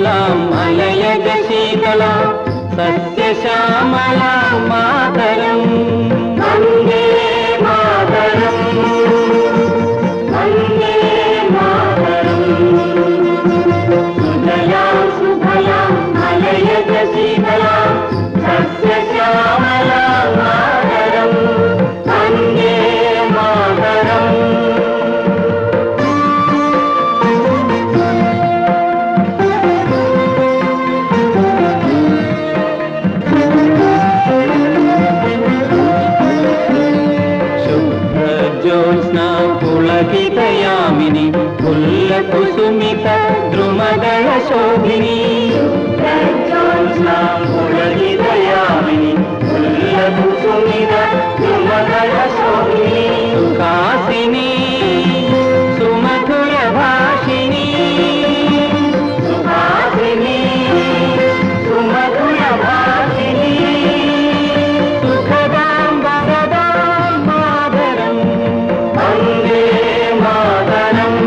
സുഫലാം മലയജ ശീതള സസ്യശ്യാമള മാതരം വന്ദേ മാതരം വന്ദേ മാതരം സുജലാം സുഫലാം മലയജ ശീതള സസ്യശ്യാമള മാതരം വന്ദേ മാതരം शुभ्रज्योत्स्ना पुलकितयामिनि फुल्लकुसुमित द्रुमदलशोभिनी शुभ्रज्योत्स्ना पुलकितयामिनि फुल्लकुसुमित द्रुमदलशोभिनी सुखासिनी सुमधुरभाषिणी सुहासिनी सुमधुरभाषिणी सुखदां वरदां मातरम् वन्दे मातरम्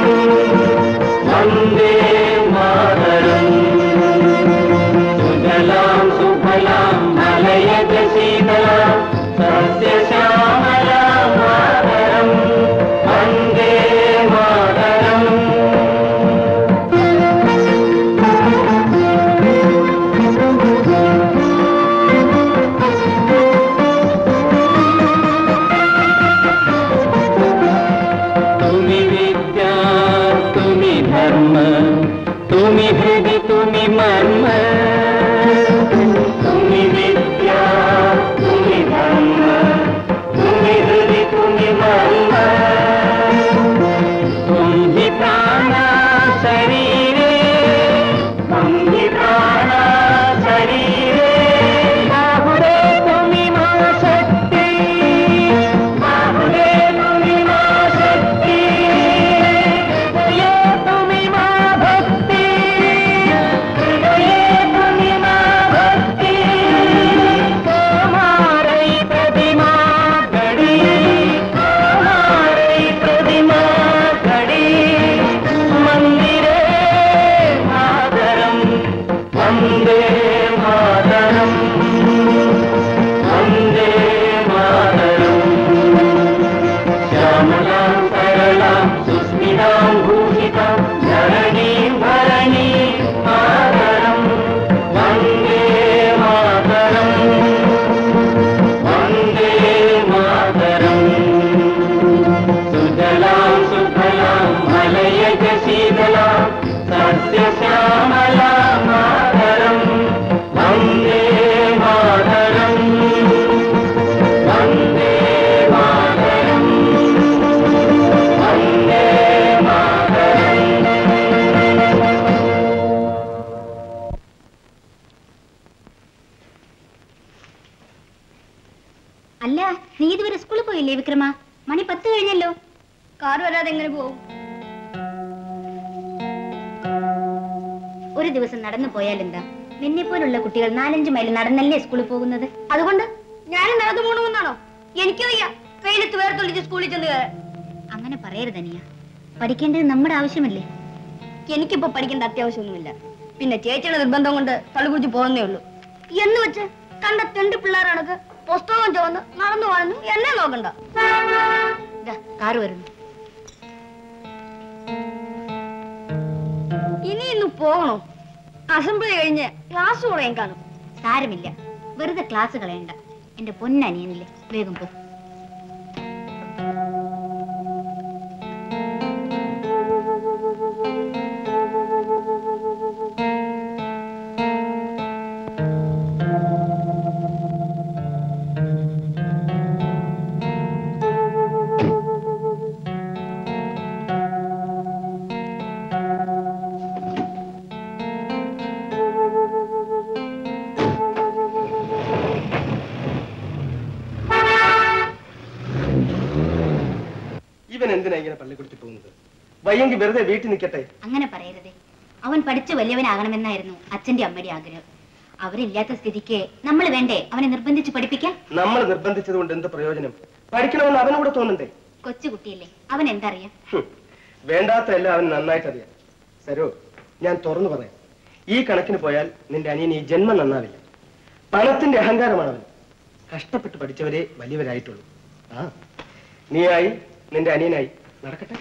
वन्दे मातरम् सुजलां सुफलां मलयज शीतला सस्यश्यामला मातरम् वन्दे मातरम् तुम्ही विद्या तुम्ही धर्म तुम्ही हृदय तुम्ही मर्म तुम्ही विद्या तुम्ही धर्म तुम्ही हृदय तुम्ही मर्म तुम्ही प्राणा शरीरे तुम्ही प्राणा शरीरे बाहुरे तुम्ही मा शक्ती बाहुरे तुम्ही मा शक्ती हृदये तुम्ही मा भक्ती हृदये तुम्ही मा भक्ती कोमारै प्रतिमा घडी कोमारै प्रतिमा घडी मन्दिरे मातरम् वन्दे मातरम् वन्दे मातरम् श्यामलां सरलां सुस्मितां भूषितां धरणीं भरणीं मातरम् वन्दे मातरम् वन्दे मातरम् सुजलां सुफलां मलयज शीतलां सस्यश्यामला मातरम् वन्दे मातरम् वन्दे मातरम् वन्दे मातरम् അല്ല നീ ഇതുവരെ സ്കൂളിൽ പോയില്ലേ വിക്രമ മണി പത്ത് കഴിഞ്ഞല്ലോ കാർ വരാതെ എങ്ങനെ പോകും ഒരു ദിവസം നടന്നു പോയാൽ എന്താ നിന്നെ പോലുള്ള കുട്ടികൾ നാലഞ്ച് മൈൽ നടന്നല്ലേ സ്കൂളിൽ പോകുന്നത് അതുകൊണ്ട് ഞാനും നടന്നു പോകണമെന്നാണോ എനിക്ക് വയ്യ വെയിലത്ത് വേർത്തൊളിച്ച് സ്കൂളിൽ ചെന്ന് കയറാൻ അങ്ങനെ പറയരുത് അനിയ പഠിക്കേണ്ടത് നമ്മുടെ ആവശ്യമല്ലേ എനിക്കിപ്പോ പഠിക്കേണ്ട അത്യാവശ്യമൊന്നുമില്ല പിന്നെ ചേച്ചിയുടെ നിർബന്ധം കൊണ്ട് തള്ളിക്കുറിച്ച് പോകുന്നേ ഉള്ളൂ എന്ന് വെച്ച് കണ്ട തെണ്ടി പിള്ളേരാണക്ക് പുസ്തകം ചുവന്ന് നടന്നു പോകാനൊന്നും എന്നെ നോക്കണ്ട ദാ, കാറ് വരുന്നു ഇനി ഇന്ന് പോകണോ അസംബ്ലി കഴിഞ്ഞ് ക്ലാസ് കുറയാൻ കാണും സാരമില്ല വെറുതെ ക്ലാസ് കളയണ്ട എന്റെ പൊന്നനിയനില്ലേ വേഗം പോ ഇവൻ എന്തിനാ ഇങ്ങനെ പള്ളിക്കുടിച്ച് പോകുന്നത് വയ്യെങ്കിൽ വെറുതെ വീട്ടിൽ നിൽക്കട്ടെ അങ്ങനെ പറയരുതേ അവൻ പഠിച്ചു വലിയവനാകണമെന്നായിരുന്നു അച്ഛന്റെ അമ്മയുടെ ആഗ്രഹം അവരില്ലാത്ത സ്ഥിതിക്ക് നമ്മൾ വേണ്ടേ അവനെ നിർബന്ധിച്ച് പഠിപ്പിക്കാൻ നമ്മൾ നിർബന്ധിച്ചത് കൊണ്ട് എന്ത് പ്രയോജനം പഠിക്കണമെന്ന് അവനൂടെ തോന്നണ്ടേ കൊച്ചുകുട്ടിയല്ലേ അവൻ എന്തറിയാം ഹും. വേണ്ടാത്ത എല്ലാം അവൻ നന്നായിട്ട് അറിയാം സരോ ഞാൻ തുറന്നു പറയാം ഈ കണക്കിന് പോയാൽ നിന്റെ അനിയൻ ഈ ജന്മം നന്നാവില്ല പണത്തിന്റെ അഹങ്കാരമാണ് അവൻ കഷ്ടപ്പെട്ട് പഠിച്ചവരെ വലിയവരായിട്ടുള്ളൂ ആ നീയായി നിന്റെ അനിയനായി നടക്കട്ടെ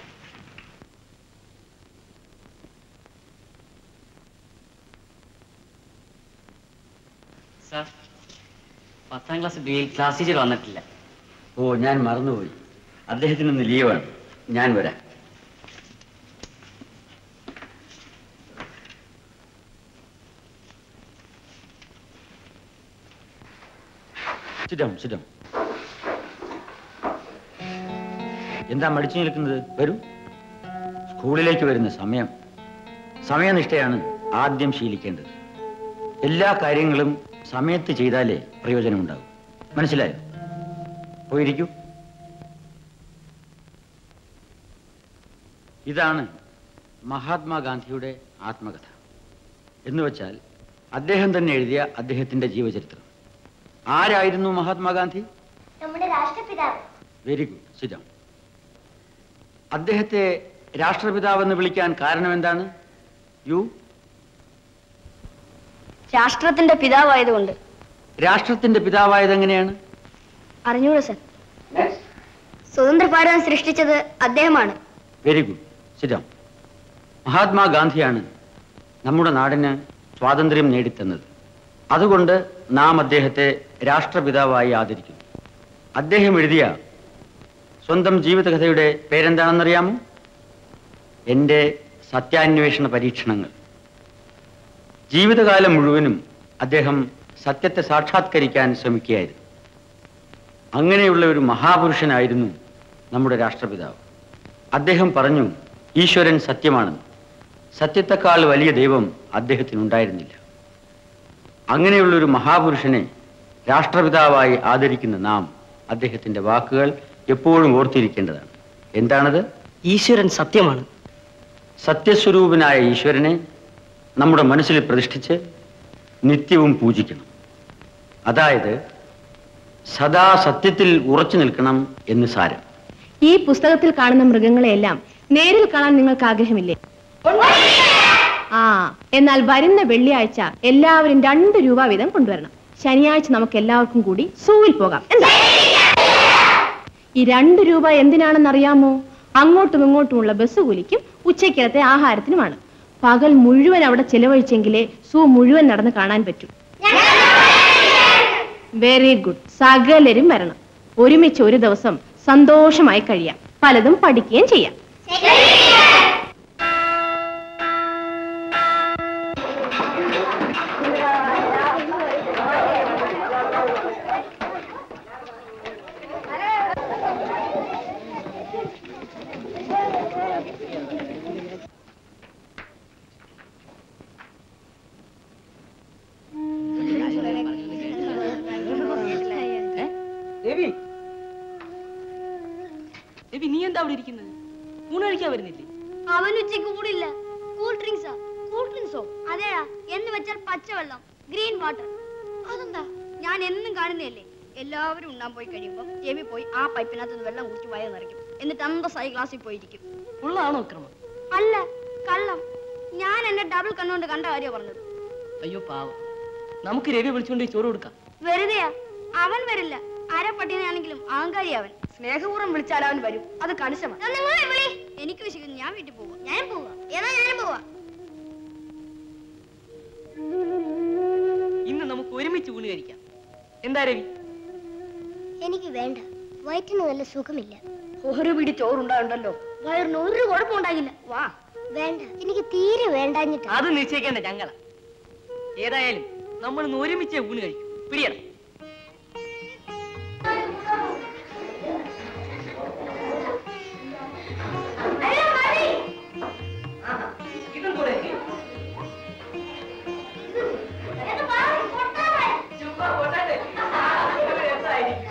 സാർ പത്താം ക്ലാസ് ബിയിൽ ക്ലാസ് ടീച്ചർ വന്നിട്ടില്ല ഓ ഞാൻ മറന്നുപോയി അദ്ദേഹത്തിന് ഇന്ന് ലീവാണ് ഞാൻ വരാം ചിറ്റം ചിറ്റം എന്താ മടിച്ചു നിൽക്കുന്നത് വരൂ സ്കൂളിലേക്ക് വരുന്ന സമയം സമയനിഷ്ഠയാണ് ആദ്യം ശീലിക്കേണ്ടത് എല്ലാ കാര്യങ്ങളും സമയത്ത് ചെയ്താലേ പ്രയോജനമുണ്ടാകും മനസ്സിലായോ പോയിരിക്കൂ ഇതാണ് മഹാത്മാഗാന്ധിയുടെ ആത്മകഥ എന്ന് വെച്ചാൽ അദ്ദേഹം തന്നെ എഴുതിയ അദ്ദേഹത്തിന്റെ ജീവചരിത്രം ആരായിരുന്നു മഹാത്മാഗാന്ധി നമ്മുടെ രാഷ്ട്രപിതാവ് വെരി ഗുഡ് സിജാം അദ്ദേഹത്തെ രാഷ്ട്രപിതാവെന്ന് വിളിക്കാൻ കാരണം എന്താണ് യു രാഷ്ട്രത്തിന്റെ പിതാവായതുകൊണ്ട് രാഷ്ട്രത്തിന്റെ പിതാവായത് എങ്ങനെയാണ് അറിഞ്ഞൂടെ സർ സ്വതന്ത്ര ഭാരതം സൃഷ്ടിച്ചത് അദ്ദേഹമാണ് വെരി ഗുഡ് സിജാം മഹാത്മാഗാന്ധിയാണ് നമ്മുടെ നാടിന് സ്വാതന്ത്ര്യം നേടിത്തന്നത് അതുകൊണ്ട് നാം അദ്ദേഹത്തെ രാഷ്ട്രപിതാവായി ആദരിക്കുന്നു അദ്ദേഹം എഴുതിയ സ്വന്തം ജീവിതകഥയുടെ പേരെന്താണെന്നറിയാമോ എൻ്റെ സത്യാന്വേഷണ പരീക്ഷണങ്ങൾ ജീവിതകാലം മുഴുവനും അദ്ദേഹം സത്യത്തെ സാക്ഷാത്കരിക്കാൻ ശ്രമിക്കുകയായിരുന്നു അങ്ങനെയുള്ള ഒരു മഹാപുരുഷനായിരുന്നു നമ്മുടെ രാഷ്ട്രപിതാവ് അദ്ദേഹം പറഞ്ഞു ഈശ്വരൻ സത്യമാണെന്ന് സത്യത്തെക്കാൾ വലിയ ദൈവം അദ്ദേഹത്തിനുണ്ടായിരുന്നില്ല അങ്ങനെയുള്ള ഒരു മഹാപുരുഷനെ രാഷ്ട്രപിതാവായി ആദരിക്കുന്ന നാം അദ്ദേഹത്തിന്റെ വാക്കുകൾ എപ്പോഴും ഓർത്തിരിക്കേണ്ടതാണ് എന്താണത് ഈശ്വരൻ സത്യമാണ് സത്യസ്വരൂപനായ ഈശ്വരനെ നമ്മുടെ മനസ്സിൽ പ്രതിഷ്ഠിച്ച് നിത്യവും പൂജിക്കണം അതായത് സദാ സത്യത്തിൽ ഉറച്ചു നിൽക്കണം എന്ന് സാരം ഈ പുസ്തകത്തിൽ കാണുന്ന മൃഗങ്ങളെയെല്ലാം നേരിൽ കാണാൻ നിങ്ങൾക്ക് ആഗ്രഹമില്ലേ ആ എന്നാൽ വരുന്ന വെള്ളിയാഴ്ച എല്ലാവരും രണ്ട് രൂപ വീതം കൊണ്ടുവരണം ശനിയാഴ്ച നമുക്ക് എല്ലാവർക്കും കൂടി സൂവിൽ പോകാം എന്താ ഈ രണ്ട് രൂപ എന്തിനാണെന്ന് അറിയാമോ അങ്ങോട്ടും ഇങ്ങോട്ടുമുള്ള ബസ് കൂലിക്കും ഉച്ചയ്ക്കലത്തെ ആഹാരത്തിനുമാണ് പകൽ മുഴുവൻ അവിടെ ചെലവഴിച്ചെങ്കിലേ സൂ മുഴുവൻ നടന്ന് കാണാൻ പറ്റൂ വെരി ഗുഡ് സകലരും വരണം ഒരുമിച്ച് ഒരു ദിവസം സന്തോഷമായി കഴിയാം പലതും പഠിക്കുകയും ചെയ്യാം രവി രവി നീ എന്താ അവിടെ ഇരിക്കുന്നത് ഊണ് കഴിക്കാൻ വരുന്നില്ലേ അവൻ ഉച്ചയ്ക്ക് കൂടില്ല കൂൾ ഡ്രിങ്ക്സാ കൂൾ ഡ്രിങ്ക്സോ അതേടാ എന്ന് വെച്ചാൽ പച്ചവെള്ളം ഗ്രീൻ വാട്ടർ അതെന്താ ഞാൻ എന്നും കാണുന്നതല്ലേ എല്ലാവരും ഉണ്ണാൻ പോയി കഴിയുമ്പോൾ ജെമി പോയി ആ പൈപ്പിനകത്ത് നിന്ന് വെള്ളം കുടിച്ച് വയറ് നിറയ്ക്കും എന്നിട്ട് അന്തസ്സായി ക്ലാസ്സിൽ പോയിരിക്കും ഉള്ളതാണോ ക്രമം അല്ല കള്ളം ഞാൻ എന്നെ ഡബിൾ കണ്ണുകൊണ്ട് കണ്ട കാര്യം പറഞ്ഞത് അയ്യോ പാവം നമുക്ക് രവി വിളിച്ചുകൊണ്ട് ചോറ് കൊടുക്കാം വെറുതെയാ അവൻ വരില്ല ആരെ പട്ടിയാണെങ്കിലും അഹങ്കാരി അവൻ സ്നേഹപൂർവ്വം വിളിച്ചാൽ അവൻ വരും അത് കണിശമാണ് എനിക്ക് വിശക്കുന്നു ഞാൻ വീട്ടിൽ പോവാ ഞാൻ പോവാ ഏതാ ഞാനും പോവാ ഇന്ന് നമുക്ക് ഒരുമിച്ച് ഊണ് കഴിക്കാം എന്താ രവി എനിക്ക് വേണ്ട വയറ്റിന് നല്ല സുഖമില്ല ഒരു പിടി ചോറുണ്ടാവുണ്ടല്ലോ വയറിന് ഒരു കുഴപ്പമുണ്ടാകില്ല വാ വേണ്ട എനിക്ക് തീരെ വേണ്ടാഞ്ഞിട്ട് അത് നിശ്ചയിക്കേണ്ട ഞങ്ങള ഏതായാലും നമ്മൾ ഇന്ന് ഒരുമിച്ച് ഊണ് കഴിക്കും പിടിയണം ഇതും കൂടെ ചുമ്മാ പോട്ടെ. ഇത് രസായിരിക്കും.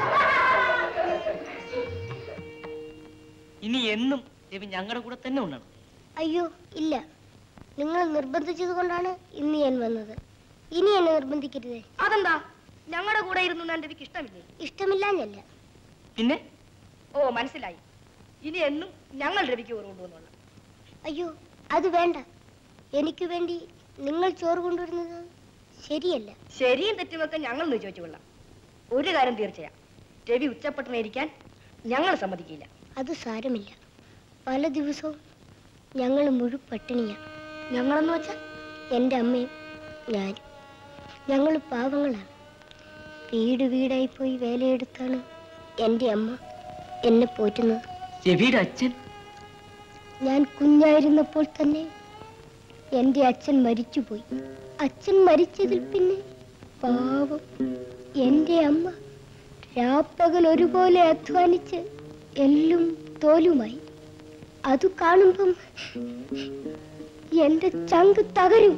ഇനി എന്നും രവി ഞങ്ങളുടെ കൂടെ തന്നെ ഉണ്ടാണ് അയ്യോ ഇല്ല നിങ്ങൾ നിർബന്ധിച്ചത് കൊണ്ടാണ് ഇന്ന് ഞാൻ വന്നത് ഇനി എന്നെ നിർബന്ധിക്കരുതേ അതെന്താ ഞങ്ങളുടെ കൂടെ ഇരുന്നു എനിക്ക് ഇഷ്ടമില്ലേ ഇഷ്ടമില്ലാഞ്ഞല്ല പിന്നെ ഓ മനസ്സിലായി ഇനി എന്നും ഞങ്ങൾ രവിക്ക് ചോറ് കൊണ്ടുവന്നോളാം അയ്യോ അത് വേണ്ട എനിക്ക് വേണ്ടി നിങ്ങൾ ചോറ് കൊണ്ടുവരുന്നത് ശരിയല്ല ശരിയും തെറ്റുമൊക്കെ ഞങ്ങൾ നിശ്ചയിച്ചു കൊള്ളാം ഒരു കാര്യം തീർച്ചയാ രവി ഉച്ചപ്പെട്ടനെ ഇരിക്കാൻ ഞങ്ങൾ സമ്മതിക്കില്ല അത് സാരമില്ല പല ദിവസവും ഞങ്ങൾ മുഴുപട്ടിണിയാണ് ഞങ്ങളെന്ന് വെച്ചാൽ എൻ്റെ അമ്മയും ഞാനും ഞങ്ങൾ പാവങ്ങളാണ് വീട് വീടായി പോയി വേലയെടുത്താണ് എൻ്റെ അമ്മ എന്നെ പോറ്റുന്നത് രവിയുടെ അച്ഛൻ ഞാൻ കുഞ്ഞായിരുന്നപ്പോൾ തന്നെ എൻ്റെ അച്ഛൻ മരിച്ചുപോയി അച്ഛൻ മരിച്ചതിൽ പിന്നെ പാവം എൻ്റെ അമ്മ രാപ്പകൽ ഒരുപോലെ അധ്വാനിച്ച് എല്ലും തോലുമായി അത് കാണുമ്പം എൻ്റെ ചങ്ക് തകരും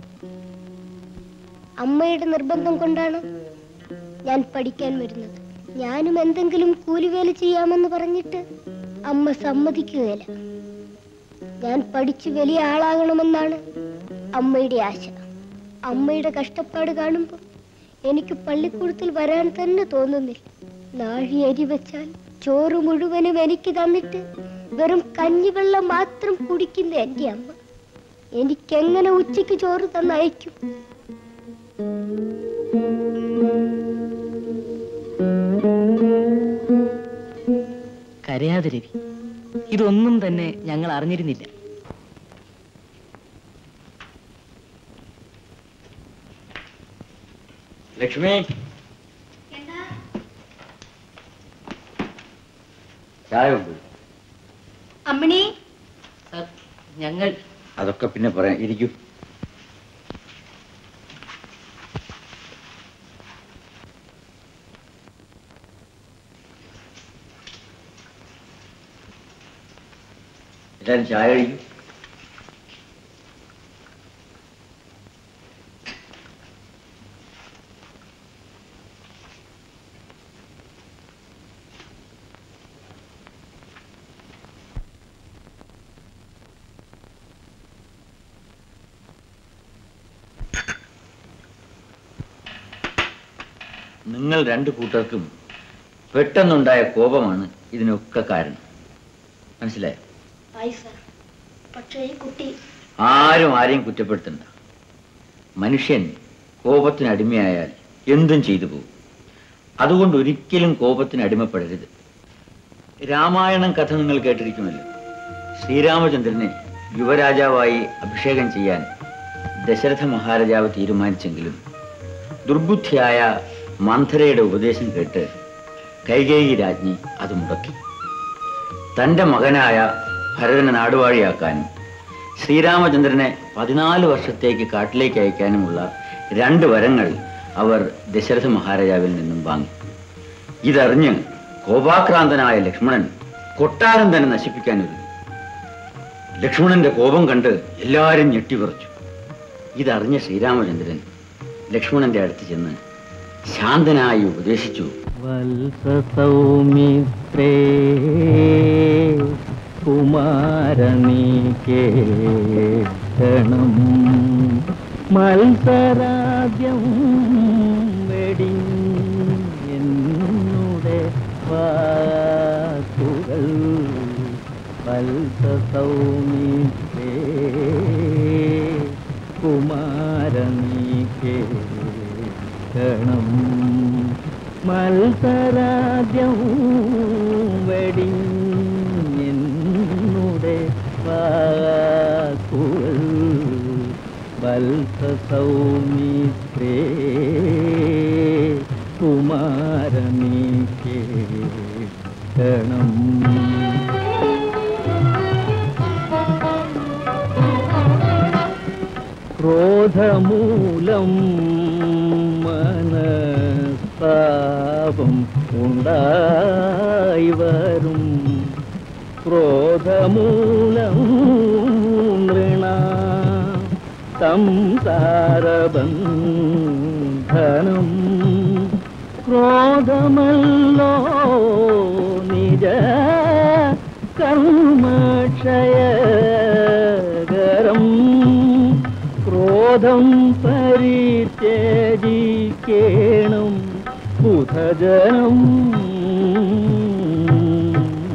അമ്മയുടെ നിർബന്ധം കൊണ്ടാണ് ഞാൻ പഠിക്കാൻ വരുന്നത് ഞാനും എന്തെങ്കിലും കൂലിവേല ചെയ്യാമെന്ന് പറഞ്ഞിട്ട് അമ്മ സമ്മതിക്കുകയില്ല ഞാൻ പഠിച്ചു വലിയ ആളാകണമെന്നാണ് അമ്മയുടെ ആശ അമ്മയുടെ കഷ്ടപ്പാട് കാണുമ്പോൾ എനിക്ക് പള്ളിക്കൂടത്തിൽ വരാൻ തന്നെ തോന്നുന്നില്ല നാഴി അരി വെച്ചാൽ ചോറ് മുഴുവനും എനിക്ക് തന്നിട്ട് വെറും കഞ്ഞിവെള്ളം മാത്രം കുടിക്കുന്ന എൻ്റെ അമ്മ എനിക്കെങ്ങനെ ഉച്ചയ്ക്ക് ചോറ് തന്നയക്കും കരയാതെ രവി ഇതൊന്നും തന്നെ ഞങ്ങൾ അറിഞ്ഞിരുന്നില്ല ലക്ഷ്മി ചായ ഉണ്ട് അമ്മിണി സർ ഞങ്ങൾ അതൊക്കെ പിന്നെ പറയാം ഇരിക്കൂ എല്ലാരും ചായ കഴിക്കും നിങ്ങൾ രണ്ടു കൂട്ടർക്കും പെട്ടെന്നുണ്ടായ കോപമാണ് ഇതിനൊക്കെ കാരണം മനസ്സിലായോ പക്ഷേ ഈ കുട്ടി ആരും ആരെയും കുറ്റപ്പെടുത്തണ്ട മനുഷ്യൻ കോപത്തിന് അടിമയായാൽ എന്തും ചെയ്തു പോകും അതുകൊണ്ട് ഒരിക്കലും കോപത്തിന് അടിമപ്പെടരുത് രാമായണം കഥ നിങ്ങൾ കേട്ടിരിക്കുമല്ലോ ശ്രീരാമചന്ദ്രനെ യുവരാജാവായി അഭിഷേകം ചെയ്യാൻ ദശരഥ മഹാരാജാവ് തീരുമാനിച്ചെങ്കിലും ദുർബുദ്ധിയായ മന്ധരയുടെ ഉപദേശം കേട്ട് കൈകേയി രാജ്ഞി അത് മുടക്കി തന്റെ മകനായ ഭരതനെ നാടുവാഴിയാക്കാനും ശ്രീരാമചന്ദ്രനെ പതിനാല് വർഷത്തേക്ക് കാട്ടിലേക്ക് അയക്കാനുമുള്ള രണ്ട് വരങ്ങൾ അവർ ദശരഥ മഹാരാജാവിൽ നിന്നും വാങ്ങി ഇതറിഞ്ഞ് കോപാക്രാന്തനായ ലക്ഷ്മണൻ കൊട്ടാരം തന്നെ നശിപ്പിക്കാൻ ഒരുങ്ങി ലക്ഷ്മണന്റെ കോപം കണ്ട് എല്ലാവരും ഞെട്ടിവിറച്ചു ഇതറിഞ്ഞ ശ്രീരാമചന്ദ്രൻ ലക്ഷ്മണന്റെ അടുത്ത് ചെന്ന് ശാന്തനായി ഉപദേശിച്ചു വത്സസൗമിത്രേ കുമാരനീകേണം മത്സരാദ്യം വെടിഞ്ഞെന്നുടെ വാക്കുകൾ വത്സസൗമിത്രേ കുമാരനീകേണം മത്സരാദ്യം വെടിഞ്ഞെന്നുടെ വാക്കുകൾ വത്സസൗമിത്രേ കുമാരനീ കേണം ക്രോധമൂലം മനസ്താപം ഉണ്ടായി വരും ക്രോധമൂലം നൃണ സംസാരബന്ധനം ക്രോധമല്ലോ നിജ കർമ്മക്ഷയകരം ക്രോധം പരിത്യജിക്കേണം ബുധജനം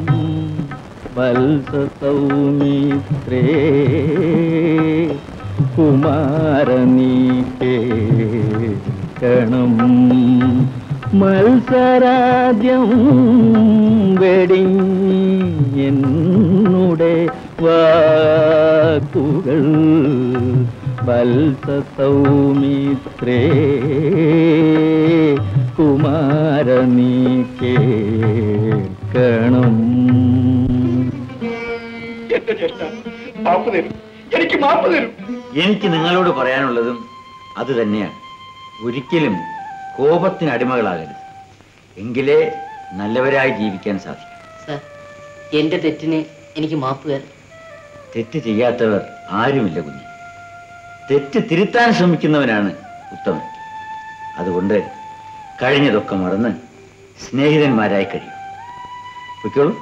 വത്സസൗമിത്രേ കുമാരനീ കേൾക്കണം മത്സരാദ്യം വെടിഞ്ഞെന്നുടെ വാക്കുകൾ വത്സസൗമിത്രേ കുമാരനീ കേൾക്കണം എന്റെ ജ്യേഷ്ഠ മാപ്പ് തരും എനിക്ക് മാപ്പ് തരും എനിക്ക് നിങ്ങളോട് പറയാനുള്ളതും അത് തന്നെയാണ് ഒരിക്കലും കോപത്തിന് അടിമകളാകരുത് എങ്കിലേ നല്ലവരായി ജീവിക്കാൻ സാധിക്കും സർ എന്റെ തെറ്റിന് എനിക്ക് മാപ്പ് തരാം തെറ്റ് ചെയ്യാത്തവർ ആരുമില്ല കുഞ്ഞ് തെറ്റ് തിരുത്താൻ ശ്രമിക്കുന്നവനാണ് ഉത്തമൻ അതുകൊണ്ട് കഴിഞ്ഞതൊക്കെ മറന്ന് സ്നേഹിതന്മാരായി കഴിയും പൊയ്ക്കോളൂ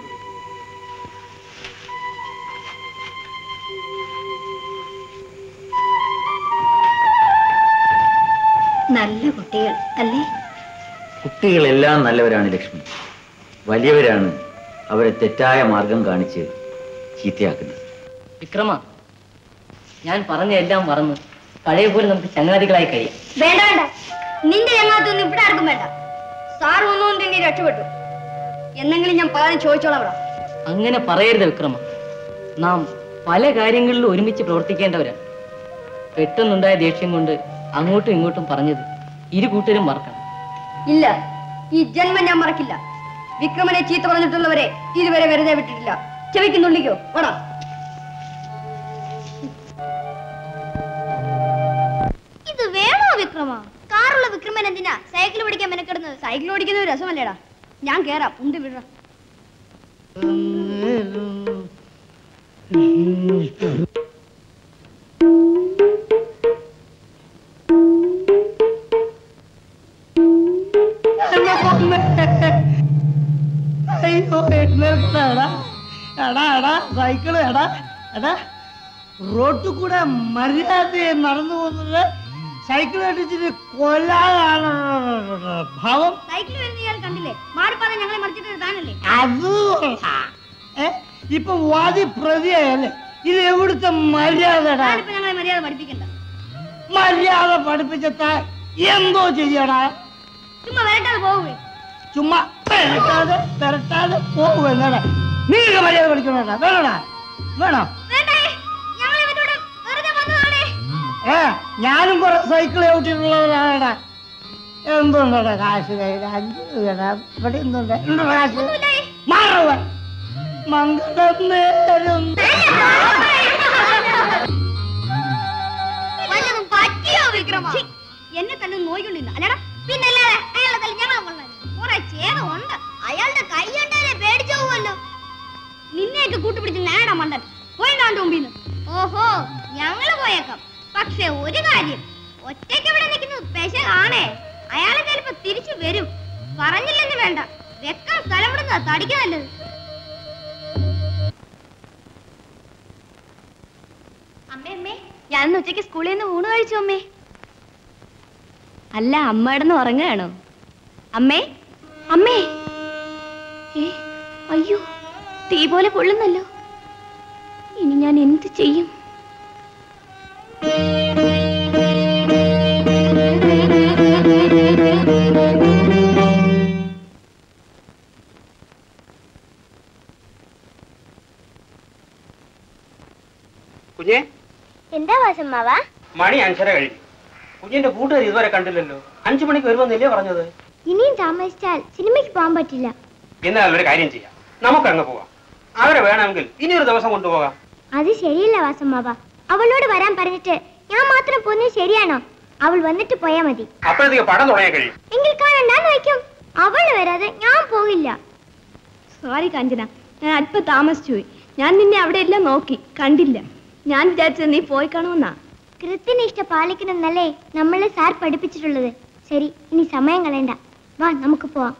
നല്ല കുട്ടികൾ അല്ലേ കുട്ടികളെല്ലാം നല്ലവരാണ് ലക്ഷ്മി വലിയവരാണ് അവരെ തെറ്റായ മാർഗം കാണിച്ച് ചീത്തയാക്കുന്നത് വിക്രമ ഞാൻ പറഞ്ഞ എല്ലാം മറന്ന് പഴയ പോലെ നമുക്ക് ചങ്ങാതികളായി കഴിയാം വേണ്ട വേണ്ട നിന്റെ ചങ്ങാത്തൊന്നും ഇവിടെ ആർക്കും വേണ്ട സാർ ഒന്നും തന്നെ രക്ഷപ്പെട്ടു എന്നെങ്കിലും ഞാൻ പലരും ചോദിച്ചോളാം അവിടെ അങ്ങനെ പറയരുത് വിക്രമ നാം പല കാര്യങ്ങളിലും ഒരുമിച്ച് പ്രവർത്തിക്കേണ്ടവരാണ് പെട്ടെന്നുണ്ടായ ദേഷ്യം കൊണ്ട് അങ്ങോട്ടും ഇങ്ങോട്ടും പറഞ്ഞത് ഇരു കൂട്ടരും മറക്കണം ഇല്ല ഈ ജന്മം ഞാൻ മറക്കില്ല വിക്രമനെ ചീത്ത പറഞ്ഞിട്ടുള്ളവരെ ഇതുവരെ വെറുതെ വിട്ടിട്ടില്ല ചെവിക്കുന്നുള്ളിക്കോ വേണം ഇത് വേണോ വിക്രമ കാറുള്ള വിക്രമൻ എന്തിനാ സൈക്കിൾ ഓടിക്കാൻ മെനക്കെടുന്നത് സൈക്കിൾ ഓടിക്കുന്നത് ഒരു രസമല്ലേടാ ഞാൻ കേറാം ഉണ്ട് വിട അയ്യോ എഴുന്നേൽക്കടാ എടാ എടാ സൈക്കിള് എടാ എടാ റോട്ടിൽ കൂടെ മര്യാദയെ നടന്നു പോകുന്നത് സൈക്കിൾ അടിച്ചിട്ട് കൊല്ലാനാണ് ഭാവം സൈക്കിൾ വരുന്ന ഇയാൾ കണ്ടില്ലേ മാറിപ്പാതെ ഞങ്ങളെ മറിച്ചിട്ട് താനല്ലേ അത് ഏ ഇപ്പൊ വാദി പ്രതിയല്ലേ ഇത് എവിടുത്തെ മര്യാദടാ താനിപ്പോ ഞങ്ങളെ മര്യാദ പഠിപ്പിക്കണ്ട മര്യാദ പഠിപ്പിച്ച താൻ എന്തോ ചെയ്യടാ ചുമ്മാ വരട്ടാതെ പോവുകയെ ചുമ്മാ പെരട്ടാതെ പെരട്ടാതെ പോകുന്നടാ നീക്ക് മര്യാദ പഠിക്കണോടാ വേണോടാ വേണോ വേണ്ടേ ഞങ്ങൾ ഇവരോട് വെറുതെ വന്നതാണേ ഏ ഞാനും കുറെ സൈക്കിൾ ചവിട്ടിട്ടുള്ളവരാടാ എന്തുണ്ടടാ കാശ് കയ്യിൽ അഞ്ച് രൂപ ഇവിടെ എന്തുണ്ട് ഉണ്ടോ കാശ് മാറുക മംഗളം നേരം വല്ലതും പറ്റിയോ വിക്രമ എന്നെ തന്നെ നോയിക്കൊണ്ടിരുന്നു അല്ലടാ പിന്നല്ലാതെ അയാളുടെ തല ഞങ്ങളെ കൊള്ളാൻ കുറെ ചേതമുണ്ട് അയാളുടെ കൈ കണ്ടാലേ പേടിച്ചു പോവല്ലോ നിന്നെയൊക്കെ കൂട്ടുപിടിച്ച് നേടാ മണ്ടൻ പോയിട്ടാണ്ട് മുമ്പിന്ന് ഓഹോ ഞങ്ങള് പോയേക്കാം പക്ഷെ ഒരു കാര്യം ഒറ്റയ്ക്ക് ഇവിടെ നിൽക്കുന്നത് പെശകാണേ അയാളെ ചിലപ്പോ തിരിച്ചു വരും പറഞ്ഞില്ലെന്ന് വേണ്ട വെക്കാൻ സ്ഥലം വിടുന്നതാ തടിക്ക് നല്ലത് അമ്മേ അമ്മേ ഞാൻ ഉച്ചയ്ക്ക് സ്കൂളിൽ നിന്ന് ഊണ് കഴിച്ചു അമ്മേ അല്ല അമ്മ ഇടന്ന് ഉറങ്ങുകയാണോ അമ്മേ അമ്മേ ഏ അയ്യോ തീ പോലെ പൊള്ളുന്നല്ലോ ഇനി ഞാൻ എന്ത് ചെയ്യും കുഞ്ഞെ എന്താ വാസമ്മാവാ മണി അഞ്ചര കഴിഞ്ഞു കുഞ്ഞിന്റെ കൂട്ടുകാർ ഇതുവരെ കണ്ടില്ലല്ലോ അഞ്ചു മണിക്ക് വരുമെന്നല്ലേ പറഞ്ഞത് ഇനിയും താമസിച്ചാൽ സിനിമയ്ക്ക് പോകാൻ പറ്റില്ല എന്നാൽ ഒരു കാര്യം ചെയ്യാം നമുക്ക് അങ്ങ് പോവാം അവരെ വേണമെങ്കിൽ ഇനി ഒരു ദിവസം കൊണ്ടുപോകാം അത് ശരിയല്ല വാസമ്മാവ അവളോട് വരാൻ പറഞ്ഞിട്ട് ഞാൻ മാത്രം പോകുന്നത് ശരിയാണോ അവൾ വന്നിട്ട് പോയാ മതി അപ്പോഴത്തേക്ക് പടം തുടങ്ങാൻ കഴിയും എങ്കിൽ കാണണ്ടാന്ന് വയ്ക്കും അവൾ വരാതെ ഞാൻ പോകില്ല സോറി കാഞ്ചന ഞാൻ അല്പം താമസിച്ചു പോയി ഞാൻ നിന്നെ അവിടെ എല്ലാം നോക്കി കണ്ടില്ല ഞാൻ വിചാരിച്ചത് നീ പോയി കാണുമെന്നാ കൃത്യനിഷ്ഠ പാലിക്കണമെന്നല്ലേ നമ്മളെ സാർ പഠിപ്പിച്ചിട്ടുള്ളത് ശരി ഇനി സമയം കളയണ്ട വാ നമുക്ക് പോവാം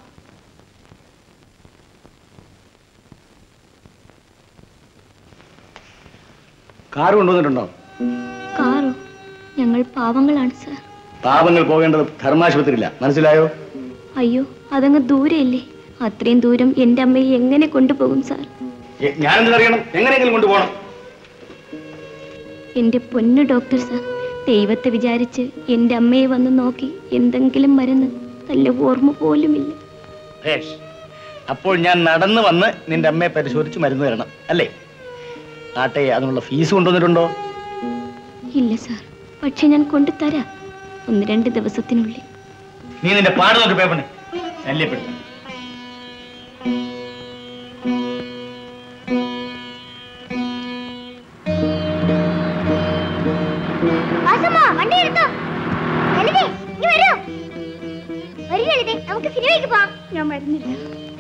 കാറ് കൊണ്ടുവന്നിട്ടുണ്ടോ കാറോ ഞങ്ങൾ പാവങ്ങളാണ് സാർ പാപങ്ങൾ പോകേണ്ടത് ധർമാശുപത്രിയില്ല മനസ്സിലായോ അയ്യോ അതങ്ങ് ദൂരെയല്ലേ അത്രയും ദൂരം എൻ്റെ അമ്മയെ എങ്ങനെ കൊണ്ടുപോകും സാർ ഞാനെന്ത് അറിയണം എങ്ങനെയെങ്കിലും കൊണ്ടുപോകണം എന്റെ പൊന്നു ഡോക്ടർ സാർ ദൈവത്തെ വിചാരിച്ച് എന്റെ അമ്മയെ വന്ന് നോക്കി എന്തെങ്കിലും മരുന്ന് നല്ല ഓർമ്മ പോലുമില്ല ഭേഷ് അപ്പോൾ ഞാൻ നടന്നു വന്ന് നിന്റെ അമ്മയെ പരിശോധിച്ച് മരുന്ന് തരണം അല്ലേ ആട്ടെ അതിനുള്ള ഫീസ് കൊണ്ടുവന്നിട്ടുണ്ടോ ഇല്ല സാർ പക്ഷെ ഞാൻ കൊണ്ടുതരാം ഒന്ന് രണ്ട് ദിവസത്തിനുള്ളിൽ നീ നിന്റെ പാട് നോക്കി പേപ്പണ് ശല്യപ്പെടുത്തും വണ്ടി എടുത്തോ ലളിതേ നീ വരൂ വരൂ ലളിതേ നമുക്ക് സിനിമയ്ക്ക് പോവാം ഞാൻ വരുന്നില്ല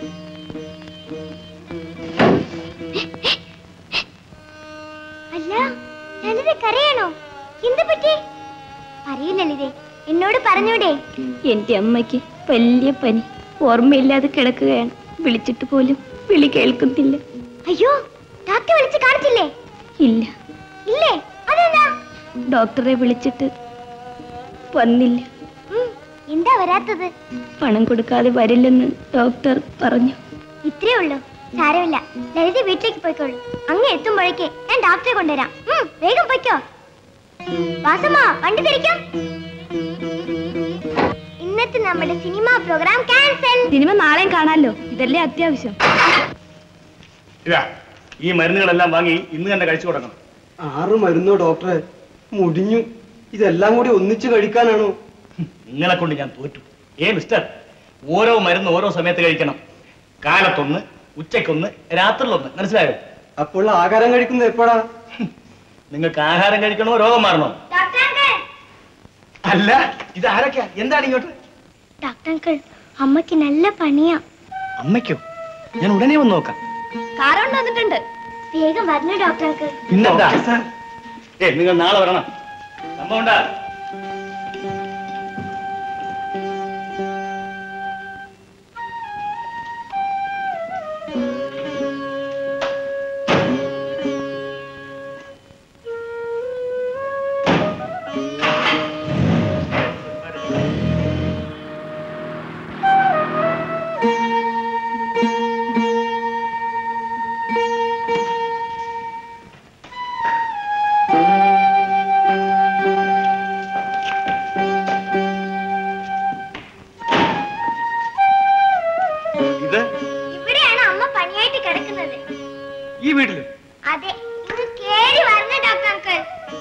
അല്ല ലളിത കരയണോ എന്ത് പറ്റി പറയൂ ലളിതേ എന്നോട് പറഞ്ഞൂടെ എന്റെ അമ്മയ്ക്ക് വലിയ പനി ഓർമ്മയില്ലാതെ കിടക്കുകയാണ് വിളിച്ചിട്ട് പോലും വിളി കേൾക്കുന്നില്ല അയ്യോ ഡോക്ടറെ വിളിച്ച് കാണിച്ചില്ലേ ഇല്ല ഇല്ലേ അതെന്താ ഡോക്ടറെ വിളിച്ചിട്ട് വന്നില്ല എന്താ വരാത്തത് പണം കൊടുക്കാതെ വരില്ലെന്ന് ഡോക്ടർ പറഞ്ഞു ഇത്രേ ഉള്ളൂ സാരമില്ല ലളിത വീട്ടിലേക്ക് പോയിക്കോളൂ അങ്ങ് എത്തുമ്പോഴേക്ക് ഞാൻ ഡോക്ടറെ കൊണ്ടുവരാം ഉം, വേഗം പോയിക്കോ വാസമ്മ വണ്ടി തിരിക്കും ഇന്നത്തെ നമ്മുടെ സിനിമ പ്രോഗ്രാം ക്യാൻസൽ സിനിമ നാളെയും കാണാമല്ലോ ഇതല്ലേ അത്യാവശ്യം ഇതാ ഈ മരുന്നുകളെല്ലാം വാങ്ങി ഇന്ന് തന്നെ കഴിച്ചു തുടങ്ങണം ആറ് മരുന്നോ ഡോക്ടറെ മുടിഞ്ഞു ഇതെല്ലാം കൂടി ഒന്നിച്ച് കഴിക്കാനാണോ നിങ്ങളെ കൊണ്ട് ഞാൻ തോറ്റു ഏ മിസ്റ്റർ ഓരോ മരുന്ന് ഓരോ സമയത്ത് കഴിക്കണം കാലത്തൊന്ന് ഉച്ചയ്ക്കൊന്ന് രാത്രിയിലൊന്ന് മനസ്സിലായോ അപ്പോൾ ആഹാരം കഴിക്കുന്നത് എപ്പോഴാ നിങ്ങൾക്ക് ആഹാരം കഴിക്കണോ രോഗം മാറണോ ഡോക്ടർ അങ്കിൾ അല്ല ഇത് ആരൊക്കെയാ എന്താണ് ഇങ്ങോട്ട് ഡോക്ടർ അങ്കിൾ അമ്മയ്ക്ക് നല്ല പണിയാ അമ്മയ്ക്കോ ഞാൻ ഉടനെ വന്ന് നോക്കാം കാറുകൊണ്ട് വന്നിട്ടുണ്ട് വേഗം വരണേ ഡോക്ടർ അങ്കിൾ പിന്നെന്താ ഏ നിങ്ങൾ നാളെ വരണം സംഭവം ഉണ്ടാ ഇത് ഇവിടെയാണ് അമ്മ പനിയായിട്ട് കിടക്കുന്നത് ഈ വീട്ടില് അതെ ഇത് കേറി വരണേ ഡോക്ടർ അങ്കിൾ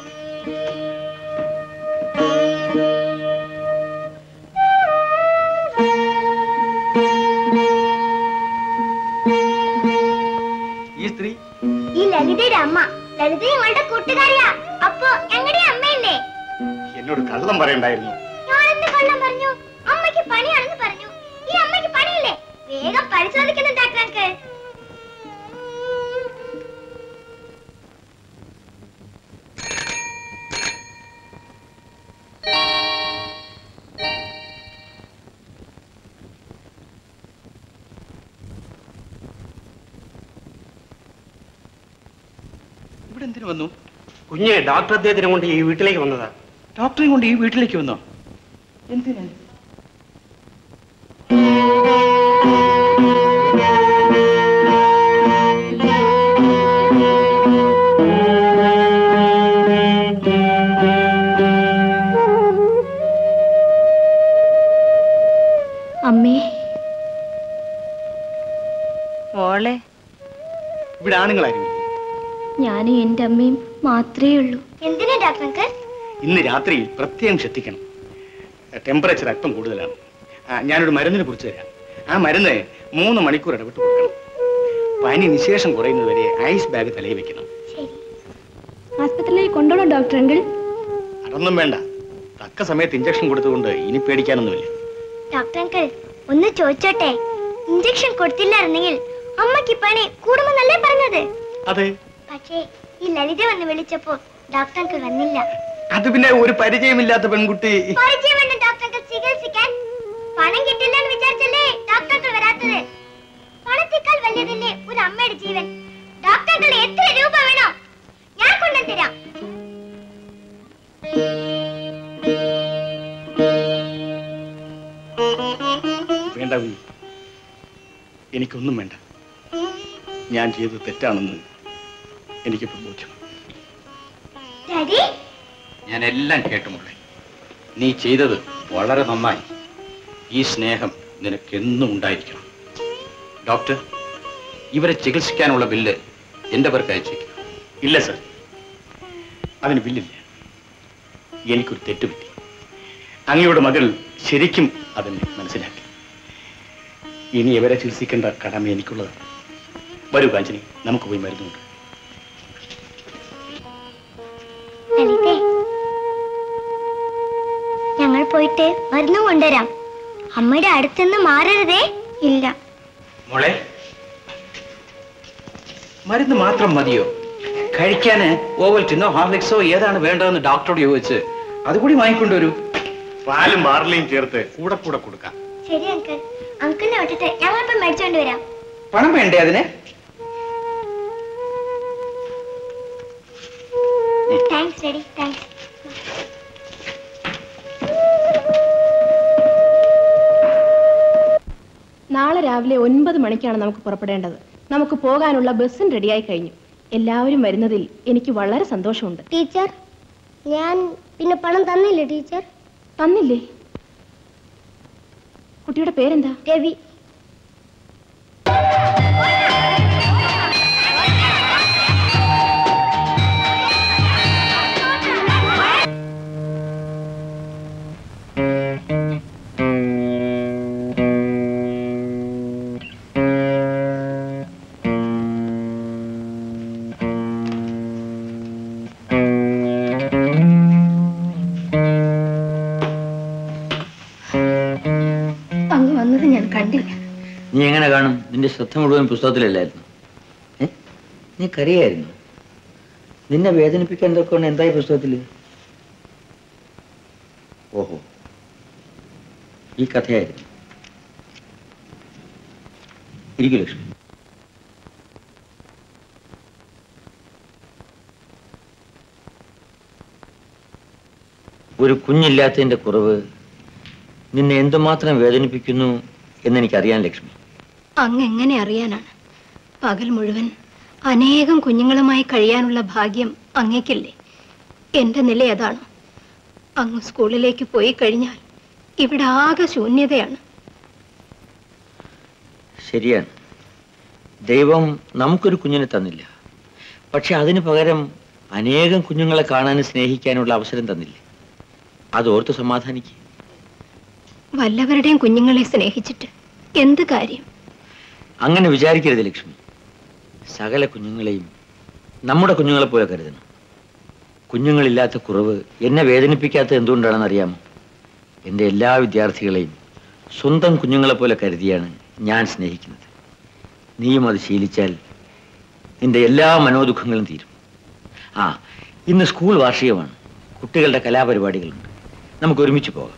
ഈ സ്ത്രീ ഈ ലളിതയുടെ അമ്മ ലളിത ഞങ്ങളുടെ കൂട്ടുകാരിയാ അപ്പൊ ഞങ്ങളുടെ അമ്മയല്ലേ എന്നോട് കള്ളം പറയണ്ടായിരുന്നു ഞാൻ എന്ത് കള്ളം പറഞ്ഞു അമ്മയ്ക്ക് പണിയാണെന്ന് പറഞ്ഞു ഈ അമ്മയ്ക്ക് പണിയില്ലേ വേഗം പരിശോധിക്കണം ഡോക്ടർ അങ്കിൾ ഇവിടെ എന്തിനു വന്നു കുഞ്ഞ് ഡോക്ടർ അദ്ദേഹത്തിനെ കൊണ്ട് ഈ വീട്ടിലേക്ക് വന്നതാ ഡോക്ടറെയും കൊണ്ട് ഈ വീട്ടിലേക്ക് വന്നോ എന്തിനാ അമ്മേ മോളെ ഇവിടെ ആണുങ്ങളായിരുന്നു ഞാനും എന്റെ അമ്മയും മാത്രമേ ഉള്ളൂ എന്തിനാ ഡോക്ടർ അങ്കിൾ ഇന്ന് രാത്രി പ്രത്യേകം ശ്രദ്ധിക്കണം ടെമ്പറേച്ചർ അല്പം കൂടുതലാണ് ആ, ഞാനൊരു മരുന്നിനെ കുറിച്ച് തരാം ആ മരുന്ന് മൂന്ന് മണിക്കൂർ ഇടവിട്ട് കൊടുക്കണം പനി നിശേഷം കുറയുന്നതുവരെ ഐസ് ബാഗ് തലയിൽ വെക്കണം ആസ്പത്രിയിലേക്ക് കൊണ്ടുപോകണം ഡോക്ടർ അങ്കിൾ അതൊന്നും വേണ്ട തക്ക സമയത്ത് ഇഞ്ചക്ഷൻ കൊടുത്തുകൊണ്ട് ഇനി പേടിക്കാനൊന്നുമില്ല ഡോക്ടർ അങ്കിൾ ഒന്ന് ചോദിച്ചോട്ടെ ഇഞ്ചക്ഷൻ കൊടുത്തില്ലായിരുന്നെങ്കിൽ അമ്മയ്ക്ക് പണി കൂടുമെന്നല്ലേ പറഞ്ഞത് അതെ പക്ഷേ ഈ ലളിത വന്ന് വിളിച്ചപ്പോ ഡോക്ടർ അങ്കിൾ വന്നില്ല അത് പിന്നെ ഒരു പരിചയമില്ലാത്ത പെൺകുട്ടി പരിചയം വേണ്ട ഡോക്ടർ അങ്കിൾ ചികിത്സിക്കാൻ പണം കിട്ടില്ലെന്ന് വിചാരിച്ചല്ലേ ഡോക്ടർ അങ്കിൾ വരാത്തത് പണത്തേക്കാൾ വലിയതല്ലേ ഒരു അമ്മയുടെ ജീവൻ ഡോക്ടർ അങ്കിൾ എത്ര രൂപ വേണോ ഞാൻ കൊണ്ടു തരാം വേണ്ട ഉണ്ണി. എനിക്കൊന്നും വേണ്ട ഞാൻ ചെയ്തത് തെറ്റാണെന്ന് എനിക്കിപ്പോൾ ബോധ്യം ഡാഡി ഞാൻ എല്ലാം കേട്ടു മോളെ നീ ചെയ്തത് വളരെ നന്നായി ഈ സ്നേഹം നിനക്കെന്നും ഉണ്ടായിരിക്കണം ഡോക്ടർ ഇവരെ ചികിത്സിക്കാനുള്ള ബില്ല് എന്റെ പേർക്ക് അയച്ചേക്കും ഇല്ല സർ അതിന് ബില്ലില്ല എനിക്കൊരു തെറ്റുപറ്റി അങ്ങയുടെ മകൾ ശരിക്കും അതിനെ മനസ്സിലാക്കി ഇനി ഇവരെ ചികിത്സിക്കേണ്ട കടമ എനിക്കുള്ളതാണ് വരൂ കാഞ്ചനി നമുക്ക് പോയി മരുന്നുണ്ട് ലളിതേ ഞങ്ങൾ പോയിട്ട് മരുന്ന് കൊണ്ടുവരാം അമ്മയുടെ അടുത്തുനിന്ന് മാറരുതേ ഇല്ല മോളെ മരുന്ന് മാത്രം മതിയോ കഴിക്കാന് ഓവൽറ്റിനോ ഹോർലിക്സോ ഏതാണ് വേണ്ടതെന്ന് ഡോക്ടറോട് ചോദിച്ച് അതുകൂടി വാങ്ങിക്കൊണ്ടുവരൂ പാലും ബാർലിയും ചേർത്ത് കൂടെ കൂടെ കൊടുക്കാം ശരി അങ്കിൾ അങ്കിളിനെ വിട്ടിട്ട് ഞങ്ങളിപ്പം മേടിച്ചോണ്ട് വരാം പണം വേണ്ടേ അതിന് താങ്ക്സ് ഡാഡി താങ്ക്സ് നാളെ രാവിലെ ഒൻപത് മണിക്കാണ് നമുക്ക് പുറപ്പെടേണ്ടത് നമുക്ക് പോകാനുള്ള ബസ്സും റെഡിയായി കഴിഞ്ഞു എല്ലാവരും വരുന്നതിൽ എനിക്ക് വളരെ സന്തോഷമുണ്ട് ടീച്ചർ ഞാൻ പിന്നെ പണം തന്നില്ലേ ടീച്ചർ തന്നില്ലേ കുട്ടിയുടെ പേരെന്താ രവി അങ്ങ് വന്നത് ഞാൻ കണ്ടില്ല നീ എങ്ങനെ കാണും നിന്റെ ശ്രദ്ധ മുഴുവൻ പുസ്തകത്തിലല്ലായിരുന്നു ഏ നീ കരയായിരുന്നു നിന്നെ വേദനിപ്പിക്കാൻ എന്തൊക്കെയാണ് എന്തായി പുസ്തകത്തിൽ ഓഹോ ഈ കഥയായിരുന്നു ഇരിക്കൂ ലക്ഷ്മി ഒരു കുഞ്ഞില്ലാത്തതിന്റെ കുറവ് നിന്നെ എന്തുമാത്രം വേദനിപ്പിക്കുന്നു എന്നെനിക്കറിയാൻ ലക്ഷ്മി അങ്ങ് എങ്ങനെ അറിയാനാണ് പകൽ മുഴുവൻ അനേകം കുഞ്ഞുങ്ങളുമായി കഴിയാനുള്ള ഭാഗ്യം അങ്ങേക്കില്ലേ എന്റെ നില അതാണ് അങ്ങ് സ്കൂളിലേക്ക് പോയി കഴിഞ്ഞാൽ ഇവിടെ ആകെ ശൂന്യതയാണ് ശരിയാണ് ദൈവം നമുക്കൊരു കുഞ്ഞിനെ തന്നില്ല പക്ഷെ അതിന് പകരം അനേകം കുഞ്ഞുങ്ങളെ കാണാനും സ്നേഹിക്കാനുള്ള അവസരം തന്നില്ലേ അത് ഓർത്ത് സമാധാനിക്കുക വല്ലവരുടെയും കുഞ്ഞുങ്ങളെ സ്നേഹിച്ചിട്ട് എന്ത് കാര്യം അങ്ങനെ വിചാരിക്കരുത് ലക്ഷ്മി സകല കുഞ്ഞുങ്ങളെയും നമ്മുടെ കുഞ്ഞുങ്ങളെ പോലെ കരുതണം കുഞ്ഞുങ്ങളില്ലാത്ത കുറവ് എന്നെ വേദനിപ്പിക്കാത്തത് എന്തുകൊണ്ടാണെന്ന് അറിയാമോ എൻ്റെ എല്ലാ വിദ്യാർത്ഥികളെയും സ്വന്തം കുഞ്ഞുങ്ങളെ പോലെ കരുതിയാണ് ഞാൻ സ്നേഹിക്കുന്നത് നീയും അത് ശീലിച്ചാൽ നിന്റെ എല്ലാ മനോദുഃഖങ്ങളും തീരും ആ ഇന്ന് സ്കൂൾ വാർഷികമാണ് കുട്ടികളുടെ കലാപരിപാടികളുണ്ട് നമുക്ക് ഒരുമിച്ച് പോകാം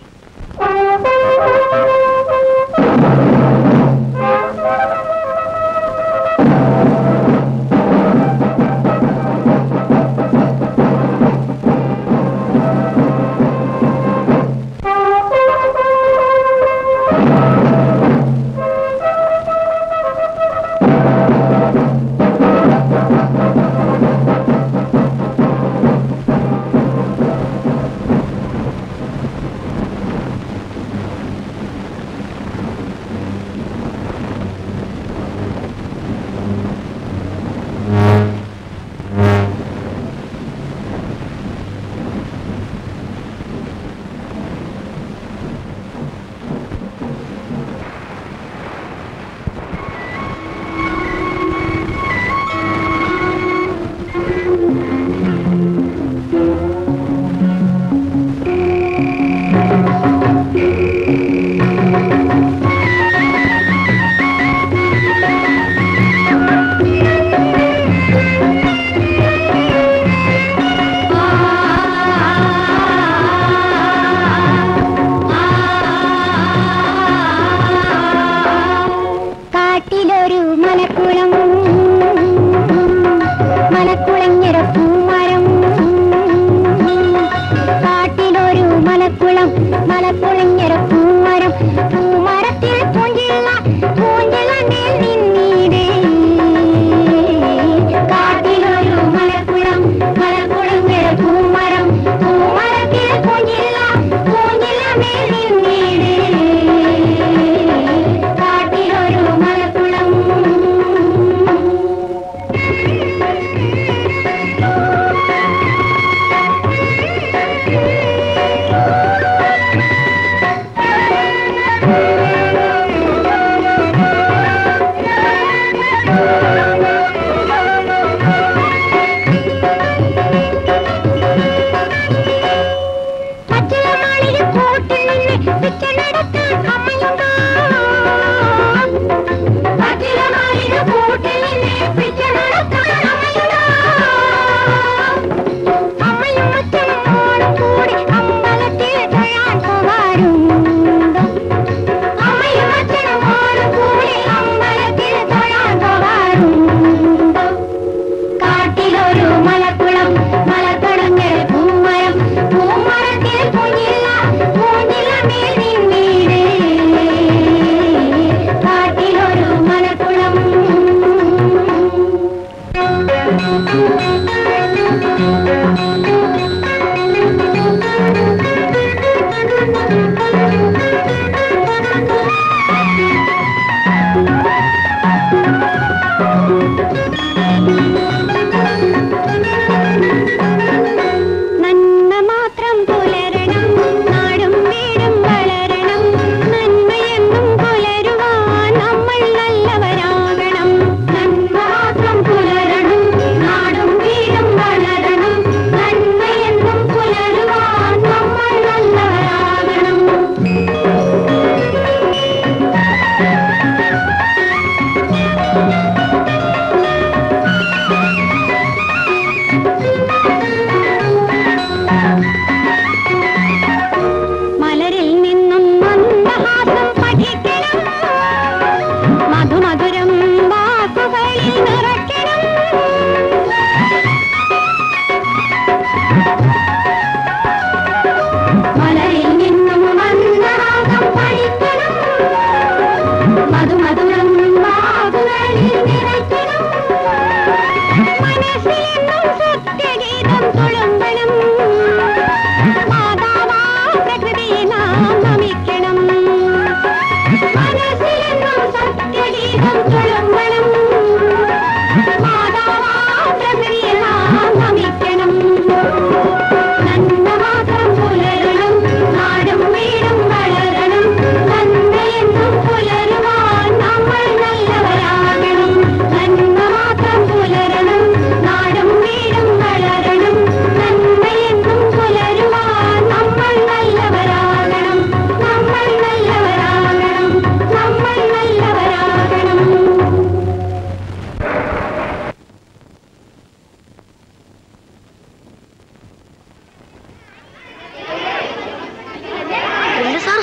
കാട്ടിലൊരു മലക്കുളം മലക്കുളഞ്ഞര പൂമരം കാട്ടിലൊരു മലക്കുളം മലക്കുളഞ്ഞര പൂമരം പൂമരത്തിൽ പൂഞ്ചിള്ള പൂഞ്ചിളണ്ടിൽ നിന്നീടേ കാട്ടിലൊരു മലക്കുളം മലക്കുളഞ്ഞര പൂമരം പൂമരം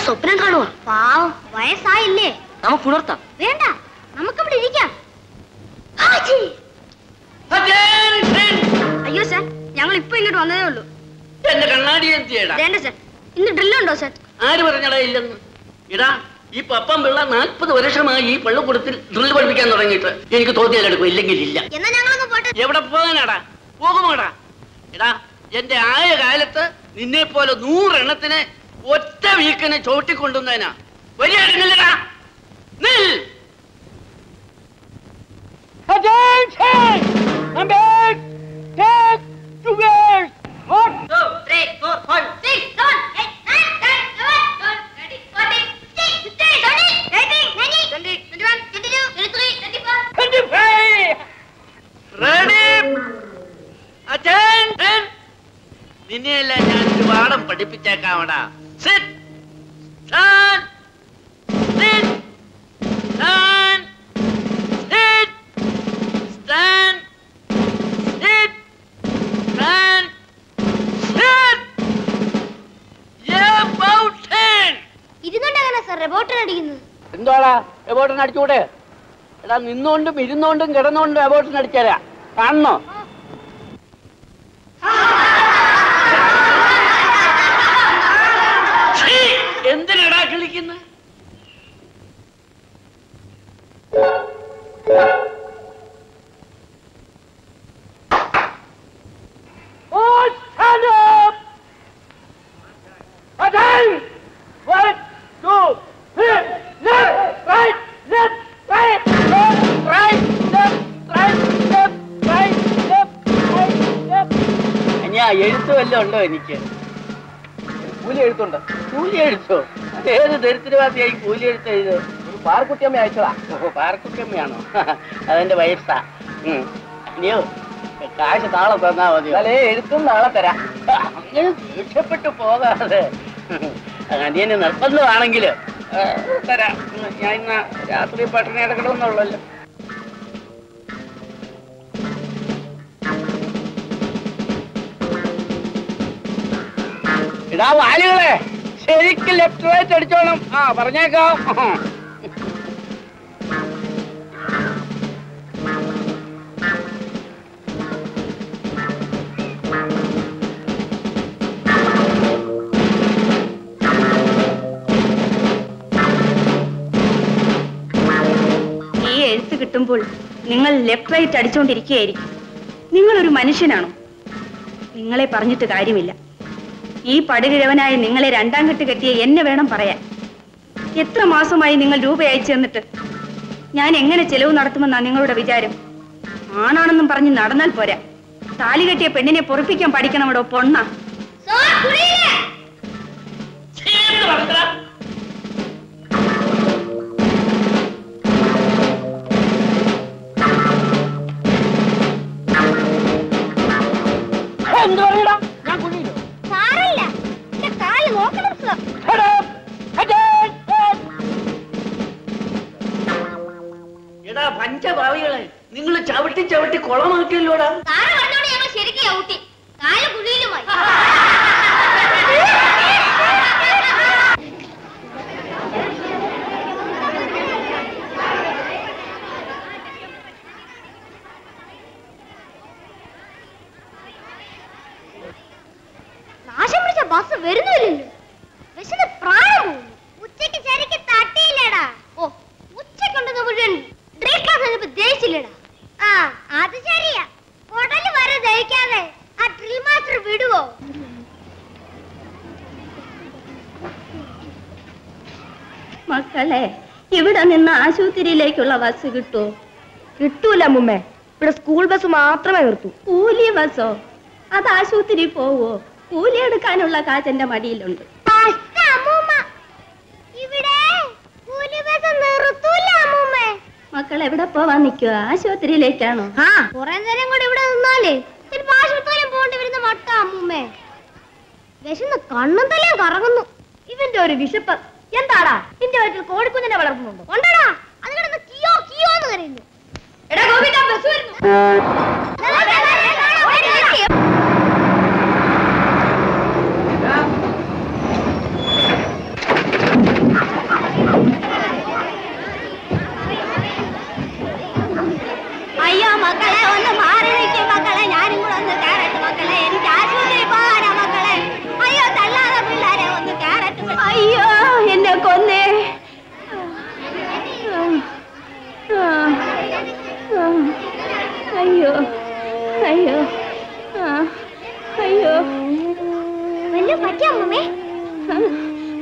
സ്വപ്നം കാണുക പാവം വയസ്സായില്ലേ നമുക്ക് പുലർത്താം വേണ്ട നമുക്കിവിടെ ഇരിക്കാം ആച്ചി. അയ്യോ സാർ ഞങ്ങൾ ഇപ്പൊ ഇങ്ങോട്ട് വന്നതേ ഉള്ളൂ എന്റെ കണ്ണാടി എന്തിയടാ വേണ്ട സാർ ഇന്ന് ഡ്രില്ലുണ്ടോ സാർ ആര് പറഞ്ഞടാ ഇല്ലെന്ന് ഇടാ ഈ പപ്പം പിള്ള നാൽപ്പത് വർഷമായി ഈ പള്ളിക്കൂടത്തിൽ ഡ്രിൽ പഠിപ്പിക്കാൻ തുടങ്ങിയിട്ട് എനിക്ക് തോന്നിയാൽ എടുക്കും ഇല്ലെങ്കിൽ ഇല്ല എന്നാ ഞങ്ങളൊന്ന് പോട്ടെ എവിടെ പോകാനാടാ പോകുമോടാ എടാ എന്റെ ആയ കാലത്ത് നിന്നെ പോലെ നൂറെണ്ണത്തിന് ഒറ്റ വീക്കിന് ചോട്ടിക്കൊണ്ടുവന്നതിനാ വലിയ നില്ലടാ നിൽ റെഡി അറ്റൻഷൻ നിന്നെയല്ല ഞാൻ ഒരു പാഠം പഠിപ്പിച്ചേക്കാവടാ sit stand sit stand sit stand sit stand sit about ten ഇരുന്നുണ്ടാകാനാ സാർ റെബോട്ടർ അടിക്കുന്നത് എന്താടാ എബോട്ടിന് അടിച്ചുകൂടെ എടാ നിന്നോണ്ടും ഇരുന്നോണ്ടും കിടന്നോണ്ടും എബോട്ടിന് അടിച്ചേരാ കാണണോ ഛീ, എന്തിനടാ കളിക്കുന്നത് Oh, stand up! Attention! One, two, three, left, right, left, right, left, right, left, right, left, right, left, right, left. ഞാൻ എഴുത്ത് വല്ലതും ഉണ്ടോ എനിക്ക് കൂലി എഴുത്തുണ്ടോ കൂലി എഴുത്തോ ഏത് ദരിദ്രവാദിയായി കൂലി എഴുത്ത് എഴുത് ഒരു പാർക്കുട്ടിയമ്മ അയച്ചതാ ഓ പാർക്കുട്ടിയമ്മയാണോ അതെന്റെ വയസ്സാ ഉം. ഇനിയോ കാശ് നാളെ തന്നാ മതി അല്ലേ എഴുത്തും നാളെ തരാം അങ്ങനെ ദേഷ്യപ്പെട്ടു പോകാതെ അനിയന് നിർബന്ധമാണെങ്കിൽ തരാം ഉം, ഞാൻ ഇന്ന് രാത്രി പട്ടിണി കിടക്കണമെന്നുള്ളല്ലോ ഇടാ വാലുകളെ ശരിക്കും ലെഫ്റ്റ് റൈറ്റ് അടിച്ചോണം ആ പറഞ്ഞേക്കാം ഈ എഴുത്ത് കിട്ടുമ്പോൾ നിങ്ങൾ ലെഫ്റ്റ് റൈറ്റ് അടിച്ചുകൊണ്ടിരിക്കുകയായിരിക്കും നിങ്ങളൊരു മനുഷ്യനാണോ നിങ്ങളെ പറഞ്ഞിട്ട് കാര്യമില്ല ഈ പടുകിഴവനായ നിങ്ങളെ രണ്ടാം കെട്ട് കെട്ടിയ എന്നെ വേണം പറയാൻ എത്ര മാസമായി നിങ്ങൾ രൂപ അയച്ചു തന്നിട്ട് ഞാൻ എങ്ങനെ ചെലവ് നടത്തുമെന്നാ നിങ്ങളുടെ വിചാരം ആണാണെന്നും പറഞ്ഞ് നടന്നാൽ പോരാ താലി കെട്ടിയ പെണ്ണിനെ പൊറപ്പിക്കാൻ പഠിക്കണമടോ പൊണ്ണ എന്ത് പറയടാ ഞാൻ കുഴിയിലോ സാരമില്ല എന്റെ കാല് നോക്കണം സാർ എടാ പഞ്ചഭാവികളെ നിങ്ങൾ ചവിട്ടി ചവിട്ടി കുളമാക്കിയല്ലോടാ സാറ് കണ്ടോണ്ട് ഞങ്ങൾ ശരിക്കും ഔട്ടി കാല് കുഴിയിലുമായി നാശം പിടിച്ച ബസ് വരുന്നില്ലല്ലോ വിശന്ന് പ്രായം പോകുന്നു ഉച്ചയ്ക്ക് ശരിക്ക് തട്ടിയില്ലടാ ഓ ഉച്ചക്കുണ്ടെന്ന് മുഴുവൻ ഡ്രീം ക്ലാസ് കഴിഞ്ഞപ്പോ ദഹിച്ചില്ലടാ ആ അത് ശരിയാ ഉടല് വരെ ദഹിക്കാതെ ആ ഡ്രിൽ മാസ്റ്റർ വിടുവോ മക്കളെ ഇവിടെ നിന്ന് ആശുപത്രിയിലേക്കുള്ള ബസ് കിട്ടുമോ കിട്ടൂല മുമ്മേ ഇവിടെ സ്കൂൾ ബസ് മാത്രമേ നിർത്തൂ കൂലി ബസ്സോ അത് ആശുപത്രി പോവോ കൂലി എടുക്കാനുള്ള കാശ് എന്റെ മടിയിലുണ്ട് കഷ്ട അമ്മൂമ്മ ഇവിടെ കൂലി ബസ് നിർത്തൂല അമ്മൂമ്മേ മക്കൾ എവിടെ പോവാൻ നിൽക്കുക ആശുപത്രിയിലേക്കാണോ ആ കുറെ നേരം കൂടെ ഇവിടെ നിന്നാലേ ചിലപ്പോ ആശുപത്രിയിലും പോകേണ്ടി വരുന്ന മട്ട അമ്മൂമ്മേ വിശന്ന് കണ്ണും തലയും കറങ്ങുന്നു ഇവന്റെ ഒരു വിശപ്പ് എന്താടാ നിന്റെ വയറ്റിൽ കോഴിക്കുഞ്ഞിനെ വളർത്തുന്നുണ്ടോ കൊണ്ടടാ അത് കിടന്ന് കിയോ കിയോ എന്ന് കരയുന്നു എടാ ഗോപിക ബസ് വരുന്നു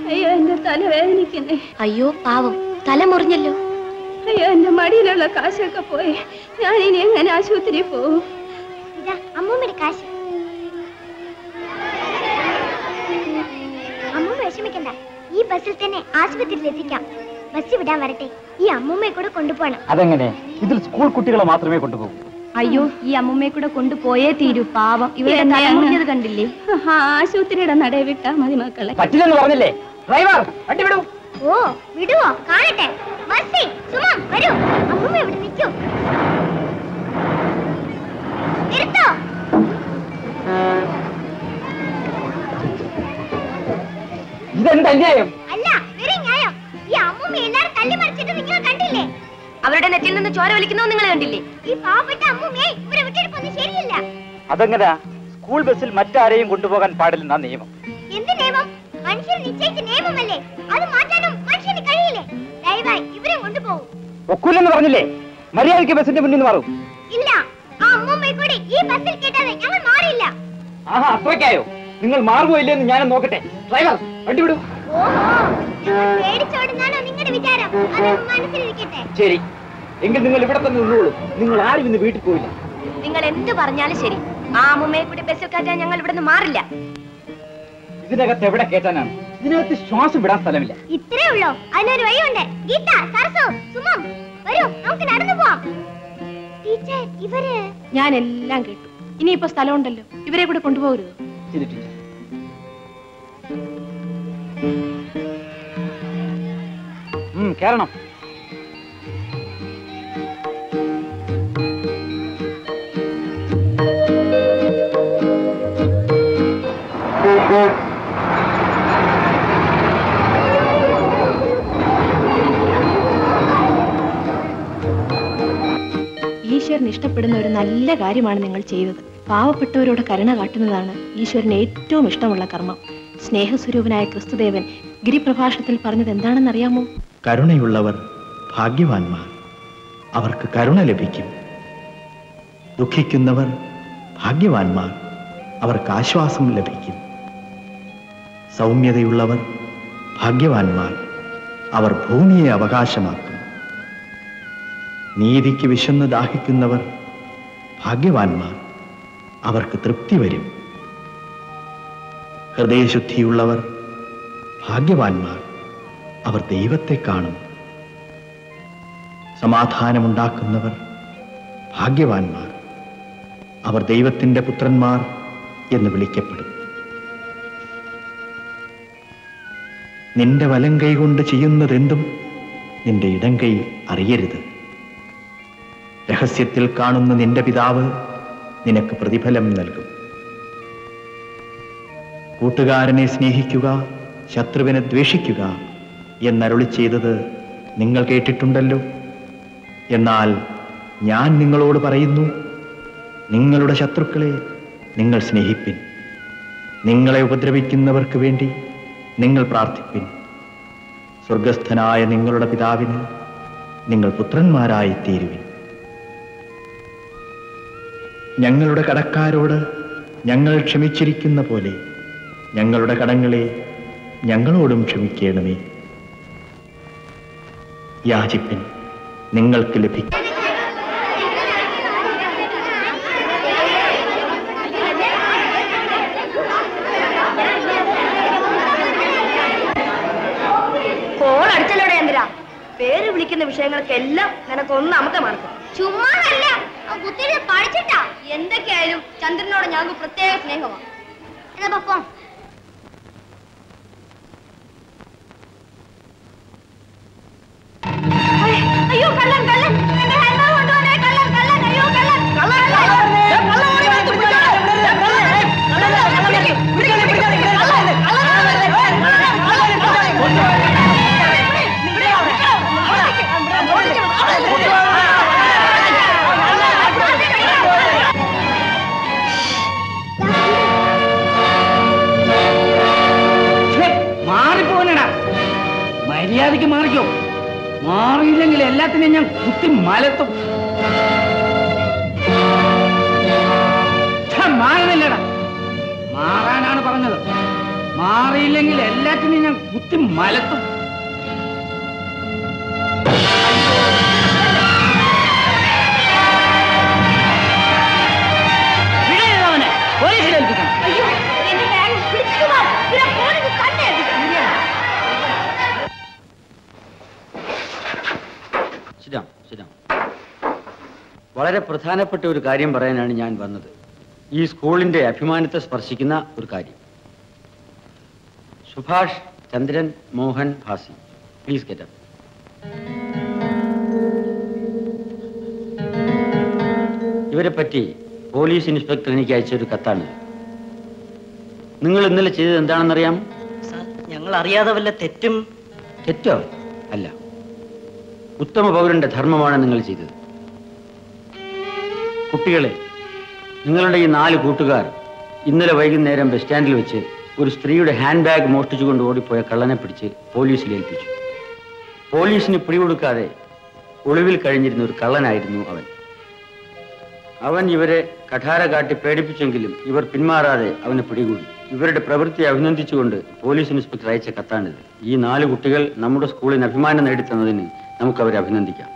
അയ്യോ എന്റെ തല വേദനിക്കുന്നേ അയ്യോ പാവം തല മുറിഞ്ഞല്ലോ അയ്യോ എന്റെ മടിയിലുള്ള കാശൊക്കെ പോയി ഞാൻ ഇനി എങ്ങനെ ആശുപത്രി പോവും അമ്മൂമ്മയുടെ കാശ് അമ്മൂമ്മ വിഷമിക്കണ്ട ഈ ബസ്സിൽ തന്നെ ആശുപത്രിയിൽ എത്തിക്കാം ബസ് വിടാൻ വരട്ടെ ഈ അമ്മൂമ്മയെ കൂടെ കൊണ്ടുപോകണം അതെങ്ങനെ ഇതിൽ സ്കൂൾ കുട്ടികളെ മാത്രമേ കൊണ്ടുപോകൂ അയ്യോ ഈ അമ്മൂമ്മയെ കൂടെ കൊണ്ടുപോയേ തീരൂ പാവം ഇവരുടെ എന്നെ തല അങ്ങ് മുറിഞ്ഞത് കണ്ടില്ലേ ആ, ആശുപത്രിയുടെ നടയെ വിട്ടാ മതി മക്കളെ പറ്റില്ലെന്ന് പറഞ്ഞില്ലേ ഡ്രൈവർ വണ്ടി വിടൂ ഓ വിടുവോ കാണട്ടെ മർസി സുമം വരൂ അമ്മൂമ്മ ഇവിടെ നിൽക്കൂ നിർത്തോ ഇതെന്ത് അന്യായം അല്ല വെറും ന്യായം ഈ അമ്മൂമ്മ എല്ലാരും തല്ലി മറിച്ചിട്ട് നിങ്ങൾ കണ്ടില്ലേ അവരുടെ നെറ്റിൽ നിന്ന് ചോര വലിക്കുന്നത് നിങ്ങൾ കണ്ടില്ലേ ഈ പാവപ്പെട്ട അമ്മൂമ്മയെ ഇവിടെ വിട്ടെടുപ്പൊന്നും ശരിയല്ല അതെങ്ങനാ സ്കൂൾ ബസ്സിൽ മറ്റാരെയും കൊണ്ടുപോകാൻ പാടില്ലെന്ന നിയമം എന്ത് നിയമം മനുഷ്യർ നിശ്ചയിച്ച നിയമമല്ലേ അത് മാറ്റാനും മനുഷ്യന് കഴിയില്ലേ ദയവായി ഇവരെ കൊണ്ടുപോകും ഒക്കൂലെന്ന് പറഞ്ഞില്ലേ മര്യാദയ്ക്ക് ബസ്സിന്റെ മുന്നിൽ നിന്ന് മാറും ഇല്ല ആ അമ്മൂമ്മയെ കൂടി ഈ ബസ്സിൽ കേട്ടാതെ ഞങ്ങൾ മാറിയില്ല ആഹാ അത്രയ്ക്കായോ നിങ്ങൾ മാറുമോ ഇല്ലെന്ന് ഞാൻ നോക്കട്ടെ ഡ്രൈവർ വണ്ടി വിടൂ ഓഹോ ഞങ്ങൾ പേടിച്ചോടുന്നാണോ നിങ്ങളുടെ വിചാരം അത് മനസ്സിലിരിക്കട്ടെ ശരി എങ്കിൽ നിങ്ങൾ ഇവിടെ തന്നെ നിന്നോളൂ നിങ്ങൾ ആരും ഇന്ന് വീട്ടിൽ പോയില്ല നിങ്ങൾ എന്ത് പറഞ്ഞാലും ശരി ആ അമ്മൂമ്മയെ കൂടി ബസ്സിൽ കയറ്റാൻ ഞങ്ങൾ ഇവിടെ നിന്ന് മാറില്ല ഇതിനകത്ത് എവിടെ കേട്ടാനാണ് ഇതിനകത്ത് ശ്വാസം വിടാൻ സ്ഥലമില്ല ഇത്രേ ഉള്ളോ അതിനൊരു വഴിയുണ്ട് ഗീത സരസു സുമം വരൂ നമുക്ക് നടന്നു പോവാം ടീച്ചർ ഇവര് ഞാൻ എല്ലാം കേട്ടു ഇനിയിപ്പോ സ്ഥലമുണ്ടല്ലോ ഇവരെ കൂടെ കൊണ്ടുപോകരുത് ശരി ടീച്ചർ ഉം, കേറണം ഈശ്വരൻ ഇഷ്ടപ്പെടുന്ന ഒരു നല്ല കാര്യമാണ് നിങ്ങൾ ചെയ്തത് പാവപ്പെട്ടവരോട് കരുണ കാട്ടുന്നതാണ് ഈശ്വരന് ഏറ്റവും ഇഷ്ടമുള്ള കർമ്മം സ്നേഹസ്വരൂപനായ ക്രിസ്തുദേവൻ ഗിരിപ്രഭാഷണത്തിൽ പറഞ്ഞത് എന്താണെന്നറിയാമോ കരുണയുള്ളവർ ഭാഗ്യവാന്മാർ അവർക്ക് കരുണ ലഭിക്കും ദുഃഖിക്കുന്നവർ ഭാഗ്യവാന്മാർ അവർക്ക് ആശ്വാസം ലഭിക്കും സൗമ്യതയുള്ളവർ ഭാഗ്യവാന്മാർ അവർ ഭൂമിയെ അവകാശമാക്കും നീതിക്ക് വിശന്ന് ദാഹിക്കുന്നവർ ഭാഗ്യവാന്മാർ അവർക്ക് തൃപ്തി വരും ഹൃദയശുദ്ധിയുള്ളവർ ഭാഗ്യവാന്മാർ അവർ ദൈവത്തെ കാണും സമാധാനമുണ്ടാക്കുന്നവർ ഭാഗ്യവാന്മാർ അവർ ദൈവത്തിൻ്റെ പുത്രന്മാർ എന്ന് വിളിക്കപ്പെടും നിന്റെ വലം കൈ കൊണ്ട് ചെയ്യുന്നതെന്തും നിന്റെ ഇടം കൈ അറിയരുത് രഹസ്യത്തിൽ കാണുന്ന നിന്റെ പിതാവ് നിനക്ക് പ്രതിഫലം നൽകും കൂട്ടുകാരനെ സ്നേഹിക്കുക ശത്രുവിനെ ദ്വേഷിക്കുക എന്നരുളി ചെയ്തത് നിങ്ങൾ കേട്ടിട്ടുണ്ടല്ലോ എന്നാൽ ഞാൻ നിങ്ങളോട് പറയുന്നു നിങ്ങളുടെ ശത്രുക്കളെ നിങ്ങൾ സ്നേഹിപ്പിൻ നിങ്ങളെ ഉപദ്രവിക്കുന്നവർക്ക് വേണ്ടി നിങ്ങൾ പ്രാർത്ഥിപ്പിൻ സ്വർഗസ്ഥനായ നിങ്ങളുടെ പിതാവിന് നിങ്ങൾ പുത്രന്മാരായി തീരുവിൻ ഞങ്ങളുടെ കടക്കാരോട് ഞങ്ങൾ ക്ഷമിച്ചിരിക്കുന്ന പോലെ ഞങ്ങളുടെ കടങ്ങളെ ഞങ്ങളോടും ക്ഷമിക്കണമേ യാചിപ്പിൻ നിങ്ങൾക്ക് ലഭിക്കും കോൾ അടിച്ചല്ലോടെ എന്തിനാ പേര് വിളിക്കുന്ന വിഷയങ്ങൾക്കെല്ലാം നിനക്ക് ഒന്നാമത്തെ മാർക്ക് ചുമ്മാ അല്ല കുത്തിരി പഠിച്ചിട്ടാ എന്തൊക്കെയായാലും ചന്ദ്രനോട് ഞങ്ങൾക്ക് പ്രത്യേക സ്നേഹമാണ് എന്നാ പപ്പോ അയ്യോ കള്ളൻ കള്ളൻ എന്റെ ഹാൻഡ് ബാഗ് കൊണ്ടുവന്നേ കള്ളൻ കള്ളൻ അയ്യോ കള്ളൻ കള്ളൻ കള്ളൻ ഓടി വന്ന് പിടിച്ചോളെ. മാറിപ്പോനടാ മര്യാദക്ക് മാറിക്കോ മാറിയില്ലെങ്കിൽ എല്ലാത്തിനെയും ഞാൻ കുത്തി മലത്തും ഛ, മാറുന്നില്ലടാ മാറാനാണ് പറഞ്ഞത് മാറിയില്ലെങ്കിൽ എല്ലാറ്റിനും ഞാൻ കുത്തി മലത്തും വിടരുതവനെ പോലീസിൽ ഏൽപ്പിക്കണം അയ്യോ എന്റെ ബാഗ് പിടിച്ചിട്ട് വാ ഇവരെ ഫോണിൽ തന്നെ ശരിയാ ശരിയാ വളരെ പ്രധാനപ്പെട്ട ഒരു കാര്യം പറയാനാണ് ഞാൻ വന്നത് ഈ സ്കൂളിന്റെ അഭിമാനത്തെ സ്പർശിക്കുന്ന ഒരു കാര്യം സുഭാഷ് ചന്ദ്രൻ മോഹൻ ഭാസി പ്ലീസ് ഗെറ്റ് ഇവരെ പറ്റി പോലീസ് ഇൻസ്പെക്ടർ എനിക്ക് അയച്ച ഒരു കത്താണ് നിങ്ങൾ ഇന്നലെ ചെയ്തത് എന്താണെന്നറിയാം ഞങ്ങൾ അറിയാതെ വല്ല തെറ്റും തെറ്റോ അല്ല ഉത്തമ പൗരന്റെ ധർമ്മമാണ് നിങ്ങൾ ചെയ്തത് കുട്ടികളെ നിങ്ങളുടെ ഈ നാല് കൂട്ടുകാർ ഇന്നലെ വൈകുന്നേരം ബസ് സ്റ്റാൻഡിൽ വെച്ച് ഒരു സ്ത്രീയുടെ ഹാൻഡ് ബാഗ് മോഷ്ടിച്ചുകൊണ്ട് ഓടിപ്പോയ കള്ളനെ പിടിച്ച് പോലീസിൽ ഏൽപ്പിച്ചു പോലീസിന് പിടികൊടുക്കാതെ ഒളിവിൽ കഴിഞ്ഞിരുന്ന ഒരു കള്ളനായിരുന്നു അവൻ അവൻ ഇവരെ കഠാര കാട്ടി പേടിപ്പിച്ചെങ്കിലും ഇവർ പിന്മാറാതെ അവനെ പിടികൂടി ഇവരുടെ പ്രവൃത്തി അഭിനന്ദിച്ചുകൊണ്ട് പോലീസ് ഇൻസ്പെക്ടർ അയച്ച കത്താണിത് ഈ നാല് കുട്ടികൾ നമ്മുടെ സ്കൂളിന് അഭിമാനം നേടിത്തന്നതിന് നമുക്ക് അവരെ അഭിനന്ദിക്കാം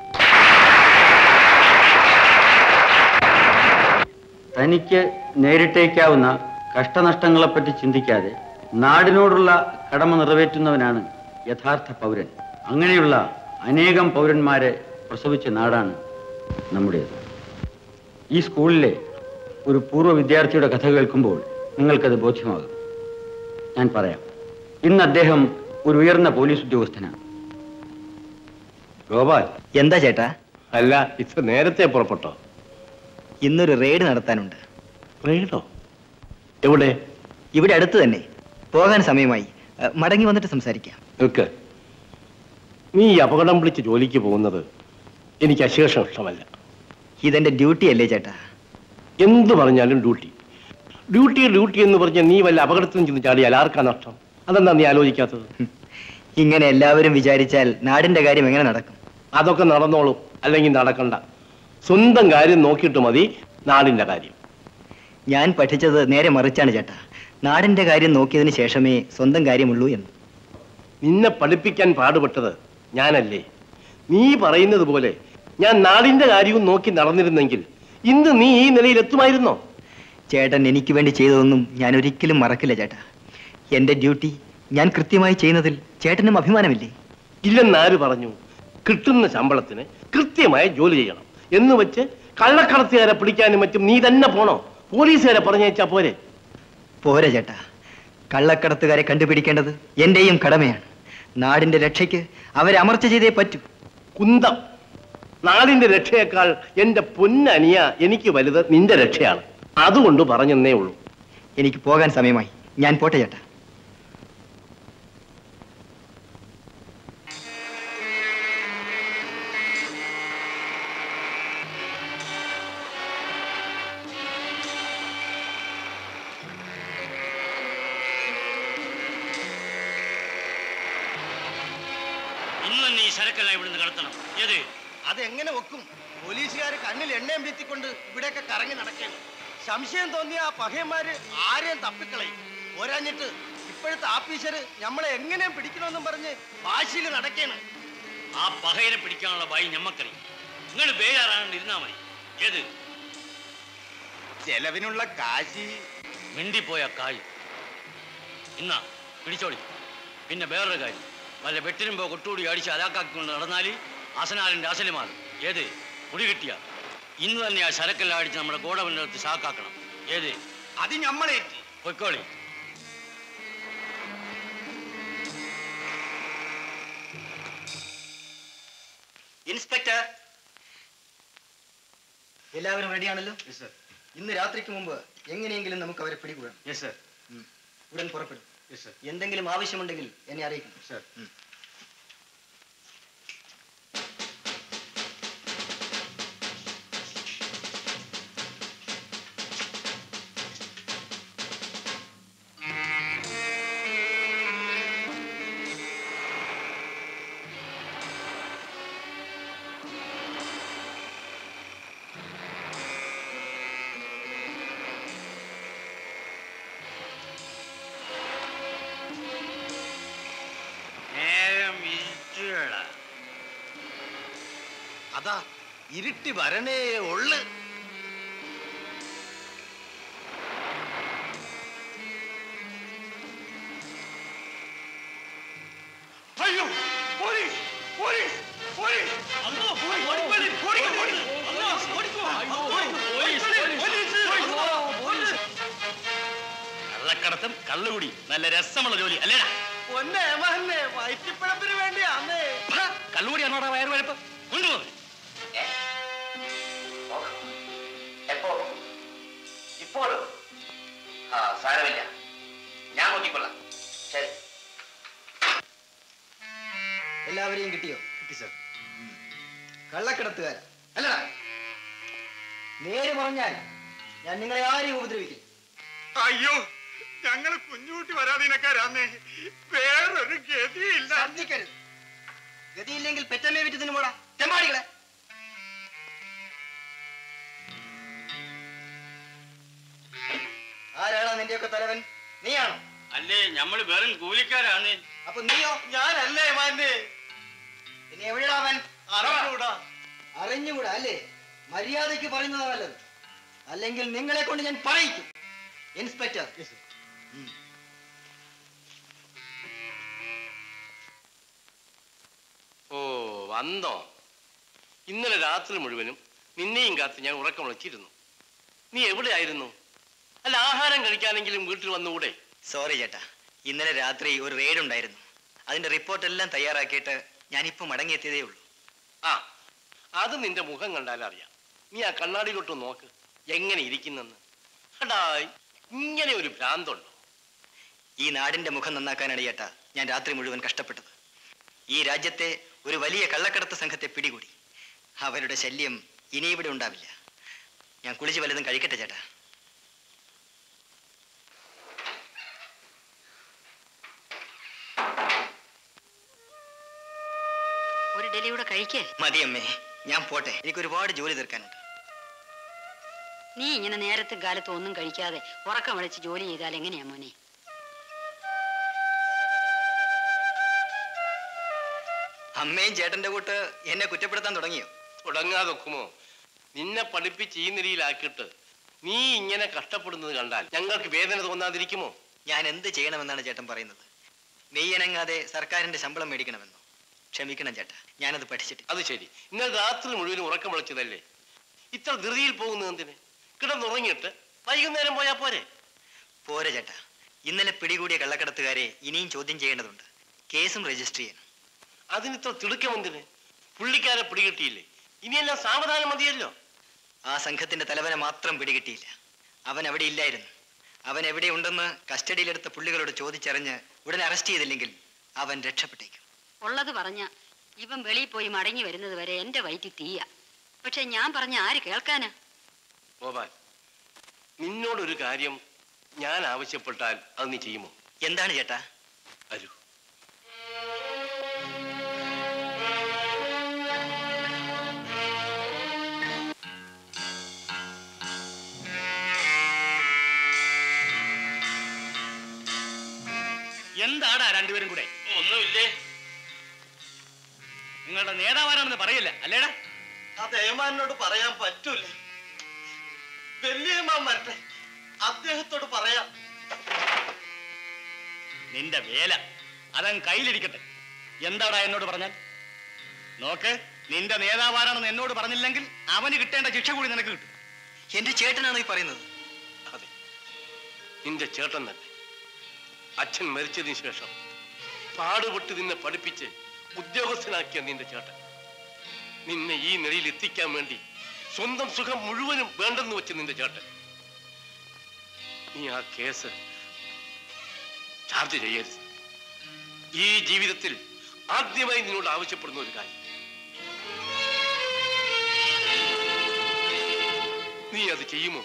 തനിക്ക് നേരിട്ടേക്കാവുന്ന കഷ്ടനഷ്ടങ്ങളെപ്പറ്റി ചിന്തിക്കാതെ നാടിനോടുള്ള കടമ നിറവേറ്റുന്നവനാണ് യഥാർത്ഥ പൗരൻ അങ്ങനെയുള്ള അനേകം പൗരന്മാരെ പ്രസവിച്ച നാടാണ് നമ്മുടേത് ഈ സ്കൂളിലെ ഒരു പൂർവ്വ വിദ്യാർത്ഥിയുടെ കഥ കേൾക്കുമ്പോൾ നിങ്ങൾക്കത് ബോധ്യമാകും ഞാൻ പറയാം ഇന്ന് അദ്ദേഹം ഒരു ഉയർന്ന പോലീസ് ഉദ്യോഗസ്ഥനാണ് ഗോപാൽ എന്താ ചേട്ടാ അല്ല ഇത് നേരത്തെ പുറപ്പെട്ടോ ഇന്നൊരു റെയ്ഡ് നടത്താനുണ്ട് റെയ്ഡോ എവിടെ ഇവിടെ അടുത്ത് തന്നെ പോകാൻ സമയമായി അഹ് മടങ്ങി വന്നിട്ട് സംസാരിക്കാം നിൽക്ക് നീ ഈ അപകടം വിളിച്ച് ജോലിക്ക് പോകുന്നത് എനിക്ക് അശേഷം ഇഷ്ടമല്ല ഇതെന്റെ ഡ്യൂട്ടി അല്ലേ ചേട്ടാ എന്ത് പറഞ്ഞാലും ഡ്യൂട്ടി ഡ്യൂട്ടി ഡ്യൂട്ടി എന്ന് പറഞ്ഞ നീ വല്ല അപകടത്തിലും ചെന്ന് ചാടിയാൽ ആർക്കാ നഷ്ടം അതെന്താ നീ ആലോചിക്കാത്തത് ഇങ്ങനെ എല്ലാവരും വിചാരിച്ചാൽ നാടിന്റെ കാര്യം എങ്ങനെ നടക്കും അതൊക്കെ നടന്നോളും അല്ലെങ്കിൽ നടക്കണ്ട സ്വന്തം കാര്യം നോക്കിയിട്ട് മതി നാടിന്റെ കാര്യം ഞാൻ പഠിച്ചത് നേരെ മറിച്ചാണ് ചേട്ടാ നാടിന്റെ കാര്യം നോക്കിയതിന് ശേഷമേ സ്വന്തം കാര്യമുള്ളൂ എന്ന് നിന്നെ പഠിപ്പിക്കാൻ പാടുപെട്ടത് ഞാനല്ലേ നീ പറയുന്നത് പോലെ ഞാൻ നാടിന്റെ കാര്യവും നോക്കി നടന്നിരുന്നെങ്കിൽ ഇന്ന് നീ ഈ നിലയിൽ എത്തുമായിരുന്നോ ചേട്ടൻ എനിക്ക് വേണ്ടി ചെയ്തതൊന്നും ഞാൻ ഒരിക്കലും മറക്കില്ല ചേട്ടാ എന്റെ ഡ്യൂട്ടി ഞാൻ കൃത്യമായി ചെയ്യുന്നതിൽ ചേട്ടനും അഭിമാനമില്ലേ ഇല്ലെന്നാര് പറഞ്ഞു കിട്ടുന്ന ശമ്പളത്തിന് കൃത്യമായ ജോലി ചെയ്യണം എന്ന് വെച്ച് കള്ളക്കടത്തുകാരെ പിടിക്കാനും മറ്റും നീ തന്നെ പോണോ പോലീസുകാരെ പറഞ്ഞയച്ചാ പോരെ പോരാ ചേട്ടാ കള്ളക്കടത്തുകാരെ കണ്ടുപിടിക്കേണ്ടത് എന്റെയും കടമയാണ് നാടിന്റെ രക്ഷയ്ക്ക് അവരെ അമർച്ച ചെയ്തേ പറ്റൂ കുന്തം നാടിന്റെ രക്ഷയേക്കാൾ എന്റെ പൊന്നനിയ എനിക്ക് വലുത് നിന്റെ രക്ഷയാണ് അതുകൊണ്ട് പറഞ്ഞെന്നേ ഉള്ളൂ എനിക്ക് പോകാൻ സമയമായി ഞാൻ പോട്ടെ ചേട്ടാ ഇന്ന് തന്നെ ഈ ചരക്കെല്ലാം ഇവിടുന്ന് കടത്തണം ഏത് അതെങ്ങനെ വെക്കും പോലീസുകാർ കണ്ണിൽ എണ്ണയും വീത്തിക്കൊണ്ട് ഇവിടെയൊക്കെ കറങ്ങി നടക്കുകയാണ് സംശയം തോന്നിയ ആ പഹയന്മാര് ആരെയും തപ്പിക്കളയും പോരാഞ്ഞിട്ട് ഇപ്പോഴത്തെ ആഫീസര് നമ്മളെ എങ്ങനെയും പിടിക്കണമെന്നും പറഞ്ഞ് വാശിയിൽ നടക്കുകയാണ് ആ പകയനെ പിടിക്കാനുള്ള വഴി ഞമ്മക്കറിയും നിങ്ങൾ ബേജാറാണ്ട് ഇരുന്നാ മതി ഏത് ചെലവിനുള്ള കാശി മിണ്ടിപ്പോയ കായ് ഇന്നാ പിടിച്ചോളി പിന്നെ വേറൊരു കാര്യം വല്ല വെട്ടിനുമ്പോ കൊട്ടുകൂടി അടിച്ച് അലാക്കാക്കിക്കൊണ്ട് നടന്നാൽ അസനാലിന്റെ അസല് മാറും ഏത് കുടി കിട്ടിയ ഇന്ന് തന്നെ ആ ശരക്കെല്ലാം അടിച്ച് നമ്മുടെ ഗോഡവന്റെ അടുത്ത് ഷാക്കാക്കണം ഏത് അത് ഞമ്മളേറ്റ് പൊയ്ക്കോളി ഇൻസ്പെക്ടർ എല്ലാവരും റെഡിയാണല്ലോ ഇന്ന് രാത്രിക്ക് മുമ്പ് എങ്ങനെയെങ്കിലും നമുക്ക് അവരെ പിടികൂടാം ഉം. ഉടൻ പുറപ്പെടും എന്തെങ്കിലും ആവശ്യമുണ്ടെങ്കിൽ എന്നെ അറിയിക്കണം ഉം. അതാ ഇരുട്ടി വരണേ ഉള്ളു അയ്യോ പോലീസ് പോലീസ് പോലീസ് അല്ലോ ഓടിപ്പോടി ഓടിപ്പോടി അല്ലോ ഓടിക്കോ പോലീസ് പോലീസ് കള്ളക്കടത്തും കള്ളുകുടി നല്ല രസമുള്ള ജോലി അല്ലേടാ പൊന്നെ മന്നെ വയറ്റിപ്പഴപ്പിന് വേണ്ടിയാന്നേ കള്ളുകുടി ആണോടാ വയറുവഴപ്പ് കൊണ്ടുപോകും എപ്പോ ഇപ്പോൾ ആ സാരമില്ല ഞാൻ നോക്കിക്കൊള്ളാം ശരി എല്ലാവരെയും കിട്ടിയോ കിട്ടി സാർ കള്ളക്കടത്തുകാരാ അല്ലടാ നേര് പറഞ്ഞാൽ ഞാൻ നിങ്ങളെ ആരെയും ഉപദ്രവിക്കും അയ്യോ ഞങ്ങള് കുഞ്ഞുകുട്ടി വരാതിനക്കാരാന്നേ വേറൊരു ഗതിയില്ല ഛർദ്ദിക്കരുത് ഗതിയില്ലെങ്കിൽ പെറ്റമ്മയെ വിറ്റ് തിന്നുപോടാ തെമ്മാടികളെ ആരാണ് നിന്റെയൊക്കെ തലവൻ നീയാണോ അല്ലേ ഞമ്മള് വെറും കൂലിക്കാരാണ് അപ്പൊ നീയോ ഞാനല്ലേ മാന്നെ ഇനി എവിടെയാ അവൻ അറിഞ്ഞൂടാ അറിഞ്ഞുകൂടാ അല്ലേ മര്യാദയ്ക്ക് പറയുന്നതാ നല്ലത് അല്ലെങ്കിൽ നിങ്ങളെ കൊണ്ട് ഞാൻ പറയിക്കും ഇൻസ്പെക്ടർ ഓ വന്നോ ഇന്നലെ രാത്രി മുഴുവനും നിന്നെയും കാത്ത് ഞാൻ ഉറക്കം വിളിച്ചിരുന്നു നീ എവിടെയായിരുന്നു അല്ല ആഹാരം കഴിക്കാനെങ്കിലും വീട്ടിൽ വന്നുകൂടെ സോറി ചേട്ടാ ഇന്നലെ രാത്രി ഒരു റെയ്ഡ് ഉണ്ടായിരുന്നു അതിന്റെ റിപ്പോർട്ട് എല്ലാം തയ്യാറാക്കിയിട്ട് ഞാനിപ്പോ മടങ്ങിയെത്തിയതേ ഉള്ളൂ ആ അത് നിന്റെ മുഖം കണ്ടാൽ അറിയാം നീ ആ കണ്ണാടിയിലോട്ട് നോക്ക് എങ്ങനെ ഇരിക്കുന്നെന്ന് അടാ ഇങ്ങനെ ഒരു ഭ്രാന്തുണ്ടോ ഈ നാടിന്റെ മുഖം നന്നാക്കാനാണ് ചേട്ടാ ഞാൻ രാത്രി മുഴുവൻ കഷ്ടപ്പെട്ടത് ഈ രാജ്യത്തെ ഒരു വലിയ കള്ളക്കടത്ത് സംഘത്തെ പിടികൂടി അവരുടെ ശല്യം ഇനി ഇവിടെ ഉണ്ടാവില്ല ഞാൻ കുളിച്ച് വല്ലതും കഴിക്കട്ടെ ചേട്ടാ ഒരു ഡെലിയൂടെ കഴിക്കേ മതി അമ്മേ ഞാൻ പോട്ടെ എനിക്ക് ഒരുപാട് ജോലി തീർക്കാനുണ്ട് നീ ഇങ്ങനെ നേരത്തെ കാലത്ത് ഒന്നും കഴിക്കാതെ ഉറക്കം വിളിച്ച് ജോലി ചെയ്താൽ എങ്ങനെയാ മോനെ അമ്മയും ചേട്ടന്റെ കൂട്ട് എന്നെ കുറ്റപ്പെടുത്താൻ തുടങ്ങിയോ തുടങ്ങാതൊക്കുമോ നിന്നെ പഠിപ്പിച്ച് ഈ നിലയിലാക്കിയിട്ട് നീ ഇങ്ങനെ കഷ്ടപ്പെടുന്നത് കണ്ടാൽ ഞങ്ങൾക്ക് വേദന തോന്നാതിരിക്കുമോ ഞാൻ എന്ത് ചെയ്യണമെന്നാണ് ചേട്ടൻ പറയുന്നത് നെയ്യനങ്ങാതെ സർക്കാരിന്റെ ശമ്പളം മേടിക്കണമെന്നോ ക്ഷമിക്കണം ചേട്ടാ ഞാനത് പഠിച്ചിട്ട് അത് ശരി ഇന്നലെ രാത്രി മുഴുവനും ഉറക്കം വിളിച്ചതല്ലേ ഇത്ര ധൃതിയിൽ പോകുന്നത് എന്തിന് കിടന്നുറങ്ങിയിട്ട് വൈകുന്നേരം പോയാ പോരെ പോരെ ചേട്ടാ ഇന്നലെ പിടികൂടിയ കള്ളക്കടത്തുകാരെ ഇനിയും ചോദ്യം ചെയ്യേണ്ടതുണ്ട് കേസും രജിസ്റ്റർ ചെയ്യണം അതിനിത്ര തിടുക്കം എന്തിന് പുള്ളിക്കാരെ പിടികിട്ടിയില്ലേ ഇനിയെല്ലാം സാവധാനം മതിയല്ലോ ആ സംഘത്തിന്റെ തലവനെ മാത്രം പിടികിട്ടിയില്ല അവൻ അവിടെ ഇല്ലായിരുന്നു അവൻ എവിടെയുണ്ടെന്ന് കസ്റ്റഡിയിലെടുത്ത പുള്ളികളോട് ചോദിച്ചറിഞ്ഞ് ഉടനെ അറസ്റ്റ് ചെയ്തില്ലെങ്കിൽ അവൻ രക്ഷപ്പെട്ടേക്കും ഉള്ളത് പറഞ്ഞ ഇവൻ വെളിയിൽ പോയി മടങ്ങി വരുന്നത് വരെ എന്റെ വയറ്റിൽ തീയ പക്ഷെ ഞാൻ പറഞ്ഞ ആര് കേൾക്കാനാ ഗോപാൽ നിന്നോടൊരു കാര്യം ഞാൻ ആവശ്യപ്പെട്ടാൽ അത് നീ ചെയ്യുമോ എന്താണ് ചേട്ടാ അരു എന്താടാ രണ്ടുപേരും കൂടെ ഒന്നുമില്ലേ നിങ്ങളുടെ നേതാവാരാണെന്ന് പറയില്ല അല്ലേടാ ആ ദേവമാനോട് പറയാൻ പറ്റൂല വല്യമാൻ വരട്ടെ അദ്ദേഹത്തോട് പറയാം നിന്റെ വേല അതങ്ങ് കയ്യിലിരിക്കട്ടെ എന്താടാ എന്നോട് പറഞ്ഞാൽ നോക്ക് നിന്റെ നേതാവാരാണെന്ന് എന്നോട് പറഞ്ഞില്ലെങ്കിൽ അവന് കിട്ടേണ്ട ശിക്ഷ കൂടി നിനക്ക് കിട്ടും എന്റെ ചേട്ടനാണോ ഈ പറയുന്നത് അതെ നിന്റെ ചേട്ടൻ തന്നെ അച്ഛൻ മരിച്ചതിന് ശേഷം പാടുപെട്ട് നിന്നെ പഠിപ്പിച്ച് ഉദ്യോഗസ്ഥനാക്കിയ നിന്റെ ചേട്ടൻ നിന്നെ ഈ നിലയിൽ എത്തിക്കാൻ വേണ്ടി സ്വന്തം സുഖം മുഴുവനും വേണ്ടെന്ന് വെച്ച് നിന്റെ ചേട്ടൻ നീ ആ കേസ് ചാർജ് ചെയ്യരുത് ഈ ജീവിതത്തിൽ ആദ്യമായി നിന്നോട് ആവശ്യപ്പെടുന്ന ഒരു കാര്യം നീ അത് ചെയ്യുമോ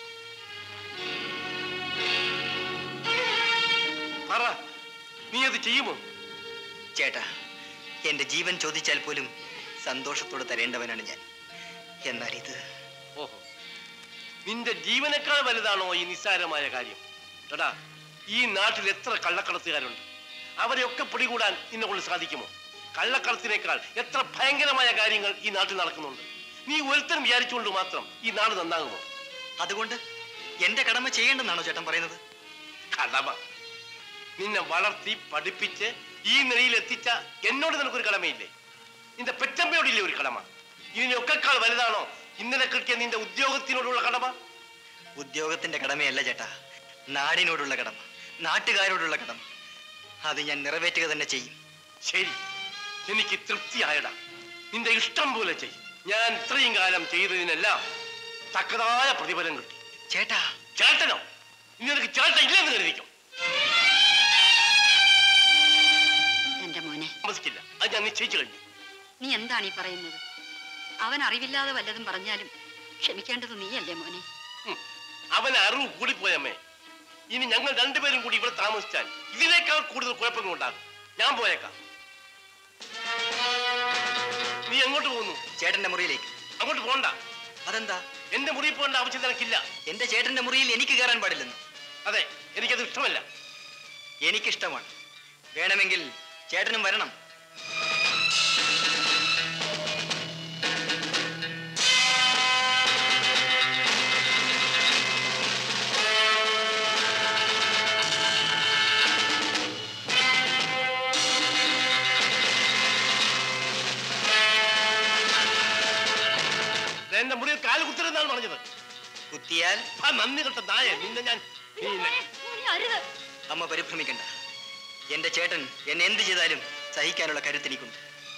പറ നീ അത് ചെയ്യുമോ ചേട്ടാ എന്റെ ജീവൻ ചോദിച്ചാൽ പോലും സന്തോഷത്തോടെ തരേണ്ടവനാണ് ഞാൻ എന്നാൽ ഇത് ഓഹോ നിന്റെ ജീവനേക്കാൾ വലുതാണോ ഈ നിസ്സാരമായ കാര്യം എടാ ഈ നാട്ടിൽ എത്ര കള്ളക്കടത്തുകാരുണ്ട് അവരെയൊക്കെ പിടികൂടാൻ നിന്നെ കൊണ്ട് സാധിക്കുമോ കള്ളക്കടത്തിനേക്കാൾ എത്ര ഭയങ്കരമായ കാര്യങ്ങൾ ഈ നാട്ടിൽ നടക്കുന്നുണ്ട് നീ ഒരുത്തരം വിചാരിച്ചുകൊണ്ട് മാത്രം ഈ നാട് നന്നാകുമോ അതുകൊണ്ട് എന്റെ കടമ ചെയ്യേണ്ടെന്നാണോ ചേട്ടൻ പറയുന്നത് കടമ നിന്നെ വളർത്തി പഠിപ്പിച്ച് ഈ നിലയിൽ എത്തിച്ച എന്നോട് നിനക്കൊരു കടമയില്ലേ നിന്റെ പെറ്റമ്മയോടില്ലേ ഒരു കടമ ഇതിനൊക്കെക്കാൾ വലുതാണോ ഇന്നലെ കിട്ടിയ നിന്റെ ഉദ്യോഗത്തിനോടുള്ള കടമ ഉദ്യോഗത്തിന്റെ കടമയല്ല ചേട്ടാ നാടിനോടുള്ള കടമ നാട്ടുകാരോടുള്ള കടമ അത് ഞാൻ നിറവേറ്റുക തന്നെ ചെയ്യും ശരി എനിക്ക് തൃപ്തിയായടാ നിന്റെ ഇഷ്ടം പോലെ ചെയ് ഞാൻ ഇത്രയും കാലം ചെയ്തതിനെല്ലാം തക്കതായ പ്രതിഫലം കിട്ടി ചേട്ടാ ചേട്ടനോ ഇനി നിനക്ക് ചേട്ടൻ ഇല്ലെന്ന് കരുതിക്കും എന്റെ മോനെ താമസിക്കില്ല അത് ഞാൻ നിശ്ചയിച്ചു കഴിഞ്ഞു നീ എന്താണ് ഈ പറയുന്നത് അവൻ അറിവില്ലാതെ വല്ലതും പറഞ്ഞാലും ക്ഷമിക്കേണ്ടത് നീയല്ലേ മോനെ അവൻ അറിവ് കൂടിപ്പോയമ്മേ ഇനി ഞങ്ങൾ രണ്ടുപേരും കൂടി ഇവിടെ താമസിച്ചാൽ ഇതിനേക്കാൾ കൂടുതൽ കുഴപ്പങ്ങൾ ഉണ്ടാകും ഞാൻ പോയേക്കാം നീ എങ്ങോട്ട് പോകുന്നു ചേട്ടന്റെ മുറിയിലേക്ക് അങ്ങോട്ട് പോണ്ട അതെന്താ എന്റെ മുറിയിൽ പോകേണ്ട ആവശ്യം നിനക്കില്ല എന്റെ ചേട്ടന്റെ മുറിയിൽ എനിക്ക് കയറാൻ പാടില്ലെന്ന് അതെ എനിക്കത് ഇഷ്ടമല്ല എനിക്കിഷ്ടമാണ് വേണമെങ്കിൽ ചേട്ടനും വരണം എന്റെ മുറിയിൽ കാല് കുത്തരുന്നാണ് പറഞ്ഞത് കുത്തിയാൽ ആ നന്ദി കെട്ട നായ നിന്നെ ഞാൻ നിന്നെ- അമ്മ പരിഭ്രമിക്കണ്ട എന്റെ ചേട്ടൻ എന്നെ എന്ത് ചെയ്താലും സഹിക്കാനുള്ള കരുത്ത് എനിക്കുണ്ട്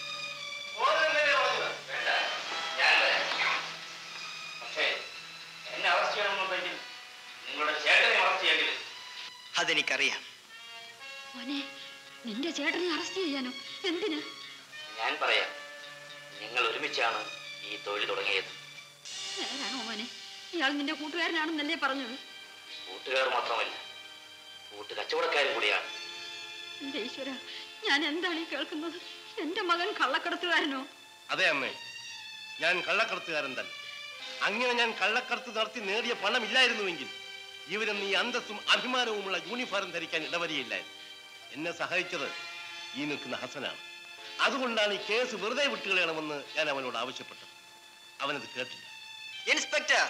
പക്ഷേ എന്നെ അറസ്റ്റ് ചെയ്യണമെന്നുണ്ടെങ്കിൽ നിങ്ങളുടെ ചേട്ടനെ അറസ്റ്റ് ചെയ്യെങ്കിൽ അതെനിക്കറിയാം മോനെ നിന്റെ ചേട്ടനെ അറസ്റ്റ് ചെയ്യാനോ എന്തിനാ ഞാൻ പറയാം നിങ്ങൾ ഒരുമിച്ചാണ് ഈ തൊഴിൽ തുടങ്ങിയത് നേരാണോ മോനെ ഇയാൾ നിന്റെ കൂട്ടുകാരനാണെന്നല്ലേ പറഞ്ഞത് കൂട്ടുകാർ മാത്രമല്ല കൂട്ട് കച്ചവടക്കാരും കൂടിയാണ് എന്റെ ഈശ്വര ഞാൻ എന്താണ് ഈ കേൾക്കുന്നത് എന്റെ മകൻ കള്ളക്കടത്തുകാരനോ അതെ അമ്മേ ഞാൻ കള്ളക്കടത്തുകാരൻ തന്നെ അങ്ങനെ ഞാൻ കള്ളക്കടത്ത് നടത്തി നേടിയ പണം ഇല്ലായിരുന്നുവെങ്കിൽ ഇവരെന്ന് ഈ അന്തസ്സും അഭിമാനവുമുള്ള യൂണിഫോം ധരിക്കാൻ ഇടവരിയില്ലായിരുന്നു എന്നെ സഹായിച്ചത് ഈ നിൽക്കുന്ന ഹസനാണ് അതുകൊണ്ടാണ് ഈ കേസ് വെറുതെ വിട്ടുകളയണമെന്ന് ഞാൻ അവനോട് ആവശ്യപ്പെട്ടത് അവനത് കേട്ടില്ല ഇൻസ്പെക്ടർ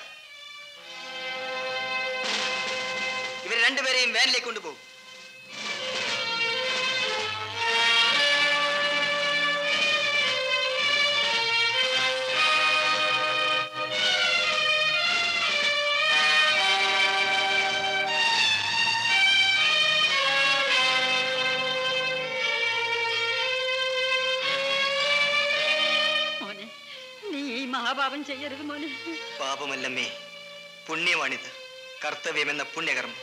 ഇവർ രണ്ടുപേരെയും വാനിലേക്ക് കൊണ്ടുപോകും മോനെ നീ ഈ മഹാപാപം ചെയ്യരുത് മോനെ പാപമല്ലമ്മേ പുണ്യമാണിത് കർത്തവ്യമെന്ന പുണ്യകർമ്മം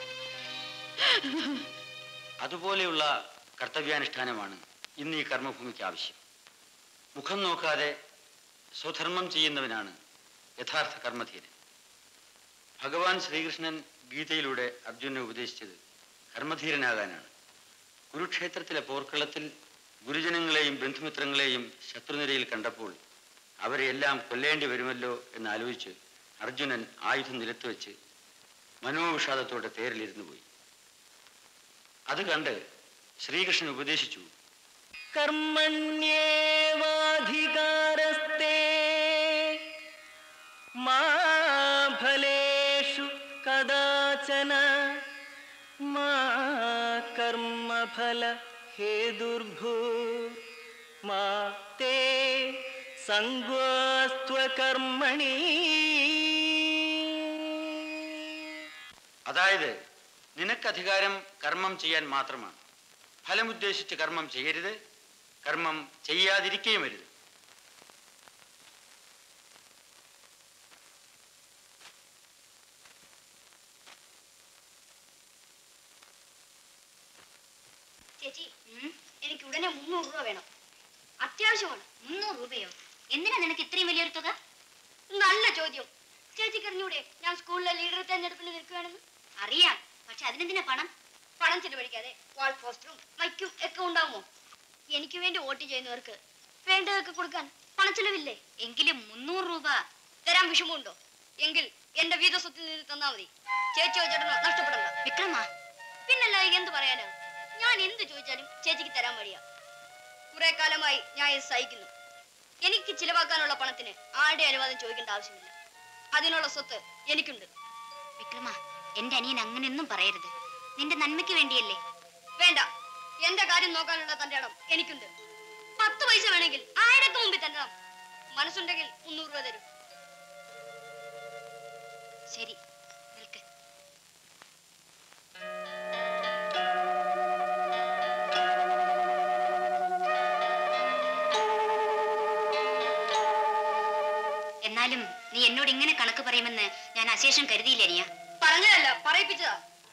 അതുപോലെയുള്ള കർത്തവ്യാനുഷ്ഠാനമാണ് ഇന്ന് ഈ കർമ്മഭൂമിക്ക് ആവശ്യം മുഖം നോക്കാതെ സ്വധർമ്മം ചെയ്യുന്നവനാണ് യഥാർത്ഥ കർമ്മധീരൻ ഭഗവാൻ ശ്രീകൃഷ്ണൻ ഗീതയിലൂടെ അർജുനെ ഉപദേശിച്ചത് കർമ്മധീരനാകാനാണ് കുരുക്ഷേത്രത്തിലെ പോർക്കളത്തിൽ ഗുരുജനങ്ങളെയും ബന്ധുമിത്രങ്ങളെയും ശത്രുനിരയിൽ കണ്ടപ്പോൾ അവരെയെല്ലാം കൊല്ലേണ്ടി വരുമല്ലോ എന്ന് ആലോചിച്ച് അർജുനൻ ആയുധം നിലത്തുവെച്ച് മനോവിഷാദത്തോടെ തേരിലിരുന്നു പോയി അത് കണ്ട് ശ്രീകൃഷ്ണൻ ഉപദേശിച്ചു कर्मण्येवाधिकारस्ते मा फलेषु कदाचन मा कर्मफल हेतुर्भू मा ते सङ्गोस्त्वकर्मणि അതായത് നിനക്ക് അധികാരം കർമ്മം ചെയ്യാൻ മാത്രമാണ് ഫലമുദ്ദേശിച്ച് കർമ്മം ചെയ്യരുത് കർമ്മം ചെയ്യാതിരിക്കുകയും വരുത് ചേച്ചി എനിക്ക് ഉടനെ മുന്നൂറ് രൂപ വേണം അത്യാവശ്യമാണ് മുന്നൂറ് രൂപയോ എന്തിനാ നിനക്ക് ഇത്രയും വലിയൊരു തുക നല്ല ചോദ്യം ചേച്ചിക്ക് അറിഞ്ഞൂടെ ഞാൻ സ്കൂളിലെ ലീഡർ തെരഞ്ഞെടുപ്പിൽ നിൽക്കുകയാണെന്ന് അറിയാം പക്ഷെ അതിനെന്തിനാ പണം പണം ചെലവഴിക്കാതെ വാൾ പോസ്റ്ററും മൈക്കും ഒക്കെ ഉണ്ടാവുമോ എനിക്ക് വേണ്ടി വോട്ട് ചെയ്യുന്നവർക്ക് വേണ്ടതൊക്കെ കൊടുക്കാൻ പണച്ചെലവില്ലേ എങ്കിലും മുന്നൂറ് രൂപ തരാൻ വിഷമമുണ്ടോ എങ്കിൽ എന്റെ വീതസ്വത്തിൽ നിന്ന് തന്നാ മതി ചേച്ചിയോ ചേട്ടനോ നഷ്ടപ്പെടണ്ട വിക്രമ പിന്നല്ല എന്ത് പറയാനാ ഞാൻ എന്ത് ചോദിച്ചാലും ചേച്ചിക്ക് തരാൻ മടിയാ കുറെ കാലമായി ഞാൻ ഇത് സഹിക്കുന്നു എനിക്ക് ചിലവാക്കാനുള്ള പണത്തിന് ആരുടെ അനുവാദം ചോദിക്കേണ്ട ആവശ്യമില്ല അതിനുള്ള സ്വത്ത് എനിക്കുണ്ട് വിക്രമ എന്റെ അനിയൻ അങ്ങനെയൊന്നും പറയരുത് നിന്റെ നന്മയ്ക്ക് വേണ്ടിയല്ലേ വേണ്ട എന്റെ കാര്യം നോക്കാനുള്ള തന്റെ ഇടം എനിക്കുണ്ട് പത്ത് പൈസ വേണമെങ്കിൽ ആയിരക്ക് മുമ്പിൽ തന്നെ മനസ്സുണ്ടെങ്കിൽ മുന്നൂറ് രൂപ തരും ശരി നിൽക്ക് എന്നാലും നീ എന്നോട് ഇങ്ങനെ കണക്ക് പറയുമെന്ന് ഞാൻ അശേഷം കരുതിയില്ല അനിയ പറഞ്ഞതല്ല പറയിപ്പിച്ചതാ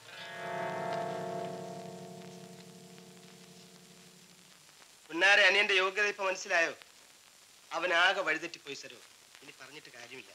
പുന്നാരെ അനിയന്റെ യോഗ്യത ഇപ്പൊ മനസ്സിലായോ അവൻ ആകെ വഴിതെറ്റിപ്പോയി സരോ ഇനി പറഞ്ഞിട്ട് കാര്യമില്ല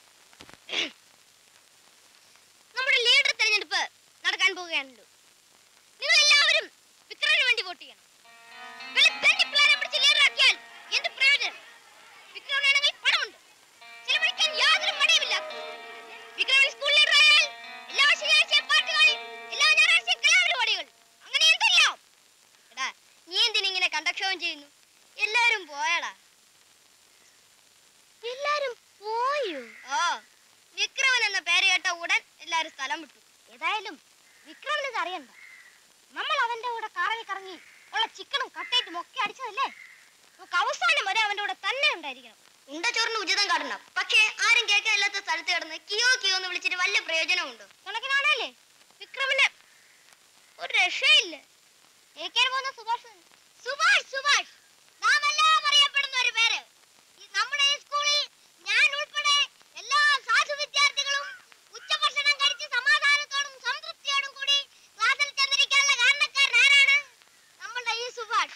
നമ്മുടെ ലീഡർ തെരഞ്ഞെടുപ്പ് നടക്കാൻ പോവുകയാണല്ലോ നിങ്ങൾ എല്ലാവരും വിക്രമിന് വേണ്ടി വോട്ട് ചെയ്യണം വല്ല തെണ്ടി പ്ലാനെ പിടിച്ച് ലീഡർ ആക്കിയാൽ എന്ത് പ്രയോജനം വിക്രമിനാണെങ്കിൽ പണമുണ്ട് ചിലവഴിക്കാൻ യാതൊരു മടിയുമില്ല വിക്രമൻ സ്കൂൾ ലീഡർ ആയാൽ എല്ലാ ശനിയാഴ്ചയും പാട്ടുകൾ എല്ലാ ഞായറാഴ്ചയും കലാപരിപാടികൾ അങ്ങനെ എന്തെല്ലാം എടാ നീ എന്തിനിങ്ങനെ കണ്ടക്ഷേപം ചെയ്യുന്നു എല്ലാരും പോയാടാ എല്ലാരും പോയോ ആ വിക്രമൻ എന്ന പേര് കേട്ട ഉടൻ എല്ലാരും സ്ഥലം വിട്ടു ഏതായാലും വിക്രമന് ഇത് അറിയണ്ട നമ്മൾ അവന്റെ കൂടെ കാറിൽ കറങ്ങി ഉള്ള ചിക്കനും കട്ടേറ്റും ഒക്കെ അടിച്ചതല്ലേ നമുക്ക് അവസാനം വരെ അവന്റെ കൂടെ തന്നെ ഉണ്ടായിരിക്കണം ഉണ്ട ചോറിന് ഉചിതം കാട്ടണം പക്ഷേ ആരും കേൾക്കാനില്ലാത്ത സ്ഥലത്ത് കിടന്ന് കിയോ കിയോ എന്ന് വിളിച്ചിട്ട് വല്ല പ്രയോജനമുണ്ടോ കണക്കിനാണല്ലേ വിക്രമിന് ഒരു രക്ഷയില്ല ജയിക്കാൻ പോകുന്ന സുഭാഷ് സുഭാഷ് സുഭാഷ് നാം എല്ലാം അറിയപ്പെടുന്ന ഒരു പേര് ഈ നമ്മുടെ ഈ സ്കൂളിൽ ഞാൻ ഉൾപ്പെടെ എല്ലാ സാധു വിദ്യാർത്ഥികളും ഉച്ചഭക്ഷണം കഴിച്ച് സമാധാനത്തോടും സംതൃപ്തിയോടും കൂടി ക്ലാസ്സിൽ ചെന്നിരിക്കാനുള്ള കാരണക്കാരൻ ആരാണ് നമ്മുടെ ഈ സുഭാഷ്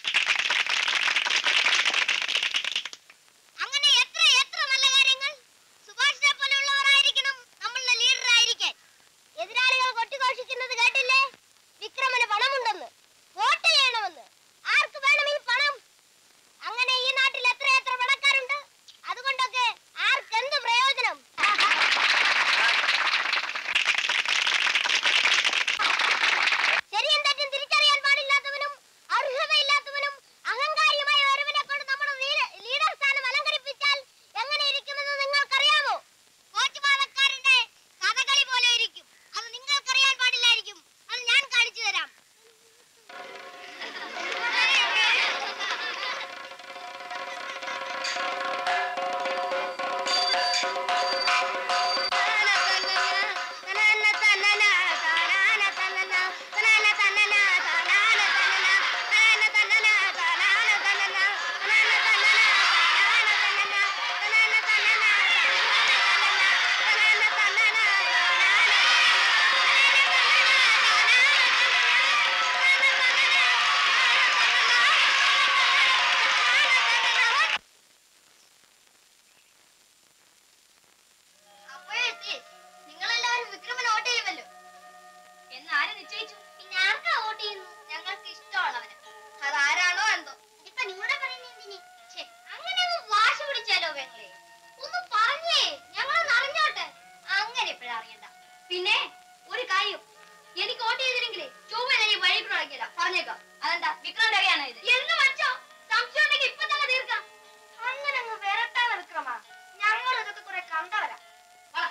അങ്ങനെ എത്ര എത്ര നല്ല കാര്യങ്ങൾ സുഭാഷിനെ പോലെയുള്ളവരായിരിക്കണം നമ്മളുടെ ലീഡർ ആയിരിക്കാൻ എതിരാളികൾ കൊട്ടിഘോഷിക്കുന്നത് കേട്ടില്ലേ വിക്രമന് പണമുണ്ടെന്ന് വോട്ട് ചെയ്യണമെന്ന് ആർക്ക് വേണം ഈ പണം അങ്ങനെ ഈ നാട്ടിൽ എത്ര എത്ര പണക്കാരുണ്ട് അതുകൊണ്ടൊക്കെ ആർക്കെന്ത് പ്രയോജനം ശരിയും തെറ്റും തിരിച്ചറിയാൻ പാടില്ലാത്തവനും അർഹതയില്ലാത്തവനും അഹങ്കാരിയുമായ ഒരുവനെ കൊണ്ട് നമ്മുടെ ലീഡ- ലീഡർ സ്ഥാനം അലങ്കരിപ്പിച്ചാൽ എങ്ങനെ ഇരിക്കുമെന്ന് നിങ്ങൾക്കറിയാമോ കോച്ചുപാതക്കാരന്റെ കഥകളി പോലെ ഇരിക്കും അത് നിങ്ങൾക്കറിയാൻ പാടില്ലായിരിക്കും അത് ഞാൻ കാണിച്ചു തരാം അപ്പോഴെത്തി നിങ്ങളെല്ലാവരും വിക്രമന് വോട്ട് ചെയ്യുമല്ലോ എന്ന് ആര് നിശ്ചയിച്ചു പിന്നെ ആർക്കാ വോട്ട് ചെയ്യുന്നു ഞങ്ങൾക്ക് ഇഷ്ടമുള്ളവന് അതാരാണോ എന്തോ ഇപ്പൊ നിങ്ങളുടെ പറയുന്ന എന്തിന് ഛെ, അങ്ങനെ അങ്ങ് വാശി പിടിച്ചാലോ പെങ്ങളെ ഒന്ന് പറഞ്ഞേ ഞങ്ങളൊന്ന് അറിഞ്ഞോട്ടെ അങ്ങനെ ഇപ്പഴാ അറിയണ്ട പിന്നെ ഒരു കാര്യം എനിക്ക് വോട്ട് ചെയ്തില്ലെങ്കിലേ ചൊവ്വ ഈ വഴി പ്രളക്കില്ല പറഞ്ഞേക്കാം അതെന്താ വിക്രമന്റെ അറിയാണോ ഇത് എന്ന് വെച്ചോ സംശയം ഉണ്ടെങ്കിൽ ഇപ്പൊ തന്നെ തീർക്കാം അങ്ങനെ അങ്ങ് വരട്ടാണ് വിക്രമ ഞങ്ങൾ ഇതൊക്കെ കുറെ കണ്ടവരാ വാ.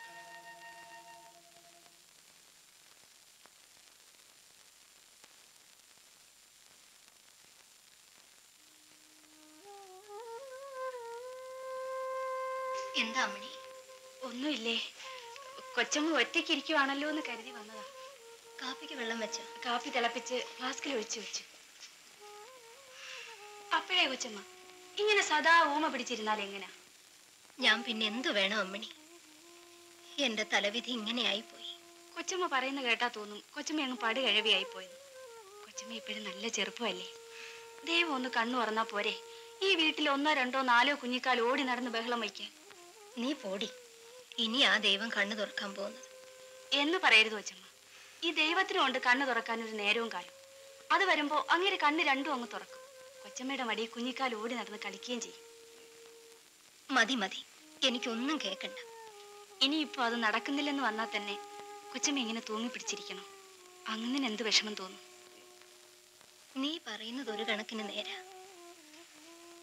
എന്താ അമ്മണി ഒന്നുമില്ലേ കൊച്ചമ്മ ഒറ്റയ്ക്ക് ഇരിക്കുവാണല്ലോ എന്ന് കരുതി വന്നതാ കാപ്പിക്ക് വെള്ളം വെച്ചോ കാപ്പി തിളപ്പിച്ച് ഫ്ലാസ്കിൽ ഒഴിച്ചു വെച്ചു അപ്പോഴേ കൊച്ചമ്മ ഇങ്ങനെ സദാ ഓമ പിടിച്ചിരുന്നാൽ എങ്ങനാ ഞാൻ പിന്നെ എന്തു വേണം അമ്മണി എന്റെ തലവിധി ഇങ്ങനെ ആയിപ്പോയി കൊച്ചമ്മ പറയുന്ന കേട്ടാ തോന്നും കൊച്ചമ്മ അങ്ങ് പടി കഴിവിയായി പോയെന്ന് കൊച്ചമ്മ ഇപ്പോഴും നല്ല ചെറുപ്പമല്ലേ ദൈവം ഒന്ന് കണ്ണു തുറന്നാ പോരെ ഈ വീട്ടിൽ ഒന്നോ രണ്ടോ നാലോ കുഞ്ഞിക്കാൽ ഓടി നടന്ന് ബഹളം വയ്ക്കാൻ നീ പോടി ഇനി ആ ദൈവം കണ്ണു തുറക്കാൻ പോകുന്നത് എന്ന് പറയരുത് കൊച്ചമ്മ ഈ ദൈവത്തിനും ഉണ്ട് കണ്ണ് തുറക്കാൻ ഒരു നേരവും കാലം അത് വരുമ്പോ അങ്ങേര് കണ്ണ് രണ്ടും അങ്ങ് തുറക്കും കൊച്ചമ്മയുടെ മടി കുഞ്ഞിക്കാൽ ഓടി നടന്ന് കളിക്കുകയും ചെയ്യും മതി മതി എനിക്കൊന്നും കേൾക്കണ്ട ഇനിയിപ്പോ അത് നടക്കുന്നില്ലെന്ന് വന്നാൽ തന്നെ കൊച്ചമ്മ ഇങ്ങനെ തൂങ്ങി പിടിച്ചിരിക്കണം അങ്ങനെ എന്ത് വിഷമം തോന്നും നീ പറയുന്നത് ഒരു കണക്കിന് നേരാ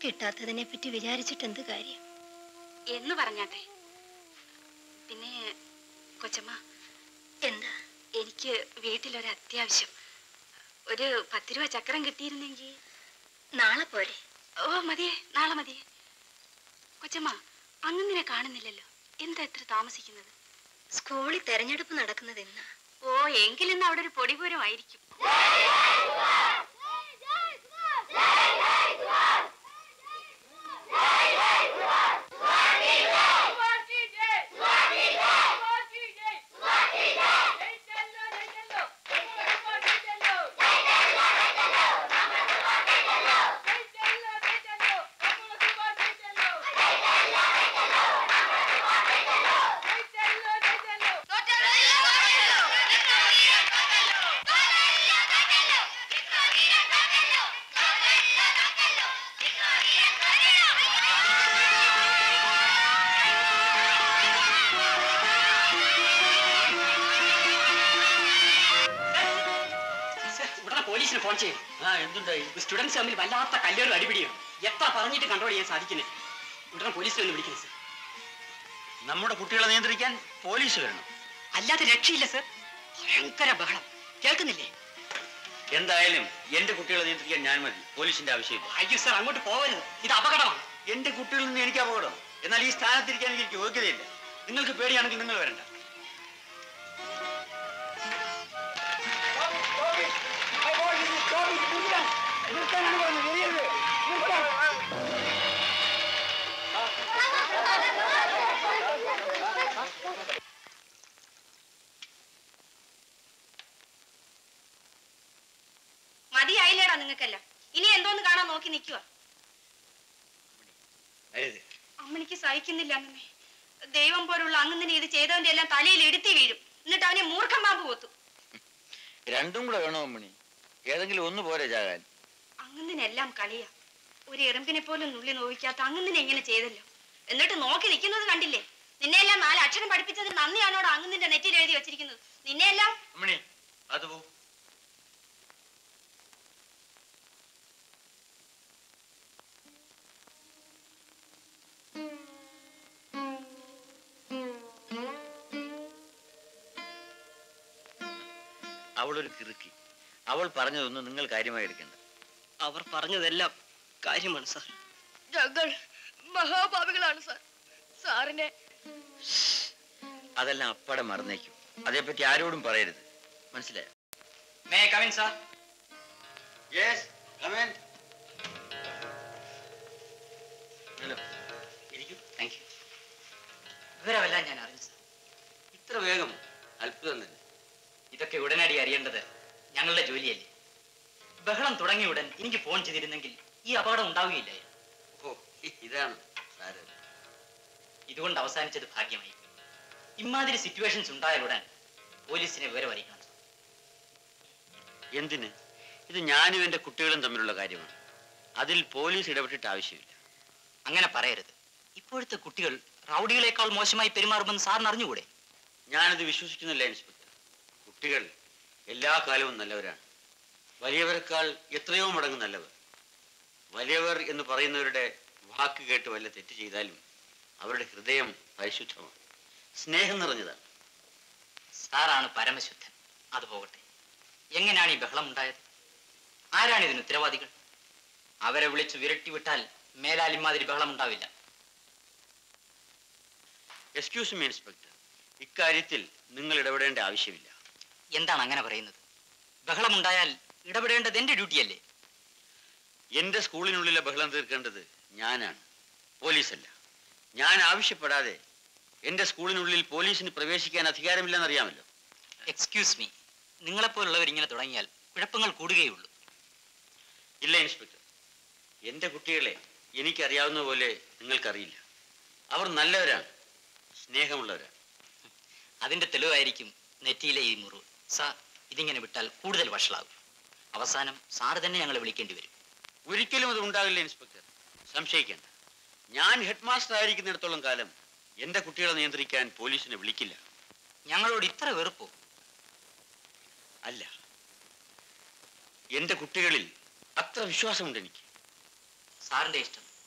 കിട്ടാത്തതിനെ പറ്റി വിചാരിച്ചിട്ട് എന്ത് കാര്യം എന്ന് പറഞ്ഞാട്ടെ പിന്നെ കൊച്ചമ്മ എന്താ എനിക്ക് വീട്ടിലൊരു അത്യാവശ്യം ഒരു പത്ത് രൂപ ചക്രം കിട്ടിയിരുന്നെങ്കിൽ നാളെ പോരെ ഓ മതിയേ നാളെ മതിയേ കൊച്ചമ്മ അങ്ങനെ കാണുന്നില്ലല്ലോ എന്താ ഇത്ര താമസിക്കുന്നത് സ്കൂളിൽ തെരഞ്ഞെടുപ്പ് നടക്കുന്നത് എന്നാ ഓ എങ്കിലിന്ന് അവിടെ ഒരു പൊടിപൂരമായിരിക്കും ഉടനെ പോലീസിന് ഫോൺ ചെയ്യും ആ എന്തുണ്ടായി സ്റ്റുഡൻസ് തമ്മിൽ വല്ലാത്ത കല്ലേറും അടിപിടിയാണ് എത്ര പറഞ്ഞിട്ട് കൺട്രോൾ ചെയ്യാൻ സാധിക്കുന്നില്ല ഉടനെ പോലീസിനെ ഒന്ന് വിളിക്കുന്നു സർ നമ്മുടെ കുട്ടികളെ നിയന്ത്രിക്കാൻ പോലീസ് വരണം അല്ലാതെ രക്ഷയില്ല സർ ഭയങ്കര ബഹളം കേൾക്കുന്നില്ലേ എന്തായാലും എന്റെ കുട്ടികളെ നിയന്ത്രിക്കാൻ ഞാൻ മതി പോലീസിന്റെ ആവശ്യമില്ല അയ്യോ സർ അങ്ങോട്ട് പോകരുത് ഇത് അപകടമാണ് എന്റെ കുട്ടികളിൽ നിന്ന് എനിക്ക് അപകടം എന്നാൽ ഈ സ്ഥാനത്തിരിക്കാൻ എനിക്ക് യോഗ്യതയില്ല നിങ്ങൾക്ക് പേടിയാണെങ്കിൽ നിങ്ങൾ വരണ്ട മതിയായില്ലേടാ നിങ്ങൾക്കല്ല ഇനി എന്തോന്ന് കാണാൻ നോക്കി നിൽക്കുക അമ്മണിക്ക് സഹിക്കുന്നില്ല അങ്ങനെ ദൈവം പോലുള്ള അങ്ങനെ ഇത് ചെയ്തവന്റെ എല്ലാം തലയിൽ എടുത്തി വീഴും എന്നിട്ട് അവനെ മൂർഖം പാമ്പ് കൊത്തു രണ്ടും കൂടെ വേണോ അമ്മണി ഏതെങ്കിലും ഒന്ന് പോരെ ചാകാൻ അങ്ങനെല്ലാം കളിയാ ഒരു എറുമ്പിനെ പോലും നുള്ളി നോവിക്കാത്ത അങ്ങനെ എങ്ങനെ ചെയ്തല്ലോ എന്നിട്ട് നോക്കി നിൽക്കുന്നത് കണ്ടില്ലേ നിന്നെയെല്ലാം നാല് അക്ഷരം പഠിപ്പിച്ചതിന് നന്ദിയാണോടാ അങ്ങ് നിന്റെ നെറ്റിൽ എഴുതി വെച്ചിരിക്കുന്നത് നിന്നെയെല്ലാം അമ്മണി അത് പോ അവളൊരു കിറുക്കി അവൾ പറഞ്ഞതൊന്നും നിങ്ങൾ കാര്യമായി എടുക്കണ്ട അവർ പറഞ്ഞതെല്ലാം കാര്യമാണ് സാർ ഞങ്ങൾ മഹാഭാവികളാണ് സാർ സാറിനെ അതെല്ലാം അപ്പടെ മറന്നേക്കും അതേപ്പറ്റി ആരോടും പറയരുത് മനസ്സിലായോ may come in sir yes come in hello ഇരിക്കൂ താങ്ക് യു വിവരമെല്ലാം ഞാൻ അറിഞ്ഞു സാർ ഇത്ര വേഗം അത്ഭുതം തന്നെ ഇതൊക്കെ ഉടനടി അറിയേണ്ടത് ഞങ്ങളുടെ ജോലിയല്ലേ ബഹളം തുടങ്ങിയ ഉടൻ എനിക്ക് ഫോൺ ചെയ്തിരുന്നെങ്കിൽ ഈ അപകടം ഉണ്ടാവുകയില്ലായിരുന്നു ഓ ഇതാണ് സാരം ഇതുകൊണ്ട് അവസാനിച്ചത് ഭാഗ്യമായി ഇമാതിരി സിറ്റുവേഷൻസ് ഉണ്ടായാലുടൻ പോലീസിനെ വിവരം അറിയിക്കണം സാർ. എന്തിന് ഇത് ഞാനും എന്റെ കുട്ടികളും തമ്മിലുള്ള കാര്യമാണ് അതിൽ പോലീസ് ഇടപെട്ടിട്ട് ആവശ്യമില്ല അങ്ങനെ പറയരുത് ഇപ്പോഴത്തെ കുട്ടികൾ റൗഡികളെക്കാൾ മോശമായി പെരുമാറുമെന്ന് സാറിന് അറിഞ്ഞുകൂടെ ഞാനത് വിശ്വസിക്കുന്നില്ല ഇൻസ്പെക്ടർ കുട്ടികൾ എല്ലാ കാലവും നല്ലവരാണ് വലിയവരെക്കാൾ എത്രയോ മടങ്ങ് നല്ലവർ വലിയവർ എന്ന് പറയുന്നവരുടെ വാക്ക് കേട്ട് വല്ല തെറ്റ് ചെയ്താലും അവരുടെ ഹൃദയം പരിശുദ്ധമാണ് സ്നേഹം നിറഞ്ഞതാണ് സാറാണ് പരമശുദ്ധൻ അത് പോകട്ടെ എങ്ങനെയാണ് ഈ ബഹളം ഉണ്ടായത് ആരാണ് ഇതിന് ഉത്തരവാദികൾ അവരെ വിളിച്ചു വിരട്ടി വിട്ടാൽ മേലാൽ ഇമാതിരി ബഹളം ഉണ്ടാവില്ല എക്സ്ക്യൂസ് മീ ഇൻസ്പെക്ടർ ഇക്കാര്യത്തിൽ നിങ്ങൾ ഇടപെടേണ്ട ആവശ്യമില്ല എന്താണ് അങ്ങനെ പറയുന്നത് ബഹളമുണ്ടായാൽ ഇടപെടേണ്ടത് എന്റെ ഡ്യൂട്ടിയല്ലേ എന്റെ സ്കൂളിനുള്ളിലെ ബഹളം തീർക്കേണ്ടത് ഞാനാണ് പോലീസല്ല ഞാൻ ആവശ്യപ്പെടാതെ എന്റെ സ്കൂളിനുള്ളിൽ പോലീസിന് പ്രവേശിക്കാൻ അധികാരമില്ലെന്നറിയാമല്ലോ എക്സ്ക്യൂസ് മീ നിങ്ങളെപ്പോലുള്ളവർ ഇങ്ങനെ തുടങ്ങിയാൽ കുഴപ്പങ്ങൾ കൂടുകയുള്ളൂ ഇല്ല ഇൻസ്പെക്ടർ എന്റെ കുട്ടികളെ എനിക്കറിയാവുന്ന പോലെ നിങ്ങൾക്കറിയില്ല അവർ നല്ലവരാണ് സ്നേഹമുള്ളവരാണ് അതിന്റെ തെളിവായിരിക്കും നെറ്റിയിലെ ഈ മുറിവ് സാർ ഇതിങ്ങനെ വിട്ടാൽ കൂടുതൽ വഷളാകും അവസാനം സാറ് തന്നെ ഞങ്ങളെ വിളിക്കേണ്ടി വരും ഒരിക്കലും അത് ഉണ്ടാകില്ല ഇൻസ്പെക്ടർ സംശയിക്കേണ്ട ഞാൻ ഹെഡ് മാസ്റ്റർ ആയിരിക്കുന്നിടത്തോളം കാലം എന്റെ കുട്ടികളെ നിയന്ത്രിക്കാൻ പോലീസിനെ വിളിക്കില്ല ഞങ്ങളോട് ഇത്ര വെറുപ്പോ അല്ല എന്റെ കുട്ടികളിൽ അത്ര വിശ്വാസമുണ്ട് എനിക്ക് സാറിന്റെ ഇഷ്ടം